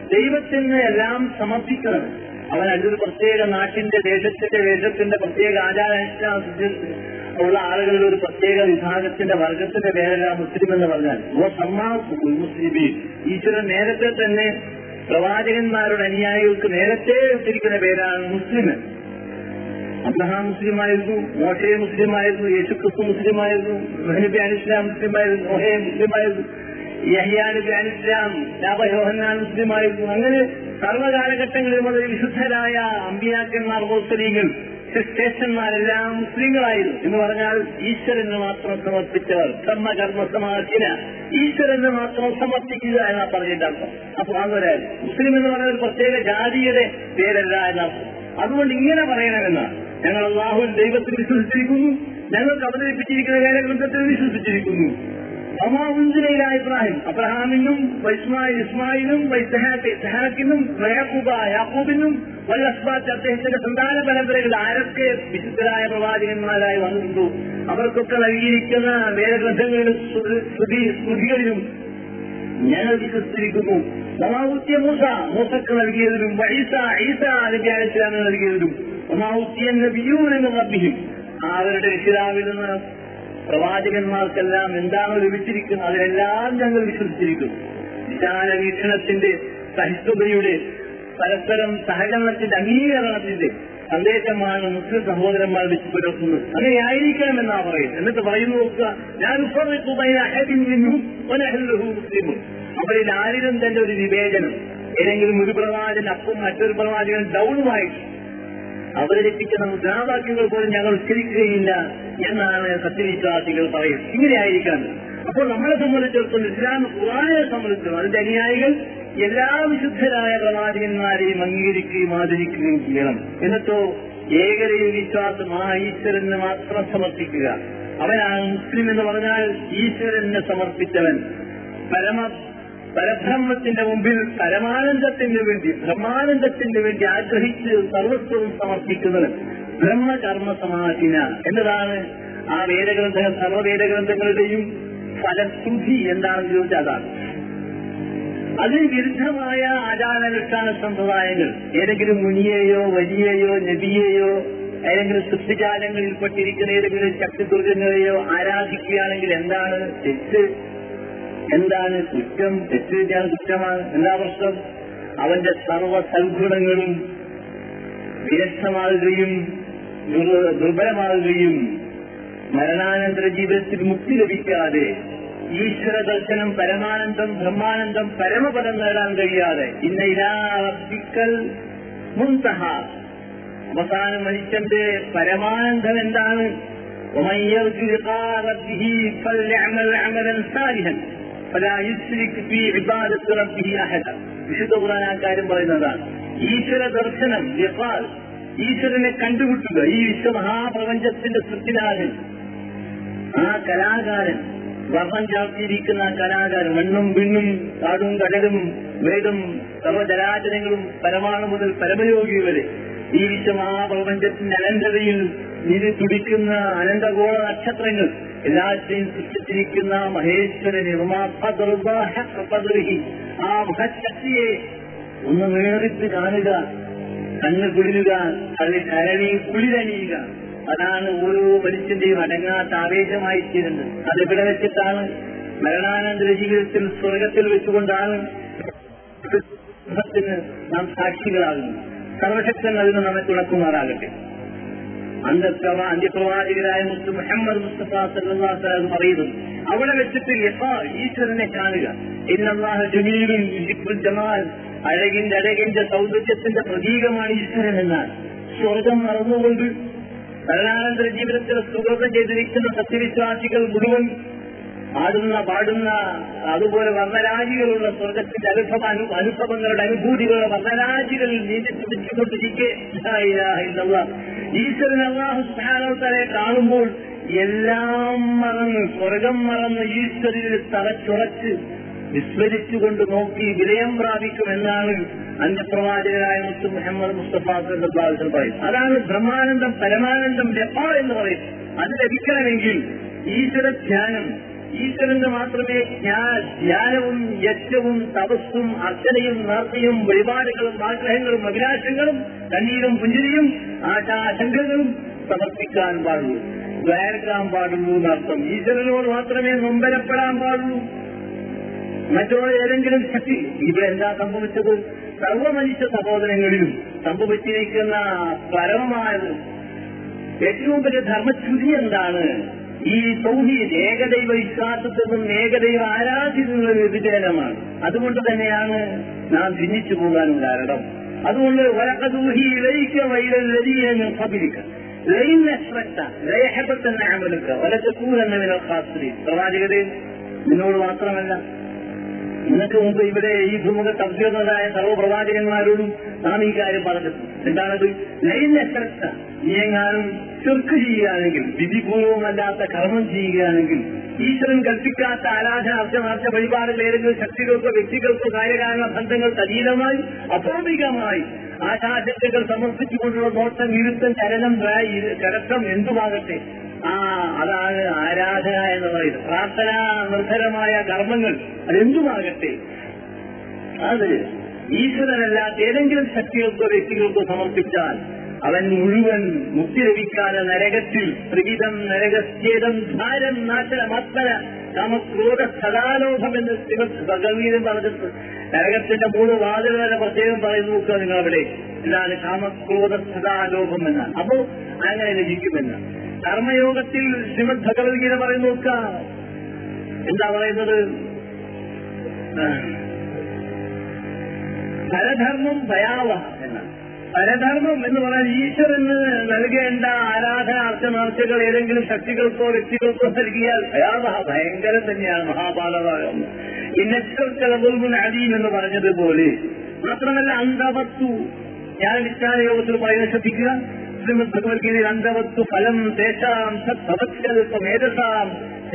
ദൈവത്തിന് എല്ലാം സമർപ്പിക്കണം അവൻ അതൊരു പ്രത്യേക നാട്ടിന്റെ ദേശത്തിന്റെ ദേശത്തിന്റെ പ്രത്യേക ആചാരാനുഷ്ഠാനത്തിൽ ഉള്ള ആളുകളിൽ ഒരു പ്രത്യേക വിഭാഗത്തിന്റെ വർഗത്തിന്റെ പേരല്ല മുസ്ലിം എന്ന് പറഞ്ഞാൽ ഓ സമ്മാസുൽ മുസ്ലിമീൻ ഈശ്വരൻ നേരത്തെ തന്നെ പ്രവാചകന്മാരുടെ അനുയായികൾക്ക് നേരത്തെ ഇട്ടിരിക്കുന്ന പേരാണ് മുസ്ലിം അബ്രഹാം മുസ്ലിമായിരുന്നു മോശെ മുസ്ലിമായിരുന്നു യേശുക്രിസ്തു മുസ്ലിമായിരുന്നു നബി അലിസ്ലാം മുസ്ലിമായിരുന്നു മോഹെ മുസ്ലിമായിരുന്നു യഹിയാ നബി അലിസ്ലാം യാബയോഹന്നാൻ മുസ്ലിമായിരുന്നു അങ്ങനെ സർവ്വകാലഘട്ടങ്ങളിൽ മുതൽ വിശുദ്ധരായ അമ്പിയാക്കന്മാർ മുസ്ലിങ്ങൾ ശ്രേഷ്ഠന്മാരെല്ലാം മുസ്ലിങ്ങളായിരുന്നു എന്ന് പറഞ്ഞാൽ ഈശ്വരന് മാത്രം സമർപ്പിച്ചവർ കർമ്മകർമ്മ സമാധിന ഈശ്വരന് മാത്രം സമർപ്പിക്കുക എന്നാ പറഞ്ഞിട്ട് അർത്ഥം അപ്പൊ അങ്ങനെ മുസ്ലിം എന്ന് പറയുന്ന ഒരു പ്രത്യേക ജാതിയുടെ പേരല്ല എന്നർത്ഥം അതുകൊണ്ട് ഇങ്ങനെ പറയണമെന്നാണ് ഞങ്ങൾ അള്ളാഹുൽ ദൈവത്തിൽ വിശ്വസിച്ചിരിക്കുന്നു ഞങ്ങൾക്ക് അവതരിപ്പിച്ചിരിക്കുന്ന വേദഗ്രന്ഥത്തിൽ വിശ്വസിച്ചിരിക്കുന്നു അമാവുഞ്ചിലയില ഇബ്രാഹിം അബ്രഹാമിനും വൈസ്മായിൽ ഇസ്മായിലും വൈസഹാക്കിനും യാക്കൂബ യാക്കൂബിനും വല്ലസ്ബാത്ത് അദ്ദേഹത്തിന്റെ സന്താന പരമ്പരകൾ ആരൊക്കെ വിശുദ്ധരായ പ്രവാചകന്മാരായി വന്നിട്ടുണ്ടോ അവർക്കൊക്കെ നൽകിയിരിക്കുന്ന വേദഗ്രന്ഥങ്ങളിലും ശ്രുതി സ്മൃതികളിലും ഞങ്ങൾ വിശ്വസിച്ചിരിക്കുന്നു ഒമാവുത്തിയ മൂസ മൂസക്ക് നൽകിയതിലും ഈസ ഈസ നബി അലൈഹിസ്ലാമിന് നൽകിയതിലും ഒമാവുത്തിയ നബിയൂൻ എന്ന് റബ്ബിയും അവരുടെ രക്ഷിതാവിൽ നിന്ന് പ്രവാചകന്മാർക്കെല്ലാം എന്താണോ ലഭിച്ചിരിക്കുന്നത് അതിലെല്ലാം ഞങ്ങൾ വിശ്വസിച്ചിരിക്കുന്നു വിശാല വീക്ഷണത്തിന്റെ സഹിഷ്ണുതയുടെ പരസ്പരം സഹകരണത്തിന്റെ അംഗീകരണത്തിന്റെ സന്ദേശമാണ് മുസ്ലിം സഹോദരന്മാർ വെച്ച് പുലർത്തുന്നത് അങ്ങനെ ആയിരിക്കണം എന്നാ പറയുന്നത് എന്നിട്ട് പറയുന്നു നോക്കുക ഞാൻ മുസ്ലിമും അവരിൽ ആരിലും തന്നെ ഒരു വിവേചനം ഏതെങ്കിലും ഒരു പ്രവാചകൻ അപ്പം മറ്റൊരു പ്രവാചകൻ ഡൗണുമായിട്ട് അവതരിപ്പിക്കുന്ന മുദ്രാവാക്യങ്ങൾ പോലും ഞങ്ങൾ ഉച്ചരിക്കുകയില്ല എന്നാണ് സത്യവിശ്വാസികൾ പറയുന്നത് ഇങ്ങനെ ആയിരിക്കണം അപ്പോൾ നമ്മളെ സംബന്ധിച്ചിടത്തോളം ഇസ്ലാം ഖുറാനെ സംബന്ധിച്ചിടത്തോളം അതിന്റെ അനുയായികൾ എല്ലാ വിശുദ്ധരായ പ്രവാചകന്മാരെയും അംഗീകരിക്കുകയും ആദരിക്കുകയും ചെയ്യണം എന്നിട്ടോ ഏകതയിൽ വിശ്വാസം ആ ഈശ്വരന് മാത്രം സമർപ്പിക്കുക അവനാണ് മുസ്ലിം എന്ന് പറഞ്ഞാൽ ഈശ്വരന് സമർപ്പിച്ചവൻ പരമ പരബ്രഹ്മത്തിന്റെ മുമ്പിൽ പരമാനന്ദത്തിന് വേണ്ടി ബ്രഹ്മാനന്ദത്തിന് വേണ്ടി ആഗ്രഹിച്ച് സർവസ്വവും സമർപ്പിക്കുന്നത് ബ്രഹ്മകർമ്മ സമാധിന എന്നതാണ് ആ വേദഗ്രന്ഥ സർവ്വവേദഗ്രന്ഥങ്ങളുടെയും ഫലശുദ്ധി എന്താണെന്ന് ചോദിച്ചാൽ അതാണ് അതിന് വിരുദ്ധമായ ആചാരാനുഷ്ഠാന സമ്പ്രദായങ്ങൾ ഏതെങ്കിലും മുനിയെയോ വലിയെയോ നബിയെയോ ഏതെങ്കിലും സൃഷ്ടിജാലങ്ങളിൽപ്പെട്ടിരിക്കുന്ന ഏതെങ്കിലും ശക്തിദുർഗങ്ങളെയോ ആരാധിക്കുകയാണെങ്കിൽ എന്താണ് തെറ്റ് എന്താണ് കുറ്റം തെറ്റ് ചെയ്യാൻ കുറ്റമാണ് എന്താ പ്രശ്നം അവന്റെ സർവ്വ സൽഗുണങ്ങളും വിരക്തമാകുകയും ദുർബലമാകുകയും മരണാനന്തര ജീവിതത്തിൽ മുക്തി ലഭിക്കാതെ ഈശ്വര ദർശനം പരമാനന്ദം ബ്രഹ്മാനന്ദം പരമപദം നേടാൻ കഴിയാതെ ഇന്ന ഇരാക്കൽ മുൻതഹ അവസാനം മനുഷ്യന്റെ പരമാനന്ദം എന്താണ് ومن يرجو لقاء ربه فليعمل عملا صالحا فلا يشرك في عبادة ربه أحدا വിശുദ്ധ ഖുർആൻ ആ കാര്യം പറയുന്നതാണ് ഈശ്വര ദർശനം ലിഖാൽ ഈശ്വരനെ കണ്ടുമുട്ടുക ഈ വിശ്വമഹാപ്രപഞ്ചത്തിന്റെ സൃഷ്ടിനാഥൻ ആ കലാകാരൻ വർണ്ണം ചാർത്തിയിരിക്കുന്ന ആ കലാകാരൻ മണ്ണും വിണ്ണും കാടും കടലും വേദം സർവ്വജലാചരങ്ങളും പരമാണു മുതൽ പരമയോഗി വരെ ഈ വിശ്വമഹാപ്രപഞ്ചത്തിന്റെ അനന്തതയിൽ നിധി തുടിക്കുന്ന അനന്തഗോള നക്ഷത്രങ്ങൾ എല്ലാറ്റിനെയും സൃഷ്ടിച്ചിരിക്കുന്ന മഹേശ്വര നിർമ്മാപ്പി ആ മഹശക്തിയെ ഒന്ന് നേരിട്ട് കാണുക കണ്ണ് കുളിരുക അതിൽ കരണി കുളിരണിയുക അതാണ് ഓരോ മനുഷ്യന്റെയും അടങ്ങാത്ത ആവേശമായി തീരുന്നത് അതെവിടെ വെച്ചിട്ടാണ് മരണാനന്തര ജീവിതത്തിൽ സ്വർഗത്തിൽ വെച്ചുകൊണ്ടാണ് നാം സാക്ഷികളാകുന്നത് സർവശക്തൻ അതിന് നമ്മെ തുണക്കുമാറാകട്ടെ അന്തപ്രവ അന്ത്യപ്രവാചകരായ മുസ്തു മുഹമ്മദ് മുസ്തഫ സല്ലാസ് പറയുന്നു അവിടെ വെച്ചിട്ട് യഥാ ഈശ്വരനെ കാണുക ഇന്നല്ലാഹ ജമീലും ജമാൽ അഴകിന്റെ അഴകിന്റെ സൗന്ദര്യത്തിന്റെ പ്രതീകമാണ് ഈശ്വരൻ എന്നാൽ സ്വർഗം മറന്നുകൊണ്ട് മരണാനന്തര ജീവിതത്തിൽ സുഹൃതം ചെയ്തിരിക്കുന്ന സത്യവിശ്വാസികൾ മുഴുവൻ ആടുന്ന പാടുന്ന അതുപോലെ വർണ്ണരാജികളുള്ള സ്വർഗത്തിന്റെ അനുഭവ അനു- അനുഭവങ്ങളുടെ അനുഭൂതികളുടെ വർണ്ണരാജികളിൽ നീതി തുടിച്ചുകൊണ്ടിരിക്കെ ഈശ്വരൻ അള്ളാഹു സ്ഥാനോത്തരെ കാണുമ്പോൾ എല്ലാം മറന്ന് സ്വർഗം മറന്ന് ഈശ്വരനിൽ തറച്ചുറച്ച് വിസ്മരിച്ചുകൊണ്ട് നോക്കി വിലയം പ്രാപിക്കുമെന്നാണ് അന്യപ്രവാചകനായ മുസ്തു മുഹമ്മദ് മുസ്തഫ സല്ലല്ലാഹു പറയും അതാണ് ബ്രഹ്മാനന്ദം പരമാനന്ദം ലഭ എന്ന് പറയും അത് ലഭിക്കണമെങ്കിൽ ഈശ്വര ധ്യാനം ഈശ്വരന് മാത്രമേ ജ്ഞാ- ധ്യാനവും യജ്ഞവും തപസ്സും അർച്ചനയും നേർച്ചയും വഴിപാടുകളും ആഗ്രഹങ്ങളും അഭിലാഷങ്ങളും കണ്ണീരും പുഞ്ചിരിയും ആശാശങ്കകളും സമർപ്പിക്കാൻ പാടുള്ളൂ ദ്വാരക്കാൻ പാടുള്ളൂ എന്നർത്ഥം ഈശ്വരനോട് മാത്രമേ നൊമ്പരപ്പെടാൻ പാടുള്ളൂ മറ്റുള്ള ഏതെങ്കിലും ശക്തി ഇവിടെ എന്താ സംഭവിച്ചത് സർവമനുഷ്യ സഹോദരങ്ങളിലും സംഭവിച്ചിരിക്കുന്ന പരമമായത് ഏറ്റവും വലിയ ധർമ്മച്യുതി എന്താണ് ഈ സൗഹീദ് ഏകദൈവ വിശ്വാസത്തിൽ നിന്നും ഏകദൈവ ആരാധ്യതയുള്ള വ്യതിചലനമാണ് അതുകൊണ്ട് തന്നെയാണ് നാം ഭിന്നിച്ചു പോകാൻ കാരണം അതുകൊണ്ട് വരക്കദൂഹി ലയിക്ക വൈലല്ലതീയെന്ന് പതിരിക്ക ലൈൻ നഷ്രക്ത ലയഹബത്തെന്ന അമലുക്ക വലച്ചക്കൂലെന്ന വിനോദാസ്ത്രീ പ്രവാചകരെ നിന്നോട് മാത്രമല്ല ഇന്നത്തെ മുമ്പ് ഇവിടെ ഈ ഭൂമുഖ തബ്ദീർന്നതായ സർവ്വപ്രവാചകന്മാരോടും നാം ഈ കാര്യം പറഞ്ഞിട്ടുണ്ട് എന്താണത് ലൈനശ്രദ്ധ നീയെങ്ങാനും ചെറുക്ക് ചെയ്യുകയാണെങ്കിൽ വിധിപൂർവമല്ലാത്ത കർമ്മം ചെയ്യുകയാണെങ്കിൽ ഈശ്വരൻ കൽപ്പിക്കാത്ത ആരാധന അർച്ചമാർച്ച വഴിപാടുകൾ ഏതെങ്കിലും ശക്തികൾക്കോ വ്യക്തികൾക്കോ കാര്യകാരണ ബന്ധങ്ങൾക്ക് അതീതമായി അഭൗമികമായി ആശാശക്തികൾ സമർപ്പിച്ചുകൊണ്ടുള്ള നോട്ടം ഇരുത്തം ചലനം ദ്വയ, ഇരു- കരക്കം എന്തുമാകട്ടെ ആ അതാണ് ആരാധന എന്ന് പറയുന്നത് പ്രാർത്ഥന നിർഭരമായ കർമ്മങ്ങൾ അതെന്തുമാകട്ടെ അത് ഈശ്വരനല്ലാത്ത ഏതെങ്കിലും ശക്തികൾക്കോ വ്യക്തികൾക്കോ സമർപ്പിച്ചാൽ അവൻ മുഴുവൻ മുക്തി ലഭിക്കാതെ നരകത്തിൽ ത്രിവിധം നരകസ്യേതം ധാരം നാശന മത്സര കാമക്രോധ സദാലോഭം എന്ന് ശ്രീമദ് ഭഗവീതം പറഞ്ഞിട്ട് നരകത്തിന്റെ മൂന്ന് വാതിൽ വരെ പ്രത്യേകം പറയുന്നു നോക്കുക നിങ്ങൾ അവിടെ ഇതാണ് കാമക്രോധ സദാലോഭം എന്നാണ് അപ്പോ അങ്ങനെ ലഭിക്കുമെന്ന് കർമ്മയോഗത്തിൽ ശ്രീമദ് ഭഗവത്ഗീത പറയുന്നു നോക്കുക എന്താ പറയുന്നത് പരധർമ്മം ഭയാവഹ എന്നാണ് പരധർമ്മം എന്ന് പറഞ്ഞാൽ ഈശ്വരന് നൽകേണ്ട ആരാധന അർച്ചനാർച്ചകൾ ഏതെങ്കിലും ശക്തികൾക്കോ വ്യക്തികൾക്കോ നൽകിയാൽ ഭയാവഹ ഭയങ്കരം തന്നെയാണ് മഹാപാലഭാഗം ഇന്നശ്വൽക്കലബുൽമുൻ അലീം എന്ന് പറഞ്ഞതുപോലെ മാത്രമല്ല അന്ധവത്തു ഞാൻ വിജ്ഞാന യോഗത്തിൽ പറയുന്നത് ശ്രദ്ധിക്കുക ശ്രീമദ് ഭഗവത്ഗീതയിൽ അന്ധവത്തു ഫലം തേഷാം സത്ഭവത്കൽപ്പമേതസാം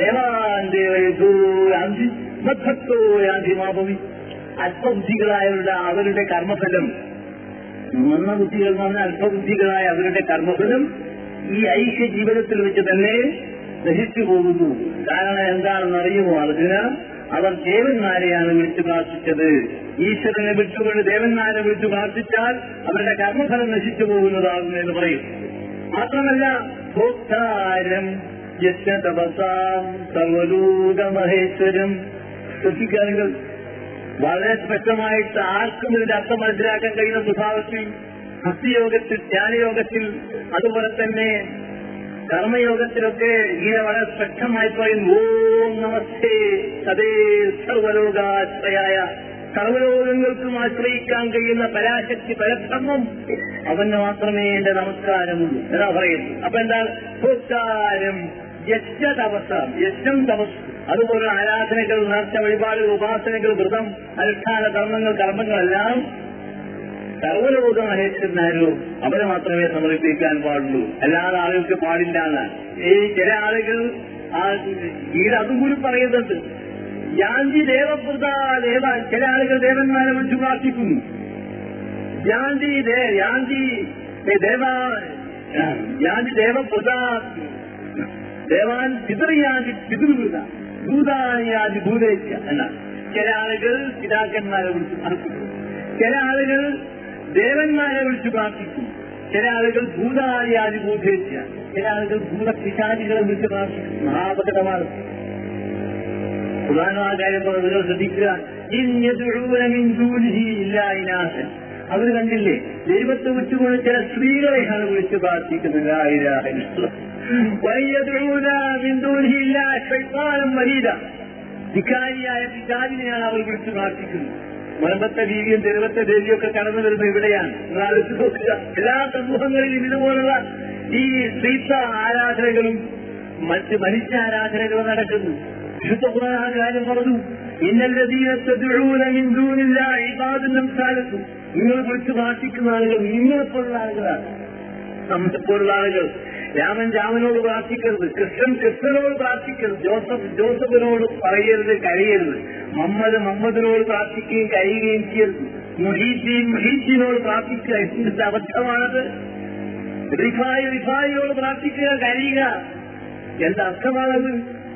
സേവാന്തി മദ്ധത്തോ യാന്തി മാഭവി അല്പബുദ്ധികളായവരുടെ അവരുടെ കർമ്മഫലം മന്ദബുദ്ധികൾ എന്ന് പറഞ്ഞാൽ അല്പബുദ്ധികളായ അവരുടെ കർമ്മഫലം ഈ ഐക്യ ജീവിതത്തിൽ വെച്ച് തന്നെ നശിച്ചു പോകുന്നു കാരണം എന്താണെന്ന് അറിയുമോ അതിന് അവർ ദേവന്മാരെയാണ് വിളിച്ചു പ്രാർത്ഥിച്ചത് ഈശ്വരനെ വിളിച്ചുകൊണ്ട് ദേവന്മാരെ വിളിച്ചു പ്രാർത്ഥിച്ചാൽ അവരുടെ കർമ്മഫലം നശിച്ചു പോകുന്നതാകുന്നു എന്ന് പറയും മാത്രമല്ല ഭോക്താരം യജ്ഞതപസാം സർവലോകമഹേശ്വരം ശ്രദ്ധിക്കാനുകൾ വളരെ സ്പഷ്ടമായിട്ട് ആർക്കും ഇതിന്റെ അർത്ഥം മനസ്സിലാക്കാൻ കഴിയുന്ന സ്വഭാവത്തിൽ ഭക്തിയോഗത്തിൽ ധ്യാനയോഗത്തിൽ അതുപോലെ തന്നെ കർമ്മയോഗത്തിലൊക്കെ ഗീത വളരെ സ്പഷ്ടമായി പറയുന്നു ഓം നമസ്തേ സദേ സർവലോകാശ്രയായ സർവലോകങ്ങൾക്കും ആശ്രയിക്കാൻ കഴിയുന്ന പരാശക്തി പരബ്രഹ്മം അവന് മാത്രമേ എന്റെ നമസ്കാരമുള്ളൂ എന്നാ പറയുന്നു അപ്പൊ എന്താണ് ഭോക്താരം യജ്ഞ തപസ്സ യജ്ഞം തപസ് അതുപോലെ ആരാധനകൾ നേർച്ച വഴിപാടുകൾ ഉപാസനകൾ വ്രതം അനുഷ്ഠാന കർമ്മങ്ങൾ കർമ്മങ്ങളെല്ലാം സർവലോകം അന്വേഷിച്ചിരുന്നാരോ അവരെ മാത്രമേ സമർപ്പിക്കാൻ പാടുള്ളൂ അല്ലാതെ ആളുകൾക്ക് പാടില്ല എന്ന് ഈ ചില ആളുകൾ ആ ഗീത അതും കൂടി പറയുന്നുണ്ട് യാന്തി ദേവപ്രത ദേവ ചില ആളുകൾ ദേവന്മാരെ വിളിച്ചു പ്രാർത്ഥിക്കുന്നു യാന്തി ദേ- യാന്തി ദേവ യാന്തി ദേവപ്രത ദേവാൻ പിതൃയാതി പിതൃവൃത ഭൂതായാതി ഭൂതേച്ച എന്നാണ് ചില ആളുകൾ പിതാക്കന്മാരെ വിളിച്ച് പ്രാർത്ഥിക്കും ചില ആളുകൾ ദേവന്മാരെ വിളിച്ച് പ്രാർത്ഥിക്കും ചില ആളുകൾ ഭൂതായാതി ഭൂതേച്ച ചില ആളുകൾ ഭൂതപിശാചികളെ വിളിച്ച് പ്രാർത്ഥിക്കും മഹാപകടമാണ് പ്രധാനമായ കാര്യം പറഞ്ഞത് ശ്രദ്ധിക്കുക ഇഞ്ഞതുഴൂന മിൻ ദൂനിഹി ഇല്ലാ ഇനാസൻ അവർ കണ്ടില്ലേ ദൈവത്തെ വിട്ടുകൊണ്ട് ചില സ്ത്രീകളെയാണ് വിളിച്ച് പ്രാർത്ഥിക്കുന്നത് ലാ ഇലാഹ ഇല്ലല്ലാഹ്. വയ്യദൂന മിൻ ദൂനിഹി ഇല്ലാ ശൈത്താനം മരീദ ധിക്കാരിയായ പിതാവിനെയാണ് അവർ വിളിച്ച് പ്രാർത്ഥിക്കുന്നത് മലമ്പത്തെ ബീവിയും തെരുവത്തെ ദേവിയും ഒക്കെ കടന്നു വരുന്നത് ഇവിടെയാണ് നിങ്ങൾ ആലോചിച്ച് നോക്കുക എല്ലാ സമൂഹങ്ങളിലും ഇതുപോലുള്ള ഈ സ്ത്രീത്വ ആരാധനകളും മറ്റ് മനുഷ്യ ആരാധനകളും നടക്കുന്നു വിശുദ്ധ ഖുർആൻ ആ കാര്യം പറഞ്ഞു ഇന്നല്ലതീന തദ്ഉന മിൻ ദൂനില്ലാഹി ഇബാദുൻ അംസാലക്കും നിങ്ങൾ വിളിച്ച് പ്രാർത്ഥിക്കുന്ന ആളുകൾ നിങ്ങളെപ്പോലുള്ള ആളുകളാണ് നമ്മളെപ്പോലുള്ള ആളുകൾ രാമൻ രാമനോട് പ്രാർത്ഥിക്കരുത് കൃഷ്ണൻ കൃഷ്ണനോട് പ്രാർത്ഥിക്കരുത് ജോസഫ് ജോസഫിനോട് പറയരുത് കഴിയരുത് മമ്മദ് മമ്മദിനോട് പ്രാർത്ഥിക്കുകയും കഴിയുകയും ചെയ്യരുത് മുഹീദ്ദീൻ മുഹീദ്ദീനോട് പ്രാർത്ഥിക്കുക എന്തിന്റെ അബദ്ധമാണത് റിഫായി റിഫായിയോട് പ്രാർത്ഥിക്കുക കഴിയുക എന്താ അർത്ഥമാണത്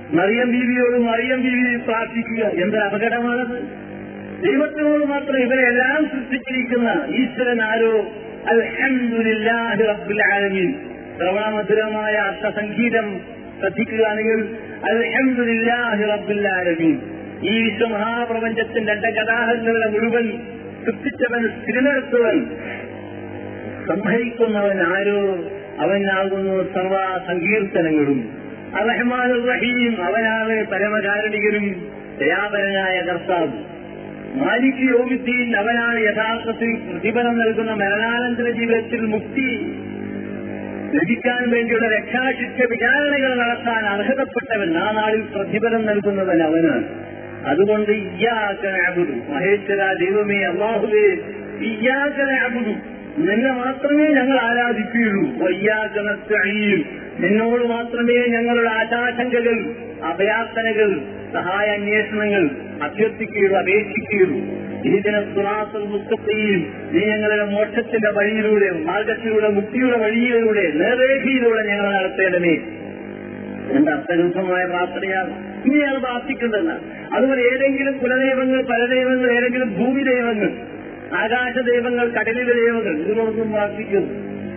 മറിയം ബീവിയോട് മറിയം ബീവി പ്രാർത്ഥിക്കുക എന്തൊരു അപകടമാണത് ദൈവത്തിനോട് മാത്രം ഇവരെല്ലാം സൃഷ്ടിച്ചിരിക്കുന്ന ഈശ്വരൻ ആരോ അൽഹംദുലില്ലാഹി റബ്ബിൽ ആലമീൻ ശ്രവണമധുരമായ അർത്ഥസംഗീതം ശ്രദ്ധിക്കുകയാണെങ്കിൽ അൽഹംദുലില്ലാഹി റബ്ബിൽ ആലമീൻ ഈ വിശ്വമഹാപ്രപഞ്ചത്തിന്റെ അണ്ടകഥാഹങ്ങളുടെ മുഴുവൻ സൃഷ്ടിച്ചവൻ സ്ഥിരനിർത്തുവൻ സംഹരിക്കുന്നവൻ ആരോ അവനാകുന്നു സർവ സങ്കീർത്തനങ്ങളും അറഹ്മാൻ റഹീം അവനാണ് പരമകാരുണികനും ദയാപരനായ കർത്താവ് മാലിക് യോഗിദ്ദീൻ അവനാണ് യഥാർത്ഥത്തിൽ പ്രതിഫലം നൽകുന്ന മരണാനന്തര ജീവിതത്തിൽ മുക്തി ലഭിക്കാൻ വേണ്ടിയുള്ള രക്ഷാശിക്ഷ വിചാരണകൾ നടത്താൻ അർഹതപ്പെട്ടവൻ ആ നാളിൽ പ്രതിഫലം നൽകുന്നവൻ അവനാണ് അതുകൊണ്ട് ഇയ്യാക്കനാകുന്നു മഹേശ്വര ദൈവമേ അള്ളാഹുവേ ഇയ്യാക്കനാകുന്നു നിന്നെ മാത്രമേ ഞങ്ങൾ ആരാധിക്കുകയുള്ളൂ വയ്യാക്കണത്തഴിയും നിന്നോട് മാത്രമേ ഞങ്ങളുടെ ആശാശങ്കകൾ അഭയാർത്ഥനകൾ സഹായ അന്വേഷണങ്ങൾ അഭ്യർത്ഥിക്കുകയുള്ളൂ അപേക്ഷിക്കുകയുള്ളൂ ഇതിനെ സുറാസൽ മുസ്തഫയും നീ ഞങ്ങളുടെ മോക്ഷത്തിന്റെ വഴിയിലൂടെ മാർഗത്തിലൂടെ മുക്തിയുടെ വഴിയിലൂടെ നേരേഖയിലൂടെ ഞങ്ങൾ നടത്തേണ്ടമേ എന്റെ അർത്ഥഗന്ധമായ പ്രാർത്ഥനയാണ് ഇനിയാണ് പ്രാർത്ഥിക്കേണ്ടത് അതുപോലെ ഏതെങ്കിലും കുലദൈവങ്ങൾ പരദൈവങ്ങൾ ഏതെങ്കിലും ഭൂമി ദൈവങ്ങൾ ആകാശ ദൈവങ്ങൾ കടലിലെ ദൈവങ്ങൾ ഇതിനോടൊന്നും പ്രാർത്ഥിക്കുന്നു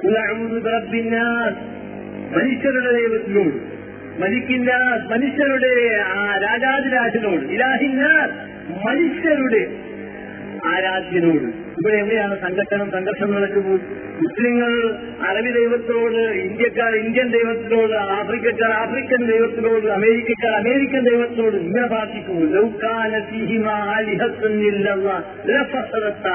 മനുഷ്യരുടെ ദൈവത്തിനോട് മലിക്കില്ല മനുഷ്യരുടെ ആ രാജാതിരാജനോട് ഇലാഹില്ല മനുഷ്യരുടെ ആരാധ്യനോട് ഇവിടെ എവിടെയാണ് സംഘട്ടനം സംഘർഷം നടക്കുന്നത് മുസ്ലിങ്ങൾ അറബി ദൈവത്തോട് ഇന്ത്യക്കാർ ഇന്ത്യൻ ദൈവത്തിനോട് ആഫ്രിക്കക്കാർ ആഫ്രിക്കൻ ദൈവത്തിനോട് അമേരിക്കക്കാർ അമേരിക്കൻ ദൈവത്തിനോട് ഇങ്ങനെ പ്രാർത്ഥിക്കുന്നു ലൗകാന ഫീഹിമ ആലിഹത്തുന്നില്ലല്ലാ ലഫസദത്ത.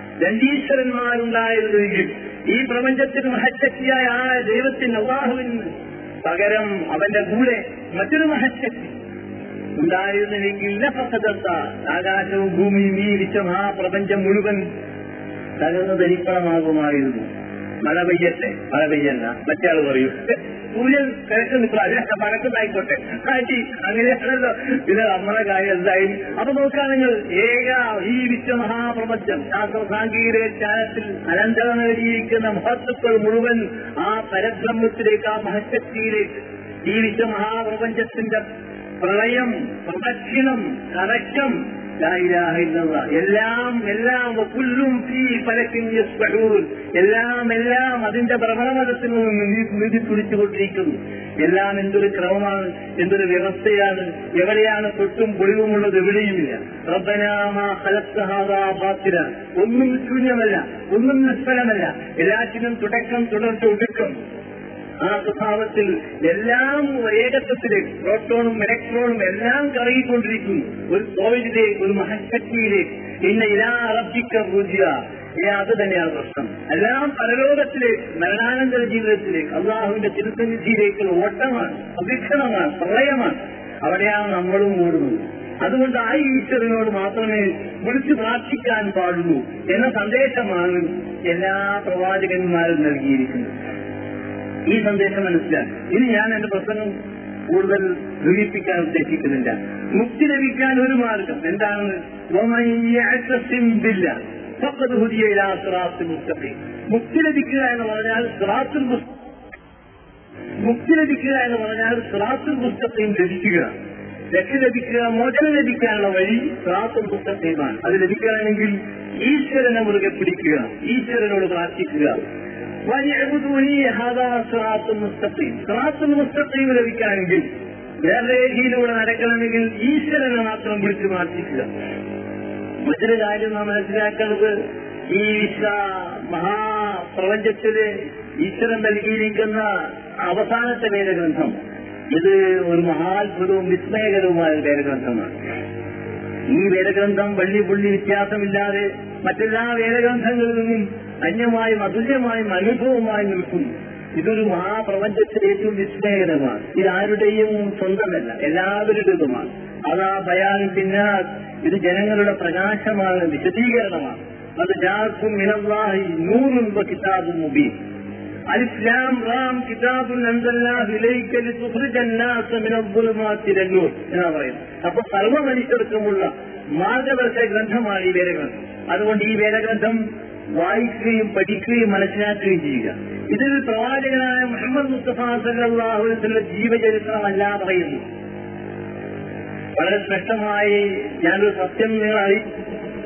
രണ്ടീശ്വരന്മാരുണ്ടായിരുന്നെങ്കിൽ ഈ പ്രപഞ്ചത്തിന് മഹശക്തിയായ ആ ദൈവത്തിന് അള്ളാഹുവിന് പകരം അവന്റെ കൂടെ മറ്റൊരു മഹശക്തി ഉണ്ടായിരുന്നെങ്കിൽ ലഫസദത്ത. ആകാശവും ഭൂമിയും ഈ വിശ്വം ആ പ്രപഞ്ചം മുഴുവൻ തകർന്ന് ധരിപ്പണമാകുമായിരുന്നു മഴ പെയ്യട്ടെ മഴ പെയ്യണ്ട മറ്റേ ആൾ പറയൂ സൂര്യൻ കിഴക്ക് നിൽക്കുക അതിനൊക്കെ പഴക്കുന്നതായിക്കോട്ടെ കാറ്റി അങ്ങനെയാണല്ലോ ഇത് നമ്മളെ കാര്യം എന്തായി അപ്പൊ നോക്കുക നിങ്ങൾ ഏക ഈ വിശ്വമഹാപ്രപഞ്ചം ശാസ്ത്ര സാങ്കേതിക ജ്ഞാനത്തിൽ അനന്തര നേടിയിരിക്കുന്ന മഹത്വക്കൾ മുഴുവൻ ആ പരബ്രഹ്മത്തിലേക്ക് ആ മഹശക്തിയിലേക്ക് ഈ വിശ്വമഹാപ്രപഞ്ചത്തിന്റെ പ്രളയം പ്രദക്ഷിണം കറക്കം ലാ ഇലാഹ ഇല്ലല്ലാ. എല്ലാം എല്ലാം കുല്ലും ഫീ ഫലക്കിൻ യസ്ബഹൂൻ. എല്ലാം എല്ലാം അതിന്റെ ഭ്രമണമതത്തിൽ നിന്ന് നീതി തുടിച്ചുകൊണ്ടിരിക്കുന്നു എല്ലാം എന്തൊരു ക്രമമാണ് എന്തൊരു വ്യവസ്ഥയാണ് എവിടെയാണ് തൊട്ടും പൊളിവുമുള്ളത് എവിടെയുമില്ല റബ്ബനാമ ബാത്തില ഒന്നും ശൂന്യമല്ല ഒന്നും നിഷ്ഫലമല്ല എല്ലാറ്റിനും തുടക്കം തുടർച്ച ഒടുക്കം ആ സ്വഭാവത്തിൽ എല്ലാം ഏകത്വത്തിലേക്ക് പ്രോട്ടോണും ഇലക്ട്രോണും എല്ലാം കറങ്ങിക്കൊണ്ടിരിക്കുന്നു ഒരു കോവിഡിലേക്ക് ഒരു മഹശക്തിയിലേക്ക് ഇന്ന ഇലാ അറബിക്ക പൂജ്യ ഏ അത് തന്നെയാണ് പ്രശ്നം എല്ലാം പരലോകത്തിലേക്ക് മരണാനന്തര ജീവിതത്തിലേക്ക് അള്ളാഹുവിന്റെ തിരുസന്നിധിയിലേക്കുള്ള ഓട്ടമാണ് അഭിക്ഷണമാണ് പ്രളയമാണ് അവിടെയാണ് നമ്മളും ഓടുന്നത് അതുകൊണ്ട് ആ ഈശ്വരനോട് മാത്രമേ വിളിച്ചു പ്രാർത്ഥിക്കാൻ പാടുള്ളൂ എന്ന സന്ദേശമാണ് എല്ലാ പ്രവാചകന്മാരും നൽകിയിരിക്കുന്നത് ഈ സന്ദേശം മനസ്സിലാക്കി ഇനി ഞാൻ എന്റെ പ്രസംഗം കൂടുതൽ ദുരിപ്പിക്കാൻ ഉദ്ദേശിക്കുന്നില്ല മുക്തി ലഭിക്കാൻ ഒരു മാർഗം എന്താണ് മുക്തി ലഭിക്കുക എന്ന് പറഞ്ഞാൽ സിറാത്തുൽ മുസ്ത- മുക്തി ലഭിക്കുക എന്ന് പറഞ്ഞാൽ സിറാത്തുൽ പുസ്തകത്തെയും ലഭിക്കുക രക്ഷ ലഭിക്കുക മോചനം ലഭിക്കാനുള്ള വഴി സിറാത്തുൽ പുസ്തകത്തെയുമാണ് അത് ലഭിക്കുകയാണെങ്കിൽ ഈശ്വരനെ മുറുകെ പിടിക്കുക ഈശ്വരനോട് പ്രാർത്ഥിക്കുക വലിയബുദ്ധൂനി ഹാദാ സിറാത്തുൽ മുസ്തഖീം സിറാത്തുൽ മുസ്തഖീം ലഭിക്കുകയാണെങ്കിൽ നേർരേഖയിലൂടെ നടക്കണമെങ്കിൽ ഈശ്വരനെ മാത്രം വിളിച്ചു പ്രാർത്ഥിക്കുക മറ്റൊരു കാര്യം നാം മനസ്സിലാക്കുന്നത് ഈ വിശ്വ മഹാപ്രപഞ്ചത്തില് ഈശ്വരൻ നൽകിയിരിക്കുന്ന അവസാനത്തെ വേദഗ്രന്ഥം ഇത് ഒരു മഹാത്ഭുതവും വിസ്മയകരവുമായ ഒരു വേദഗ്രന്ഥമാണ് ഈ വേദഗ്രന്ഥം വള്ളി പുള്ളി വ്യത്യാസമില്ലാതെ മറ്റെല്ലാ വേദഗ്രന്ഥങ്ങളിൽ നിന്നും അന്യമായും അതുല്യമായും അനുഭവമായി നിൽക്കുന്നു ഇതൊരു മഹാപ്രപഞ്ചത്തിലെ ഏറ്റവും വിസ്മയകരമാണ് ഇതാരുടെയും സ്വന്തമല്ല എല്ലാവരുടേതുമാണ് അതാ ബയാൻ പിന്നാർ ഇത് ജനങ്ങളുടെ പ്രകാശമാണ് വിശദീകരണമാണ് അത് ജാർക്കും മിനല്ലാഹി നൂറും കിതാബും മുബീൻ الإسلام رام كتاب أنزلناه إليك لتخرج الناس من الظلمات إلى النور എന്നാ പറയുന്നത് അപ്പൊ സർവ്വ മനുഷ്യർക്കുമുള്ള മാർഗദർശക ഗ്രന്ഥമാണ് ഈ വേദഗ്രന്ഥം അതുകൊണ്ട് ഈ വേദഗ്രന്ഥം വായിക്കുകയും പഠിക്കുകയും മനസ്സിലാക്കുകയും ചെയ്യുക ഇതിൽ പ്രവാചകനായ മുഹമ്മദ് മുസ്തഫ സല്ലാഹുലിന്റെ ജീവചരിത്രമല്ല പറയുന്നു വളരെ സ്പഷ്ടമായി ഞാനൊരു സത്യം നിങ്ങൾ അറിയിക്കും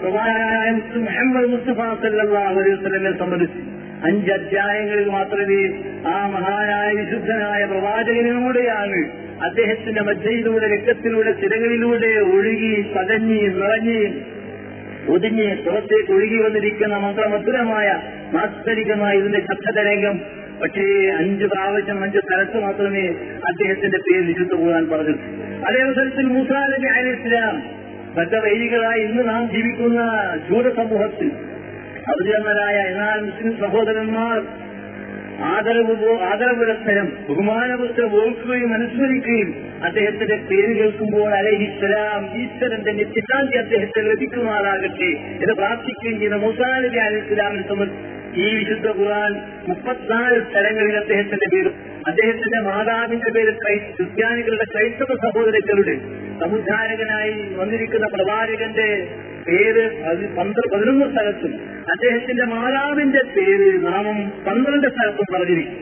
മുഹമ്മദ് മുസ്തഫ സല്ലല്ലാഹു അലൈഹി വസല്ലമയെ സംബന്ധിച്ച് അഞ്ച് അധ്യായങ്ങളിൽ മാത്രമേ ആ മഹാനായ വിശുദ്ധനായ പ്രവാചകനിലൂടെയാണ് അദ്ദേഹത്തിന്റെ മധ്യയിലൂടെ രക്തത്തിലൂടെ ചിരകളിലൂടെ ഒഴുകി പതഞ്ഞ് നിറഞ്ഞ് ഒതുങ്ങി പുറത്തേക്ക് ഒഴുകി വന്നിരിക്കുന്ന മന്ത്രമധുരമായ മാസ്തരികമായ ഇതിന്റെ ശബ്ദതരംഗം പക്ഷേ അഞ്ച് പ്രാവശ്യം അഞ്ച് സ്ഥലത്ത് മാത്രമേ അദ്ദേഹത്തിന്റെ പേര് വിശുദ്ധ പോകാൻ പറഞ്ഞു അതേ അവസരത്തിൽ മൂസാ നബി അലൈഹി ഇസ്ലാം മറ്റ വൈദികളായി ഇന്ന് നാം ജീവിക്കുന്ന ജൂത സമൂഹത്തിൽ അവതരണരായ എന്നാൽ മുസ്ലിം സഹോദരന്മാർ ആദരവ് ആദരപുരസ്സരം ബഹുമാനപുരസ്സരം ഓർക്കുകയും അനുസ്മരിക്കുകയും അദ്ദേഹത്തിന്റെ പേര് കേൾക്കുമ്പോൾ അലഹിസ്സലാം ഈശ്വരന്റെ നിത്യശാന്തി അദ്ദേഹത്തെ ലഭിക്കുമാറാകട്ടെ എന്ന് പ്രാർത്ഥിക്കുകയും ചെയ്യുന്ന മുസാ നബി അലൈഹി ഇസ്ലാമിനെ സംബന്ധിച്ച് ഈ വിശുദ്ധ ഖുർആൻ മുപ്പത്തിനാല് സ്ഥലങ്ങളിൽ അദ്ദേഹത്തിന്റെ പേരും അദ്ദേഹത്തിന്റെ മാതാവിന്റെ പേര് ക്രൈ- ക്രിസ്ത്യാനികളുടെ ക്രൈസ്തവ സഹോദരങ്ങളുടെ സമുദ്ധാരകനായി വന്നിരിക്കുന്ന പ്രവാചകന്റെ പേര് പതി- പന്ത്ര- പതിനൊന്ന് സ്ഥലത്തും അദ്ദേഹത്തിന്റെ മാതാവിന്റെ പേര് നാമം പന്ത്രണ്ട് സ്ഥലത്തും പറഞ്ഞിരിക്കും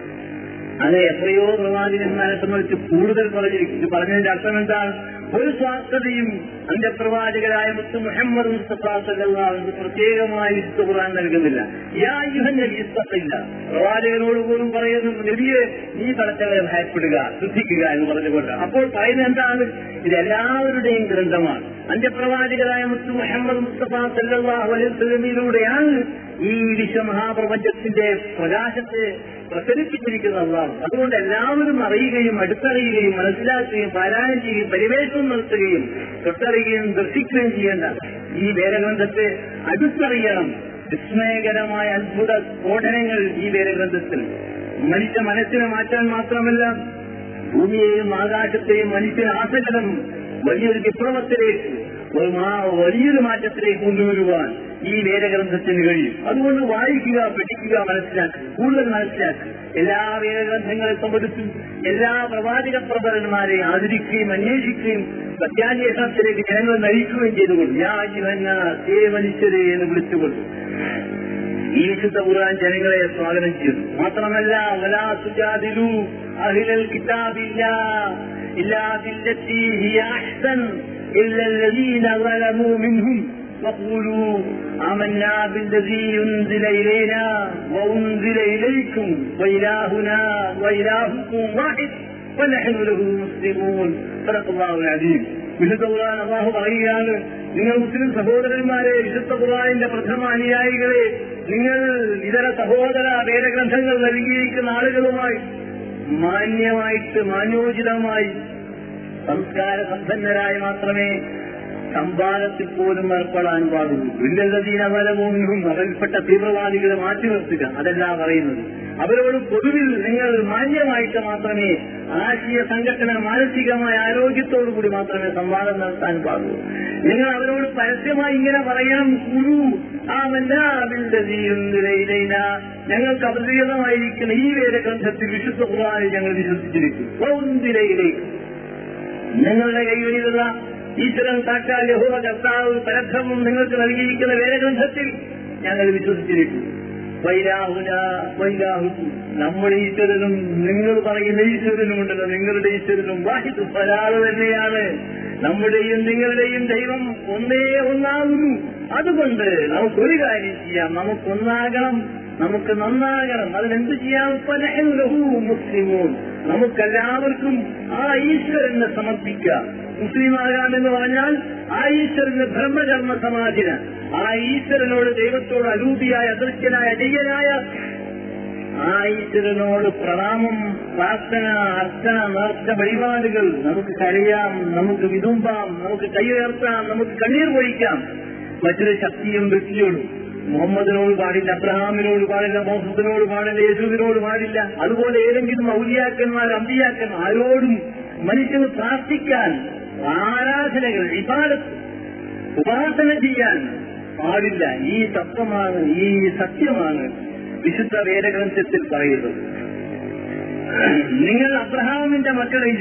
അത് എത്രയോ പ്രവാചകന്മാരെ സംബന്ധിച്ച് കൂടുതൽ പറഞ്ഞിരിക്കും ഇത് പറഞ്ഞതിന്റെ അർത്ഥം എന്താണ് ഒരു സ്വാർത്ഥതയും അന്ത്യപ്രവാചകരായ മുത്ത് മുഹമ്മദ് മുസ്തഫ സല്ലല്ലാഹു അലൈഹി പ്രത്യേകമായി വിശുദ്ധ ഖുർആൻ നൽകുന്നില്ല യാ യുഹൻ നബി ഇസ്തഖില്ല പ്രവാചകനോട് പോലും പറയുന്നു നബിയെ നീ പടച്ചവരെ ഭയപ്പെടുക ശ്രദ്ധിക്കുക എന്ന് പറഞ്ഞുകൊണ്ട് അപ്പോൾ പറയുന്നത് എന്താണ് ഇത് എല്ലാവരുടെയും ഗ്രന്ഥമാണ് അന്ത്യപ്രവാചകരായ മുത്ത് മുഹമ്മദ് മുസ്തഫ സല്ലല്ലാഹു അലൈഹി വസല്ലമയിലൂടെയാണ് ഈ വിശ്വമഹാപ്രപഞ്ചത്തിന്റെ പ്രകാശത്തെ പ്രസരിപ്പിച്ചിരിക്കുന്ന അള്ളാഹു അതുകൊണ്ട് എല്ലാവരും അറിയുകയും അടുത്തറിയുകയും മനസ്സിലാക്കുകയും പാരായണം ചെയ്യുകയും പരിവേഷണം നടത്തുകയും തൊട്ടറിയുകയും ദർശിക്കുകയും ചെയ്യേണ്ട ഈ വേദഗ്രന്ഥത്തെ അടുത്തറിയണം വിസ്മയകരമായ അത്ഭുത സ്ഫോടനങ്ങൾ ഈ വേദഗ്രന്ഥത്തിൽ മനുഷ്യ മനസ്സിനെ മാറ്റാൻ മാത്രമല്ല ഭൂമിയെയും ആകാശത്തെയും മനുഷ്യൻ ആസകലം വലിയൊരു വിപ്ലവത്തിലേക്ക് ഒരു മാ- വലിയൊരു മാറ്റത്തിലേക്ക് കൊണ്ടുവരുവാൻ ഈ വേദഗ്രന്ഥത്തിന് കഴിയും അതുകൊണ്ട് വായിക്കുക പഠിക്കുക മനസ്സിലാക്കുക കൂടുതൽ മനസ്സിലാക്കുക എല്ലാ വേദഗ്രന്ഥങ്ങളെ സംബന്ധിച്ചും എല്ലാ പ്രവാചക പ്രബലന്മാരെ ആദരിക്കുകയും അന്വേഷിക്കുകയും സത്യാന്വേഷണത്തിലേക്ക് ജനങ്ങൾ നയിക്കുകയും ചെയ്തുകൊണ്ട് യാ ജീവന്ന ഏ മനുഷ്യരെ എന്ന് വിളിച്ചുകൊണ്ട് ഈ വിശുദ്ധ ഖുർആൻ ജനങ്ങളെ സ്വാഗതം ചെയ്തു മാത്രമല്ല വലാ സുജാദിലു അഹിലൽ കിതാബില്ല ഇല്ലാ ബില്ലത്തി ഹിയ അഹ്സൻ إلا الذين ظلموا منهم وقولوا آمنا بالذي أنزل إلينا وأنزل إليكم وإلهنا وإلهكم واحد ونحن له مسلمون صدق الله العظيم വിശുദ്ധ ഖുർആൻ അള്ളാഹു പറയുകയാണ് നിങ്ങൾ മുസ്ലിം സഹോദരന്മാരെ വിശുദ്ധ ഖുർആനിന്റെ പ്രഥമ അനുയായികളെ നിങ്ങൾ ഇതര സഹോദര വേദഗ്രന്ഥങ്ങൾ നൽകിയിരിക്കുന്ന ആളുകളുമായി മാന്യമായിട്ട് മാന്യോചിതമായി സംസ്കാര സമ്പന്നരായി മാത്രമേ സംവാദത്തിൽ പോലും ഏർപ്പെടാൻ പാടുള്ളൂ ഇല്ലതീന ഫലമൊന്നും അവരിൽപ്പെട്ട തീവ്രവാദികളെ മാറ്റി നിർത്തുക അതല്ല പറയുന്നത് അവരോട് പൊതുവിൽ നിങ്ങൾ മാന്യമായിട്ട് മാത്രമേ ആശയ സംഘടന മാനസികമായ ആരോഗ്യത്തോടുകൂടി മാത്രമേ സംവാദം നടത്താൻ പാടുള്ളൂ നിങ്ങൾ അവരോട് പരസ്യമായി ഇങ്ങനെ പറയണം കുരു ആ മല്ലാവില്ലതീയുന്നിലയില ഞങ്ങൾക്ക് അപരിചിതമായിരിക്കുന്ന ഈ വേദഗ്രന്ഥത്തിൽ വിശുദ്ധ ഖുർആനിൽ ഞങ്ങൾ വിശ്വസിച്ചിരിക്കും ഒന്നിലയിലേക്ക് നിങ്ങളുടെ കൈവഴിയുള്ള ഈശ്വരൻ സാക്ഷാൽ യഹോവ കർത്താവ് പരബ്രഹ്മം നിങ്ങൾക്ക് നൽകിയിരിക്കുന്ന വേദഗ്രന്ഥത്തിൽ ഞങ്ങൾ വിശ്വസിച്ചിരിക്കുന്നു വൈരാഹുന വൈരാഹുക്കും നമ്മുടെ ഈശ്വരനും നിങ്ങൾ പറയുന്ന ഈശ്വരനും ഉണ്ടല്ലോ നിങ്ങളുടെ ഈശ്വരനും വാഹിദ് ഒരാൾ തന്നെയാണ് നമ്മുടെയും നിങ്ങളുടെയും ദൈവം ഒന്നേ ഒന്നാകുന്നു അതുകൊണ്ട് നമുക്കൊരു കാര്യം ചെയ്യാം നമുക്കൊന്നാകണം നമുക്ക് നന്നാകണം അതിനെന്ത് ചെയ്യാം പലഹു മുസ്ലിമൂൻ നമുക്കെല്ലാവർക്കും ആ ഈശ്വരനെ സമർപ്പിക്കാം മുസ്ലിമാകാമെന്ന് പറഞ്ഞാൽ ആ ഈശ്വരന് ബ്രഹ്മകർമ്മ സമാധിന ആ ഈശ്വരനോട് ദൈവത്തോട് അരൂപിയായ അദൃശ്യനായ അജയ്യനായ ആ ഈശ്വരനോട് പ്രണാമം പ്രാർത്ഥന അർച്ചന നേർച്ച വഴിപാടുകൾ നമുക്ക് കഴിയാം നമുക്ക് വിതുമ്പാം നമുക്ക് കൈയുയർത്താം നമുക്ക് കണ്ണീർ പൊഴിക്കാം മറ്റൊരു ശക്തിയും വ്യക്തിയോടും മുഹമ്മദിനോട് പാടില്ല അബ്രഹാമിനോട് പാടില്ല മോഹത്തിനോട് പാടില്ല യേശുവിനോട് പാടില്ല അതുപോലെ ഏതെങ്കിലും ഔലിയാക്കന്മാർ അമ്പിയാക്കന്മാർ ആരോടും മനുഷ്യന് പ്രാർത്ഥിക്കാൻ ആരാധനകൾ ഇബാദത്ത് ഉപാസന ചെയ്യാൻ പാടില്ല ഈ തത്വമാണ് ഈ സത്യമാണ് വിശുദ്ധ വേദഗ്രന്ഥത്തിൽ പറയുന്നത് നിങ്ങൾ അബ്രഹാമിന്റെ മക്കളെയും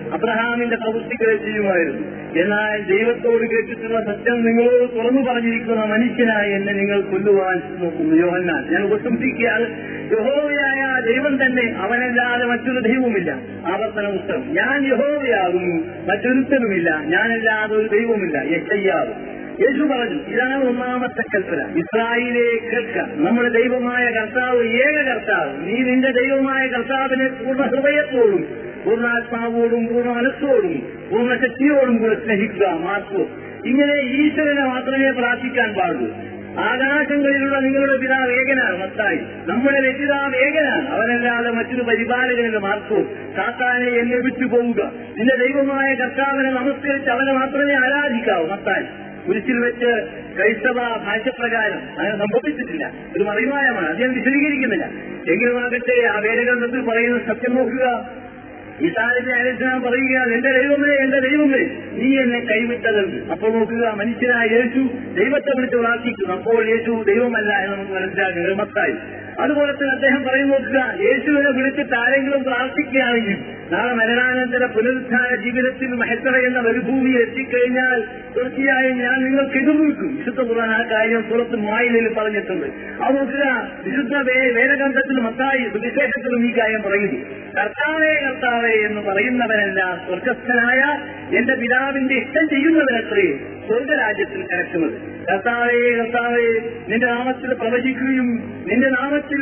അബ്രഹാമിന്റെ പ്രവൃത്തികളെ ചെയ്യുമായിരുന്നു എന്നാൽ ദൈവത്തോട് കേട്ടിട്ടുള്ള സത്യം നിങ്ങളോട് തുറന്നു പറഞ്ഞിരിക്കുന്ന മനുഷ്യനായി എന്നെ നിങ്ങൾ കൊല്ലുവാൻ നോക്കുന്നു യോഹന്നാൻ ഞാൻ ഉപസംസിക്കുകയാണ് യഹോവയായ ദൈവം തന്നെ അവനല്ലാതെ മറ്റൊരു ദൈവവുമില്ല ആവർത്തന ഉത്തരം ഞാൻ യഹോവയാകുന്നു മറ്റൊരുത്തനുമില്ല ഞാനല്ലാതെ ഒരു ദൈവവുമില്ല യശയ്യാവും യേശു പറഞ്ഞു ഇതാണ് ഒന്നാമത്തെ കൽപ്പന ഇസ്രായേലെ കേൾക്ക നമ്മുടെ ദൈവമായ കർത്താവ് ഏക കർത്താവ് നീ നിന്റെ ദൈവമായ കർത്താവിനെ പൂർണ്ണ ഹൃദയത്തോടും പൂർണ്ണാത്മാവോടും പൂർണ്ണ മനസ്സോടും പൂർണ്ണ ശക്തിയോടും കൂടെ സ്നേഹിക്കുക മാർക്കോ ഇങ്ങനെ ഈശ്വരനെ മാത്രമേ പ്രാർത്ഥിക്കാൻ പാടുള്ളൂ ആകാശങ്ങളിലുള്ള നിങ്ങളുടെ പിതാവ് ഏകനാണ് മത്തായി നമ്മുടെ രക്ഷിതാവ് ഏകനാണ് അവനല്ലാതെ മറ്റൊരു പരിപാലകനെന്ന് മാർക്കോ സാത്താനെ എന്നെ വിട്ടു പോവുക നിന്റെ ദൈവമായ കർത്താവിനെ നമസ്കരിച്ച് അവനെ മാത്രമേ ആരാധിക്കാവൂ മത്തായി കുരിശിൽ വെച്ച് ക്രൈസ്തവ ഭാഷപ്രകാരം അങ്ങനെ സംഭവിച്ചിട്ടില്ല ഒരു മറിമായമാണ് അത് ഞാൻ വിശദീകരിക്കുന്നില്ല എങ്കിലുമാകട്ടെ ആ വേദഗ്രന്ഥത്തിൽ പറയുന്ന സത്യം നോക്കുക ഈസാലിന്റെ അലക്ഷ്യം പറയുക എന്റെ ദൈവമേ എന്റെ ദൈവമേ നീ എന്നെ കൈവിട്ടതെന്ന് അപ്പോൾ നോക്കുക മനുഷ്യനായ യേശു ദൈവത്തെ വിളിച്ച് പ്രാർത്ഥിക്കുന്നു അപ്പോൾ യേശു ദൈവമല്ല എന്ന് നമുക്ക് മനസ്സിലാക്കുക മത്തായി അതുപോലെ തന്നെ അദ്ദേഹം പറയുന്നു നോക്കുക യേശുവിനെ വിളിച്ചിട്ട് ആരെങ്കിലും പ്രാർത്ഥിക്കുകയാണെങ്കിൽ നാളെ മരണാനന്തര പുനരുദ്ധാന ജീവിതത്തിൽ മഹത്തറ എന്ന മരുഭൂമിയിൽ എത്തിക്കഴിഞ്ഞാൽ തീർച്ചയായും ഞാൻ നിങ്ങൾക്ക് എതിർനിൽക്കും വിശുദ്ധ ഖുർആൻ ആ കാര്യം പുറത്ത് മായിലയിൽ പറഞ്ഞിട്ടുണ്ട് അത് നോക്കുക വിശുദ്ധ വേ- വേദഗ്രന്ഥത്തിൽ മത്തായി സുവിശേഷത്തിലും ഈ കാര്യം പറയുന്നു കർത്താവേ കർത്താവേ എന്ന് പറയുന്നവനല്ല സ്വർഗസ്ഥനായ എന്റെ പിതാവിന്റെ ഇഷ്ടം ചെയ്യുന്നവനത്രേ സ്വർഗരാജ്യത്തിൽ കിടക്കുന്നത് കർത്താവേ കർത്താവേ നിന്റെ നാമത്തിൽ പ്രവചിക്കുകയും നിന്റെ നാമത്തിൽ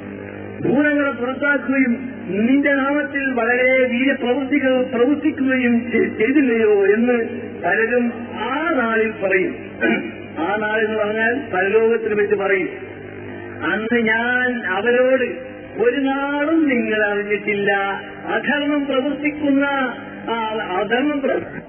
ഭൂതങ്ങളെ പുറത്താക്കുകയും നിന്റെ നാമത്തിൽ വളരെ വീര്യപ്രവൃത്തികൾ പ്രവർത്തിക്കുകയും ചെ- ചെയ്തില്ലയോ എന്ന് പലരും ആ നാളിൽ പറയും ആ നാളെന്ന് പറഞ്ഞാൽ പരലോകത്തിൽ വെച്ച് പറയും അന്ന് ഞാൻ അവരോട് ഒരു നാളും നിങ്ങൾ അറിഞ്ഞിട്ടില്ല അധർമ്മം പ്രവർത്തിക്കുന്ന ആ, അധർമ്മം പ്രവർത്തി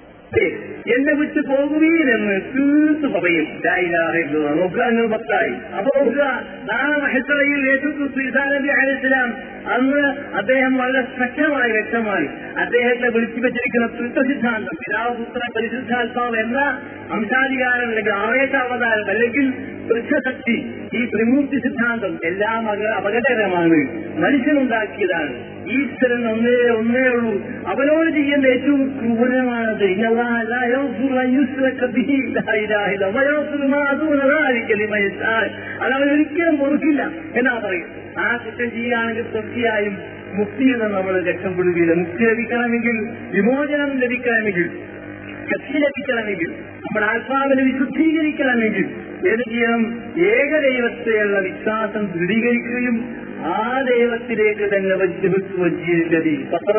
എന്നെ വിട്ട് പോകുവീനെന്ന് തീർത്ത് പറയും ലായിലാഹില്ല നോക്കുക എന്ന് പത്തായി അപ്പൊ നോക്കുക നാളെ മഹത്തറയിൽ യേശുക്രിസ്തു ഈസാ നബി അലൈഹിസ്ലാം അന്ന് അദ്ദേഹം വളരെ സ്പഷ്ടമായി വ്യക്തമായി അദ്ദേഹത്തെ വിളിച്ചു വെച്ചിരിക്കുന്ന തൃത്വ സിദ്ധാന്തം പിതാവ് പുത്ര പരിശുദ്ധാത്മാവ് എന്ന അംശാധികാരം അല്ലെങ്കിൽ ആവേശാവതാരം അല്ലെങ്കിൽ വൃക്ഷശക്തി ഈ ത്രിമൂർത്തി സിദ്ധാന്തം എല്ലാം അക- അപകടകരമാണ് മനുഷ്യനുണ്ടാക്കിയതാണ് ഈശ്വരൻ ഒന്നേ ഒന്നേ ഉള്ളൂ അവനോട് ചെയ്യേണ്ട ഏറ്റവും ക്രൂരമാണത് അത് അവൻ ഒരിക്കലും പൊറുക്കില്ല എന്നാ പറയും ആ കുറ്റം ചെയ്യുകയാണെങ്കിൽ തീർച്ചയായും മുക്തിയിൽ നിന്ന് നമ്മൾ രക്ഷപ്പെടുകയില്ല മുക്തി ലഭിക്കണമെങ്കിൽ വിമോചനം ലഭിക്കണമെങ്കിൽ ശക്തി ലഭിക്കണമെങ്കിൽ നമ്മുടെ ആത്മാവിനെ വിശുദ്ധീകരിക്കണമെങ്കിൽ ഏത് ചെയ്യണം ഏകദൈവത്തെയുള്ള വിശ്വാസം ദൃഢീകരിക്കുകയും ആ ദൈവത്തിലേക്ക് തന്നെ വജ്ജുവജ്ജീരതി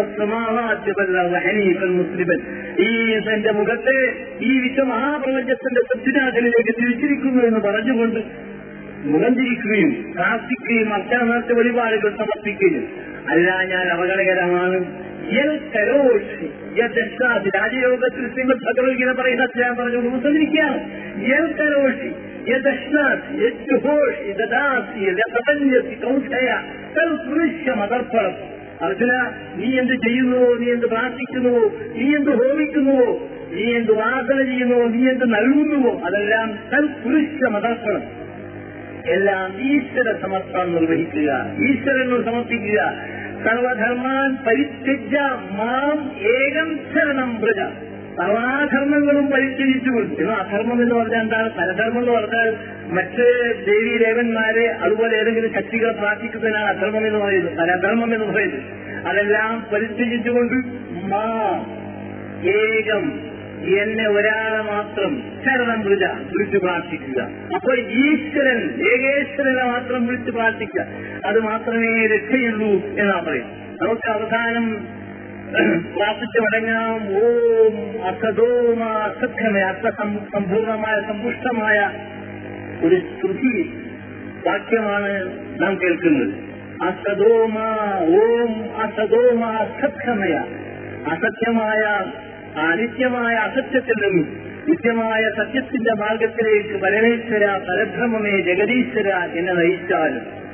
മുസ്ലിമൻ ഈ എന്റെ മുഖത്തെ ഈ വിശ്വമഹാപ്രപഞ്ചത്തിന്റെ സത്യനാഥനിലേക്ക് തിരിച്ചിരിക്കുന്നു എന്ന് പറഞ്ഞുകൊണ്ട് മുഖം തിരിക്കുകയും പ്രാർത്ഥിക്കുകയും അർച്ചനേർച്ച വഴിപാടുകൾ സമർപ്പിക്കുകയും അല്ല ഞാൻ അപകടകരമാണ് യൽ കരോഷി യദശാദി രാജയോഗത്തിൽ ശ്രീമദ് ഭഗവത്ഗീത പറയുന്ന ഞാൻ പറഞ്ഞു ഉപസരിക്കുകയാണ് യൽ കരോഷി യദശ്നാഥ് യജ്ജുഹോഷ് യദാസി യദപതന്യസി കൗശയ തൽ പുരുഷമതർപ്പണം അർജുന നീ എന്ത് ചെയ്യുന്നുവോ നീ എന്ത് പ്രാർത്ഥിക്കുന്നുവോ നീ എന്ത് ഹോമിക്കുന്നുവോ നീ എന്ത് വാസന ചെയ്യുന്നുവോ നീ എന്ത് നൽകുന്നുവോ അതെല്ലാം തൽ പുരുഷമതർപ്പണം എല്ലാം ഈശ്വര സമർപ്പണം നിർവഹിക്കുക ഈശ്വരനോട് സമർപ്പിക്കുക സർവധർമാൻ പരിത്യജ മാം ഏകം ശരണം പ്രജ സർവാധർമ്മങ്ങളും പരിത്യജിച്ചുകൊണ്ട് എന്നാൽ അധർമ്മം എന്ന് പറഞ്ഞാൽ എന്താണ് പരധർമ്മം എന്ന് പറഞ്ഞാൽ മറ്റ് ദേവി ദേവന്മാരെ അതുപോലെ ഏതെങ്കിലും ശക്തികളെ പ്രാർത്ഥിക്കുന്നതിനാണ് അധർമ്മം എന്ന് പറയുന്നത് പരധർമ്മം എന്ന് പറയുന്നത് അതെല്ലാം പരിത്യജിച്ചുകൊണ്ട് മാ ഏകം എന്നെ ഒരാളെ മാത്രം ശരണം വിളിച്ച വിളിച്ചു പ്രാർത്ഥിക്കുക അപ്പോൾ ഈശ്വരൻ ഏകേശ്വരനെ മാത്രം വിളിച്ചു പ്രാർത്ഥിക്കുക അത് മാത്രമേ രക്ഷയുള്ളൂ എന്നാ പറയും നമുക്ക് അവസാനം പ്രാർത്ഥിച്ചു മടങ്ങാം ഓം അസതോമ അസത്യമായ അർത്ഥസമ്പൂർണമായ സമ്പുഷ്ടമായ ഒരു ശ്രുതി വാക്യമാണ് നാം കേൾക്കുന്നത് അസതോമ ഓം അസതോമ അസത്യമയ അസത്യമായ അനിത്യമായ അസത്യത്തിൽ നിന്നും നിത്യമായ സത്യത്തിന്റെ മാർഗത്തിലേക്ക് പരമേശ്വര പരബ്രഹ്മമേ ജഗദീശ്വര എന്നെ നയിച്ചാൽ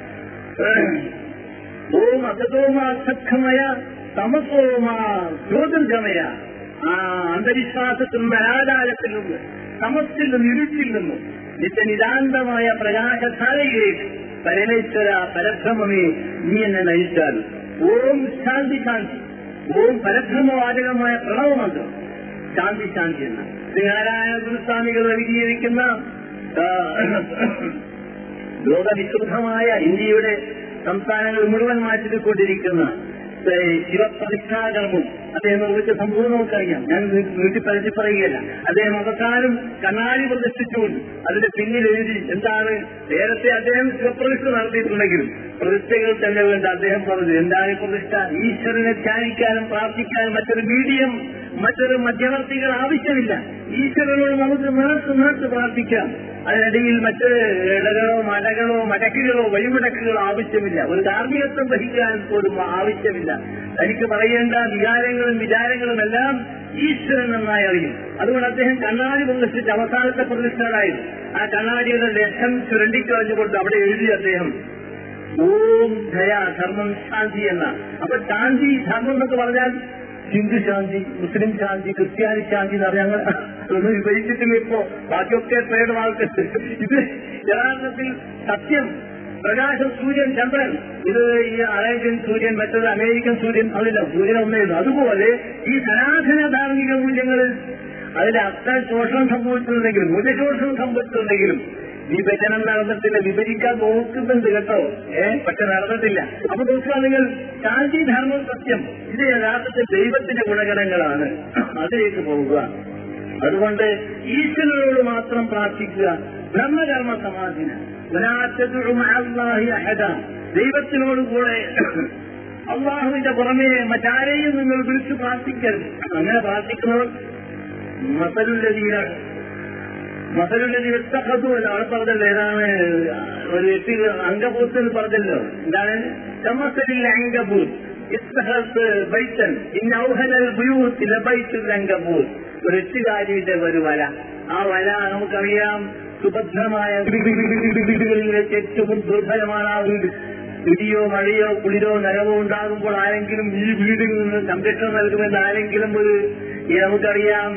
ഓം അസതോമ സഖമയ തമസോമ ജ്യോതിർഗമയ ആ അന്ധവിശ്വാസത്തിൽ നിന്ന് അനാചാരത്തിൽ നിന്ന് സമസ്തിൽ നിന്ന് ഇരുട്ടിൽ നിന്നും നിത്യനിതാന്തമായ പ്രകാശധാരയിലേക്ക് പരമേശ്വര പരബ്രഹ്മമേ നീ എന്നെ നയിച്ചാൽ ഓം ശാന്തി ശാന്തി ഓം പരബ്രഹ്മവാചകമായ പ്രണവമന്ത്രം ശാന്തി ശാന്തി എന്ന ശ്രീനാരായണ ഗുരുസ്വാമികൾ വിജീവിക്കുന്ന ലോകവിശുദ്ധമായ ഇന്ത്യയുടെ സംസ്ഥാനങ്ങൾ മുഴുവൻ മാറ്റിക്കൊണ്ടിരിക്കുന്ന ശിവപ്രതിജ്ഞാകർമ്മം അദ്ദേഹം നിർമ്മിച്ച സംഭവം നമുക്കറിയാം ഞാൻ വീട്ടിൽ പരത്തി പറയുകയല്ല അദ്ദേഹം അവസാനം കണ്ണാടി പ്രതിഷ്ഠിച്ചുകൊണ്ട് അതിന്റെ പിന്നിൽ എഴുതി എന്താണ് നേരത്തെ അദ്ദേഹം ശിവപ്രതിഷ്ഠ നടത്തിയിട്ടുണ്ടെങ്കിലും പ്രതിഷ്ഠകൾ തന്നെ വേണ്ട അദ്ദേഹം പറഞ്ഞു എന്താണ് ഈ പ്രതിഷ്ഠ ഈശ്വരനെ ധ്യാനിക്കാനും പ്രാർത്ഥിക്കാനും മറ്റൊരു മീഡിയം മറ്റൊരു മധ്യവർത്തികൾ ആവശ്യമില്ല ഈശ്വരനോട് നമുക്ക് നേർത്ത് നേർത്ത് പ്രാർത്ഥിക്കാം അതിനിടയിൽ മറ്റ് ഇടകളോ മടകളോ മടക്കുകളോ വഴിമുടക്കുകളോ ആവശ്യമില്ല ഒരു ധാർമ്മികത്വം വഹിക്കാൻ പോലും ആവശ്യമില്ല തനിക്ക് പറയേണ്ട വികാരങ്ങളും വിചാരങ്ങളും എല്ലാം ഈശ്വരൻ നന്നായി അറിയും അതുകൊണ്ട് അദ്ദേഹം കണ്ണാടി പ്രതിഷ്ഠിച്ച് അവസാനത്തെ പ്രതിഷ്ഠകളായിരുന്നു ആ കണ്ണാടിയുടെ ലക്ഷം ചുരണ്ടിക്കളഞ്ഞുകൊണ്ട് അവിടെ എഴുതി അദ്ദേഹം ഓം ദയ ധർമ്മം ശാന്തി എന്ന അപ്പൊ ശാന്തി ധർമ്മം എന്നൊക്കെ പറഞ്ഞാൽ ഹിന്ദു ശാന്തി മുസ്ലിം ശാന്തി ക്രിസ്ത്യാനി ശാന്തി എന്ന് പറഞ്ഞാൽ ഞങ്ങൾ ഒന്നും വിഭജിച്ചിട്ടില്ല ഇപ്പോ ബാക്കിയൊക്കെ ട്രേഡ് മാർക്കറ്റ് ഇത് യഥാർത്ഥത്തിൽ സത്യം പ്രകാശം സൂര്യൻ ചന്ദ്രൻ ഇത് ഈ അറേബ്യൻ സൂര്യൻ മറ്റൊരു അമേരിക്കൻ സൂര്യൻ അതില്ല സൂര്യൻ ഒന്നേയുള്ളൂ അതുപോലെ ഈ സനാതന ധാർമ്മിക മൂല്യങ്ങളിൽ അതിൽ അത്ര ശോഷണം സംഭവിച്ചിട്ടുണ്ടെങ്കിലും മൂല്യശോഷണം സംഭവിച്ചിട്ടുണ്ടെങ്കിലും വിഭജനം നടന്നിട്ടില്ല വിഭജിക്കാൻ നോക്കുന്നുണ്ട് കേട്ടോ ഏ പക്ഷെ നടന്നിട്ടില്ല അപ്പൊ നോക്കുക നിങ്ങൾ ശാന്തി ധർമ്മം സത്യം ഇത് യഥാർത്ഥത്തിൽ ദൈവത്തിന്റെ ഗുണഗണങ്ങളാണ് അതിലേക്ക് പോവുക അതുകൊണ്ട് ഈശ്വരനോട് മാത്രം പ്രാർത്ഥിക്കുക ബ്രഹ്മകർമ്മ സമാധിന ദൈവത്തിനോട് കൂടെ അള്ളാഹുവിന്റെ പുറമെ മറ്റാരെയും നിങ്ങൾ വിളിച്ചു പ്രാർത്ഥിക്കരുത് അങ്ങനെ പ്രാർത്ഥിക്കുന്നവർ മസലുല്ലതീരാണ് മസലുല്ലതി വ്യക്തപ്പെട്ടു അവിടെ പറഞ്ഞല്ലോ ഏതാണ് ഒരു എട്ട് അംഗപൂത്തിൽ പറഞ്ഞല്ലോ എന്താണ് ചമസലിൽ അംഗപൂർ ഇസ്തഹത്ത് ബൈത്തൻ ഇന്നൗഹലൽ ബുയൂത്തിൽ ബൈത്തുൽ അംഗപൂർ ഒരു എട്ടുകാരിയുടെ ഒരു വല ആ വല നമുക്കറിയാം സുഭദ്രമായ വീടുകളിലേക്ക് ഏറ്റവും ദുർബലമാണ് ആ വീട് ഇടിയോ മഴയോ കുളിരോ നരവോ ഉണ്ടാകുമ്പോൾ ആരെങ്കിലും ഈ വീടിൽ നിന്ന് സംരക്ഷണം നൽകുമെന്ന് ആരെങ്കിലും ഒരു ഈ നമുക്കറിയാം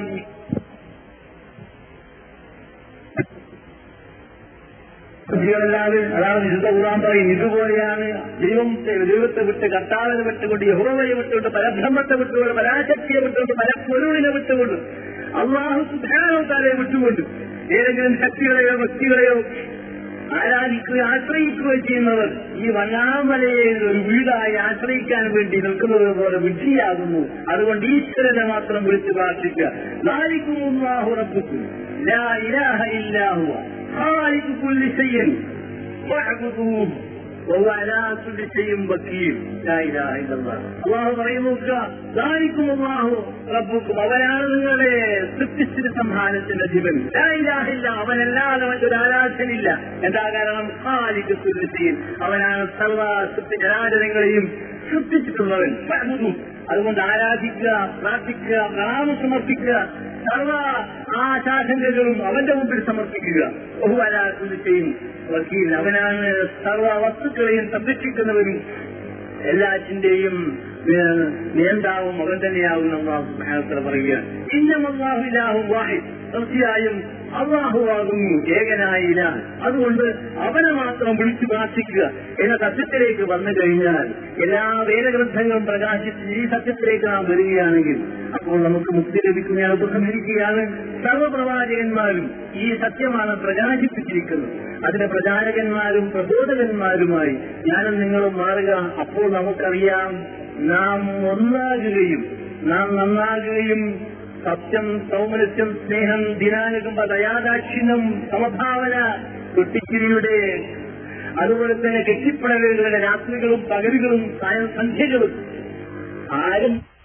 ജീവനല്ലാതെ അതാണ് വിശുദ്ധ ഖുർആൻ പറയും ഇതുപോലെയാണ് ദൈവം ദൈവത്തെ വിട്ട് കർത്താവിനെ വിട്ടുകൊണ്ട് യഹോവയെ വിട്ടുകൊണ്ട് പരബ്രഹ്മത്തെ വിട്ടുകൊണ്ട് പരാശക്തിയെ വിട്ടുകൊണ്ട് പരപ്പൊരുവിനെ വിട്ടുകൊണ്ട് അള്ളാഹു സുധാനോത്താരെ വിട്ടുകൊണ്ട് ഏതെങ്കിലും ശക്തികളെയോ വ്യക്തികളെയോ ആരാധിക്കുകയോ ആശ്രയിക്കുകയോ ചെയ്യുന്നവർ ഈ വണ്ണാമലയെ ഒരു വീടായി ആശ്രയിക്കാൻ വേണ്ടി നിൽക്കുന്നത് പോലെ വിഡ്ഢിയാകുന്നു അതുകൊണ്ട് ഈശ്വരനെ മാത്രം വിളിച്ച് പ്രാർത്ഥിക്കുക നാലിക്കും ലാ ഇലാഹ ഇല്ലാഹുവ خالق كل شيء واعبدوه وهو على كل شيء وكيل لا اله الا الله الله പറയുന്നു ذلكم الله ربكم അവനാണ് നിങ്ങളെ സൃഷ്ടിച്ചിട്ട് സംഹാരത്തിന്റെ ജീവൻ ലായില്ല അവനല്ലാതെ മറ്റൊരു ആരാധനില്ല എന്താ കാരണം ഖാലിഖ് കുല്ലി ഷൈഇൻ അവനാണ് സർവ സൃഷ്ടി ജനാചരങ്ങളെയും സൃഷ്ടിച്ചിട്ടുള്ളവൻ അതുകൊണ്ട് ആരാധിക്കുക പ്രാർത്ഥിക്കുക പ്രണാമം സമർപ്പിക്കുക സർവ ആശാശങ്കകളും അവന്റെ മുമ്പിൽ സമർപ്പിക്കുക ബഹുവരാകുലത്തെയും വക്കീൽ അവനാണ് സർവ വസ്തുക്കളെയും സംരക്ഷിക്കുന്നവരും എല്ലാറ്റിന്റെയും നിയന്താവും അവൻ തന്നെയാവും അള്ളാഹു പറയുക ഇന്നമല്ലാഹുലാഹും വാഹിദ് തീർച്ചയായും അള്ളാഹുവാകുന്നു ഏകനായില്ല അതുകൊണ്ട് അവനെ മാത്രം വിളിച്ചു പ്രാർത്ഥിക്കുക എന്ന സത്യത്തിലേക്ക് വന്നു കഴിഞ്ഞാൽ എല്ലാ വേദഗ്രന്ഥങ്ങളും പ്രകാശിച്ച് ഈ സത്യത്തിലേക്ക് നാം വരികയാണെങ്കിൽ അപ്പോൾ നമുക്ക് മുക്തി ലഭിക്കുന്നതിനെ ഉപസംഹരിക്കുകയാണ് സർവപ്രവാചകന്മാരും ഈ സത്യമാണ് പ്രകാശിപ്പിച്ചിരിക്കുന്നത് അതിന്റെ പ്രചാരകന്മാരും പ്രബോധകന്മാരുമായി ഞാനും നിങ്ങളും മാറുക അപ്പോൾ നമുക്കറിയാം നാം ഒന്നാകുകയും നാം നന്നാകുകയും സത്യം സൗമനസ്യം സ്നേഹം ദിനാനുകമ്പ ദയാദാക്ഷിണ്യം സമഭാവന കുട്ടിച്ചിരിയുടെ അതുപോലെ തന്നെ കെട്ടിപ്പടലുകളുടെ രാത്രികളും പകലുകളും സന്ധ്യകളും ആരും